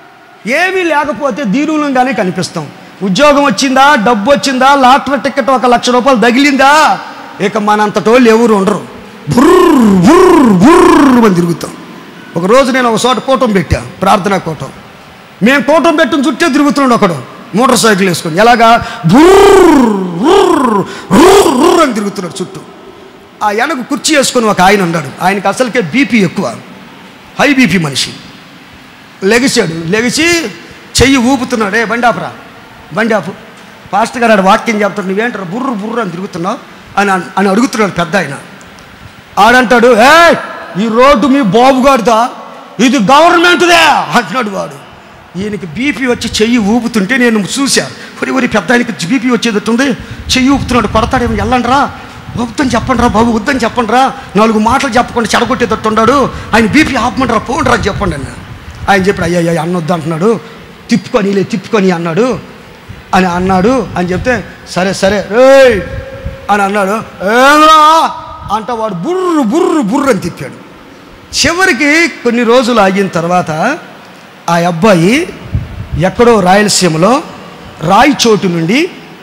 ఏమీ లేకపోతే దీనులంగానే కనిపిస్తాం ఉద్యోగం వచ్చిందా డబ్బు వచ్చిందా లాటరీ టికెట్ ఒక లక్ష రూపాయలు తగిలిందా ఇక మనంతటోళ్ళు ఎవరు ఉండరు బుర్ర బుర్ర బుర్ర అని తిరుగుతాం ఒక రోజు నేను ఒక చోట కూటం పెట్టా ప్రార్థనా కూటం మేము కూటం పెట్టిన చుట్టే తిరుగుతున్నాడు ఒకడు మోటార్ సైకిల్ వేసుకొని ఎలాగా బుర్ర బుర్ర బుర్ర అని తిరుగుతున్నాడు చుట్టూ ఆ వెనక కుర్చీ వేసుకొని ఒక ఆయన ఉన్నాడు ఆయనకి అసలుకే బీపీ ఎక్కువ హై బీపీ మనిషి లెగిసాడు లెగిసి చెయ్యి ఊపుతున్నాడు ఏ బండి ఆపరా బండి ఆపు పాస్టర్ గారు ఆడ వాక్యం చెప్తాడు నువ్వేంటారు బుర్రు బుర్రు అని తిరుగుతున్నావు అని అన్- అని అడుగుతున్నాడు పెద్ద ఆయన ఆడంటాడు ఏ ఈ రోడ్డు మీ బాబుగారిదా ఇది గవర్నమెంట్దే అంటున్నాడు వాడు ఈయనకి బీపీ వచ్చి చెయ్యి ఊపుతుంటే నేను చూశా ఒరి ఒరి పెద్ద ఆయనకి బీపీ వచ్చేటట్టుంది చెయ్యి ఊపుతున్నాడు కొడతాడేమో వెళ్ళండిరా వద్దని చెప్పండి రా బాబు వద్దని చెప్పండి రా నాలుగు మాటలు చెప్పకుండా చెడగొట్టేటట్టు ఉన్నాడు ఆయన బీపీ ఆపమంటారా పోండి రా అని చెప్పండి అన్న ఆయన చెప్పాడు అయ్యా అయ్యా అన్నొద్దు అంటున్నాడు తిప్పుకొని లే తిప్పుకొని అన్నాడు అని అన్నాడు అని చెప్తే సరే సరే రేయ్ అని అన్నాడు ఏంరా అంట వాడు బుర్రు బుర్రు బుర్రు అని తిప్పాడు చివరికి కొన్ని రోజులు ఆగిన తర్వాత ఆ అబ్బాయి ఎక్కడో రాయలసీమలో రాయి చోటు నుండి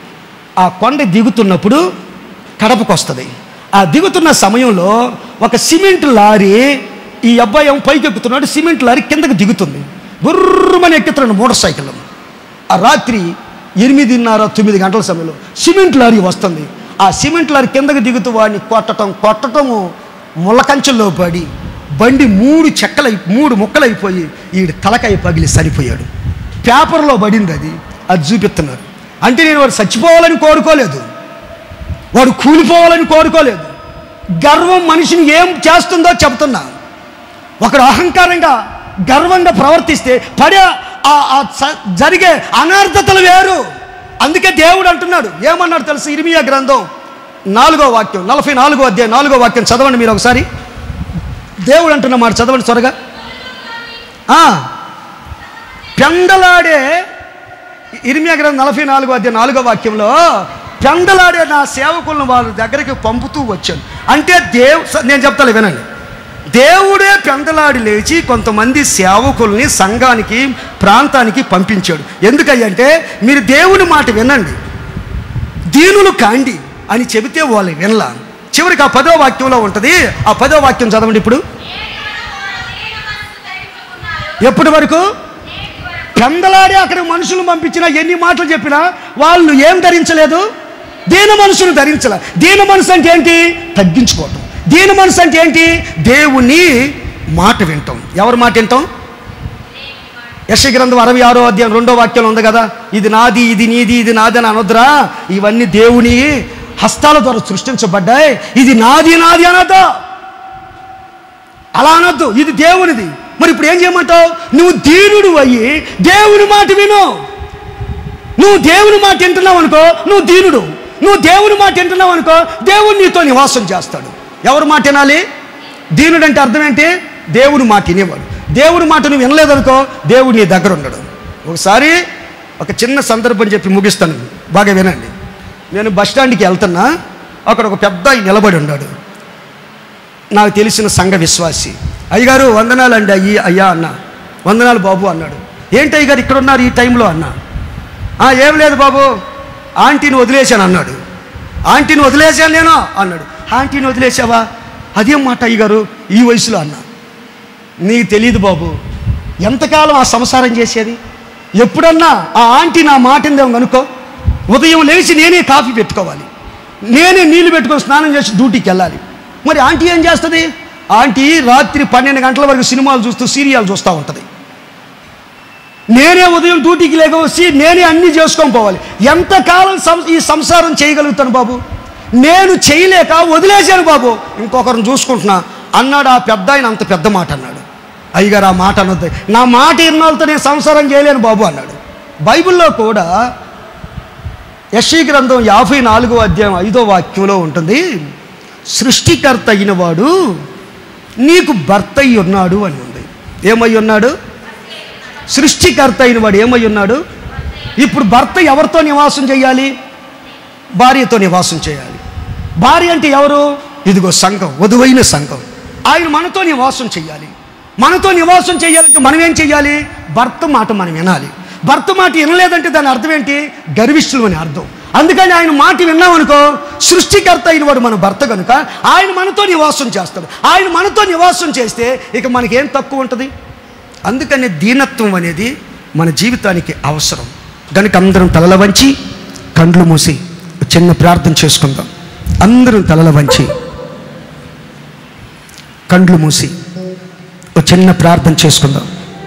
ఆ కొండ దిగుతున్నప్పుడు కడపకు వస్తుంది ఆ దిగుతున్న సమయంలో ఒక సిమెంట్ లారీ ఈ అబ్బాయి ఏమో పైకి ఎక్కుతున్నాడు సిమెంట్ లారీ కిందకి దిగుతుంది బుర్రమని ఎక్కుతున్నాడు మోటార్ సైకిల్ ఆ రాత్రి ఎనిమిదిన్నర తొమ్మిది గంటల సమయంలో సిమెంట్ లారీ వస్తుంది ఆ సిమెంట్ లారీ కిందకి దిగుతూ వాడిని కొట్టటం కొట్టటము ముళ్ళకంచెల్లో పడి బండి మూడు చెక్కలై మూడు ముక్కలైపోయి ఈడు తలకాయ పగిలి సరిపోయాడు పేపర్లో పడింది అది అది చూపిస్తున్నారు అంటే నేను వాడు చచ్చిపోవాలని కోరుకోలేదు వాడు కూలిపోవాలని కోరుకోలేదు గర్వం మనిషిని ఏం చేస్తుందో చెప్తున్నా ఒకడు అహంకారంగా గర్వంగా ప్రవర్తిస్తే పడే ఆ- ఆ స- జరిగే అనర్థతలు వేరు అందుకే దేవుడు అంటున్నాడు ఏమన్నాడు తెలుసు ఇరిమియా గ్రంథం నాలుగో వాక్యం నలభై నాలుగో అధ్యాయం నాలుగో వాక్యం చదవండి మీరు ఒకసారి దేవుడు అంటున్న మాట చదవండి త్వరగా ఆ, పెందలాడే ఇరిమియా గ్రంథం నలభై నాలుగో అధ్యాయం నాలుగో వాక్యంలో పెందలాడే నా సేవకులను వాళ్ళ దగ్గరికి పంపుతూ వచ్చాను అంటే దేవు స- నేను చెప్తాను వినండి దేవుడే పెందలాడి లేచి కొంతమంది సేవకుల్ని సంఘానికి ప్రాంతానికి పంపించాడు ఎందుకంటే మీరు దేవుని మాట వినండి దీనులు కాండి అని చెబితే వాళ్ళు వినలా చివరికి ఆ పదో వాక్యంలో ఉంటుంది ఆ పదో వాక్యం చదవండి ఇప్పుడు ఎప్పటి వరకు పెందలాడి అక్కడ మనుషులు పంపించినా ఎన్ని మాటలు చెప్పినా వాళ్ళు ఏం ధరించలేదు దీన మనసును ధరించలే దీన మనసు అంటే ఏంటి తగ్గించుకోవటం దీన మనసు అంటే ఏంటి దేవుని మాట వింటాం ఎవరి మాట వింటాం యశ గ్రంథం అరవై ఆరో అధ్యాయం రెండో వాక్యంలో ఉంది కదా ఇది నాది ఇది నీది ఇది నాది అని అనొద్దురా ఇవన్నీ దేవుని హస్తాల ద్వారా సృష్టించబడ్డాయి ఇది నాది నాది అనొద్దు అలా అనొద్దు ఇది దేవునిది మరి ఇప్పుడు ఏం చేయమంటావు నువ్వు దీనుడు అయ్యి దేవుని మాట విను నువ్వు దేవుని మాట వింటున్నావు అనుకో నువ్వు దీనుడు నువ్వు దేవుని మాట వింటున్నావు అనుకో దేవుడు నీతో నివాసం చేస్తాడు ఎవరి మాట వినాలి దీనుడు అంటే అర్థం ఏంటి దేవుని మాట వినేవాడు దేవుని మాట నువ్వు వినలేదనుకో దేవుడు నీ దగ్గర ఉండడు ఒకసారి ఒక చిన్న సందర్భం చెప్పి ముగిస్తాను బాగా వినండి నేను బస్ స్టాండ్కి వెళ్తున్నా అక్కడ ఒక పెద్ద ఆయన నిలబడి ఉన్నాడు నాకు తెలిసిన సంఘ విశ్వాసి అయ్యగారు వందనాలు అండి అయ్యి అయ్యా అన్న వందనాలు బాబు అన్నాడు ఏంటి అయ్యగారు ఇక్కడ ఉన్నారు ఈ టైంలో అన్నా "ఆ, ఏం లేదు బాబు ఆంటీని వదిలేశాను అన్నాడు ఆంటీని వదిలేశాను నేను అన్నాడు ఆంటీని వదిలేసావా అదేం మాట అయ్యగారు ఈ వయసులో అన్నా నీకు తెలియదు బాబు ఎంతకాలం ఆ సంసారం చేసేది ఎప్పుడన్నా ఆ ఆంటీ నా మాట ఇందేమో కనుక్కో ఉదయం లేచి నేనే కాఫీ పెట్టుకోవాలి నేనే నీళ్లు పెట్టుకొని స్నానం చేసి డ్యూటీకి వెళ్ళాలి మరి ఆంటీ ఏం చేస్తుంది ఆంటీ రాత్రి పన్నెండు గంటల వరకు సినిమాలు చూస్తూ సీరియల్ చూస్తూ ఉంటుంది నేనే ఉదయం డ్యూటీకి లేక వచ్చి నేనే అన్నీ చేసుకొని పోవాలి ఎంతకాలం సం ఈ సంసారం చేయగలుగుతాను బాబు నేను చేయలేక వదిలేశాను బాబు ఇంకొకరిని చూసుకుంటున్నా అన్నాడు ఆ పెద్ద ఆయన అంత పెద్ద మాట అన్నాడు అయ్యగారు ఆ మాట అనొద్దు నా మాట ఇన్నాళ్ళతో నేను సంసారం చేయలేను బాబు అన్నాడు బైబిల్లో కూడా యశీ గ్రంథం యాభై నాలుగో అధ్యాయం ఐదో వాక్యంలో ఉంటుంది సృష్టికర్త అయిన వాడు నీకు భర్త అయి ఉన్నాడు అని ఉంది ఏమై ఉన్నాడు సృష్టికర్త అయిన వాడు ఏమై ఉన్నాడు ఇప్పుడు భర్త ఎవరితో నివాసం చేయాలి భార్యతో నివాసం చేయాలి భార్య అంటే ఎవరు ఇదిగో సంఘం వధువైన సంఘం ఆయన మనతో నివాసం చేయాలి మనతో నివాసం చేయాలంటే మనం ఏం చేయాలి భర్త మాట మనం వినాలి భర్త మాట వినలేదంటే దాని అర్థం ఏంటి గర్విష్ఠులు అని అర్థం అందుకని ఆయన మాట విన్నామనుకో సృష్టికర్త అయిన వాడు మన భర్త కనుక ఆయన మనతో నివాసం చేస్తాడు ఆయన మనతో నివాసం చేస్తే ఇక మనకేం తక్కువ ఉంటుంది అందుకని దీనత్వం అనేది మన జీవితానికి అవసరం కనుక అందరం తలల వంచి కండ్లు మూసి ఒక చిన్న ప్రార్థన చేసుకుందాం అందరం తలల వంచి కండ్లు మూసి ఒక చిన్న ప్రార్థన చేసుకుందాం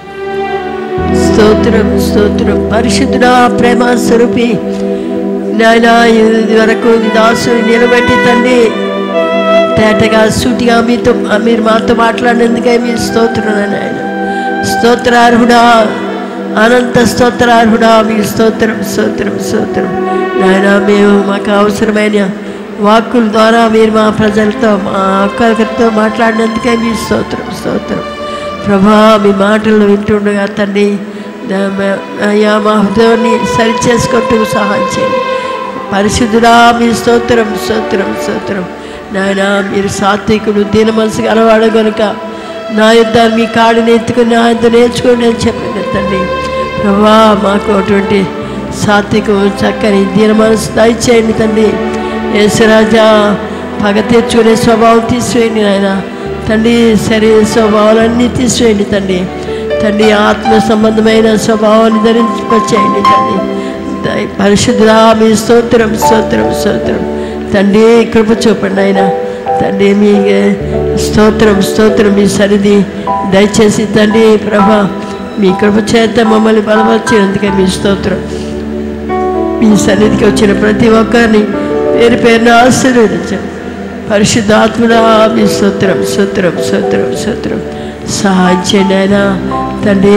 స్తోత్రం స్తోత్రం పరిశుద్ధుడా ప్రేమ స్వరూపి నాయన ఇది వరకు దాసు నిలబెట్టి తండ్రి తేటగా సూటిగా మీతో మీరు మాతో మాట్లాడినందుకే మీ స్తోత్రం నాయన స్తోత్రార్హుడా అనంత స్తోత్రార్హుడా మీ స్తోత్రం స్తోత్రం స్తోత్రం నాయన మేము మాకు అవసరమైన వాక్కుల ద్వారా మీరు మా ప్రజలతో మా ఒక్కొక్కరితో మాట్లాడినందుకే మీ స్తోత్రం స్తోత్రం ప్రభా మీ మాటలు వింటుండగా తండ్రి దా- మ- అయ్యా మా హృదయాన్ని సరి చేసుకుంటూ సహాయం చేయండి పరిశుద్ధుడా మీ స్తోత్రం స్తోత్రం స్తోత్రం నాయన మీరు సాత్వికుడు దీన మనసు గలవాడు కనుక నా యుద్ధ మీ కాడిని ఎత్తుకుని నా యుద్ధ నేర్చుకోండి అని చెప్పండి తండ్రి ప్రభా మాకు అటువంటి సాత్వికం చక్కని దీన మనసు దయచేయండి తండ్రి యేసురాజా పగ తెచ్చుకునే స్వభావం తీసివేయండి నాయన తండ్రి శరీర స్వభావాలన్నీ తీసివేయండి తండ్రి తండ్రి ఆత్మ సంబంధమైన స్వభావాన్ని ధరించుకొచ్చేయండి తండ్రి దయ- పరిశుద్ధుడా మీ స్తోత్రం స్తోత్రం స్తోత్రం తండ్రి కృప చూపండి ఆయన తండ్రి మీ స్తోత్రం స్తోత్రం మీ సరిది దయచేసి తండ్రి ప్రభా మీ కృప చేత మమ్మల్ని బలపరిచినందుకే మీ స్తోత్రం మీ సన్నిధికి వచ్చిన ప్రతి ఒక్కరిని పేరు పేరున ఆశీర్వదించండి పరిశుద్ధాత్మడా మీ స్తోత్రం స్తోత్రం స్తోత్రం స్తోత్రం సహాయం చేయండి ఆయన తండ్రి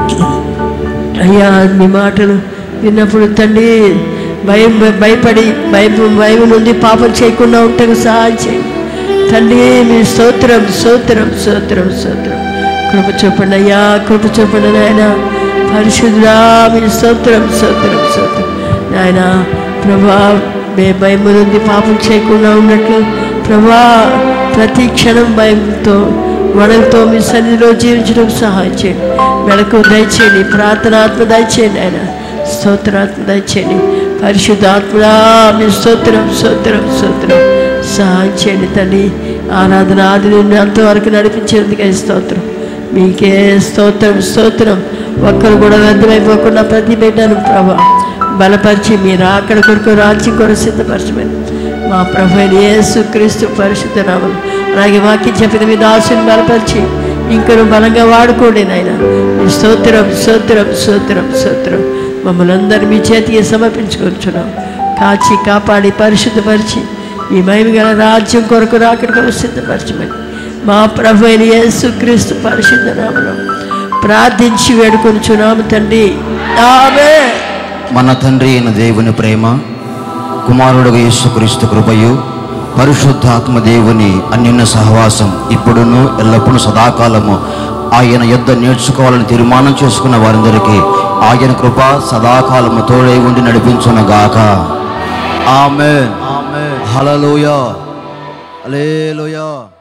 అయ్యా మీ మాటలు విన్నప్పుడు తండ్రి భయం భయపడి భయం భయం నుండి పాపం చేయకుండా ఉంటాను సహాయం చేయండి తండ్రి మీ స్తోత్రం స్తోత్రం స్తోత్రం స్తోత్రం కృప చూపండి అయ్యా కృప చూపండి నాయన పరిశుద్ధుడా మీ స్తోత్రం స్తోత్రం స్తోత్రం నాయన ప్రభా మే భయం నుండి పాపం చేయకుండా ఉన్నట్లు ప్రభా ప్రతి క్షణం భయంతో వణలతో మీ సన్నిధిలో జీవించడం సహాయం చేయండి మెలకు దయచేయండి ప్రార్థనాత్మ దయచేయండి ఆయన స్తోత్రాత్మ దయచేయండి పరిశుద్ధాత్మడా మీ స్తోత్రం స్తోత్రం స్తోత్రం సహాయం చేయండి తండ్రి ఆరాధన ఆది నుండి అంతవరకు నడిపించేందుకే స్తోత్రం మీకే స్తోత్రం స్తోత్రం ఒక్కరు కూడా వ్యర్థమైపోకుండా ప్రతి బిడ్డను ప్రభా బలపరిచి మీరు అక్కడ కొరకు రాజ్యం కొరకు సిద్ధపరచమని మా ప్రభు అయిన యేసు క్రీస్తు పరిశుద్ధ నామం అలాగే వాక్యం చెప్పిన మీ దాసుని బలపరిచి ఇంకను బలంగా వాడుకోండి నాయన మీ స్తోత్రం స్తోత్రం స్తోత్రం స్తోత్రం మమ్మల్ని అందరూ మీ చేతికి సమర్పించుకొచ్చున్నాం కాచి కాపాడి పరిశుద్ధపరిచి ఈ మహిమ గల రాజ్యం కొరకు రాకడ కొరకు సిద్ధపరచమని మా ప్రభు అయిన యేసు క్రీస్తు పరిశుద్ధ నామలో ప్రార్థించి వేడుకొనుచున్నాము తండ్రి ఆమె మన తండ్రి అయిన దేవుని ప్రేమ కుమారుడు యేసుక్రీస్తు కృపయు పరిశుద్ధాత్మ దేవుని అన్యోన్య సహవాసం ఇప్పుడును ఎల్లప్పుడూ సదాకాలము ఆయన యుద్ధ నేర్చుకోవాలని తీర్మానం చేసుకున్న వారందరికీ ఆయన కృప సదాకాలము తోడై ఉండి నడిపించునగాక ఆమె హలలోయ అలేలోయ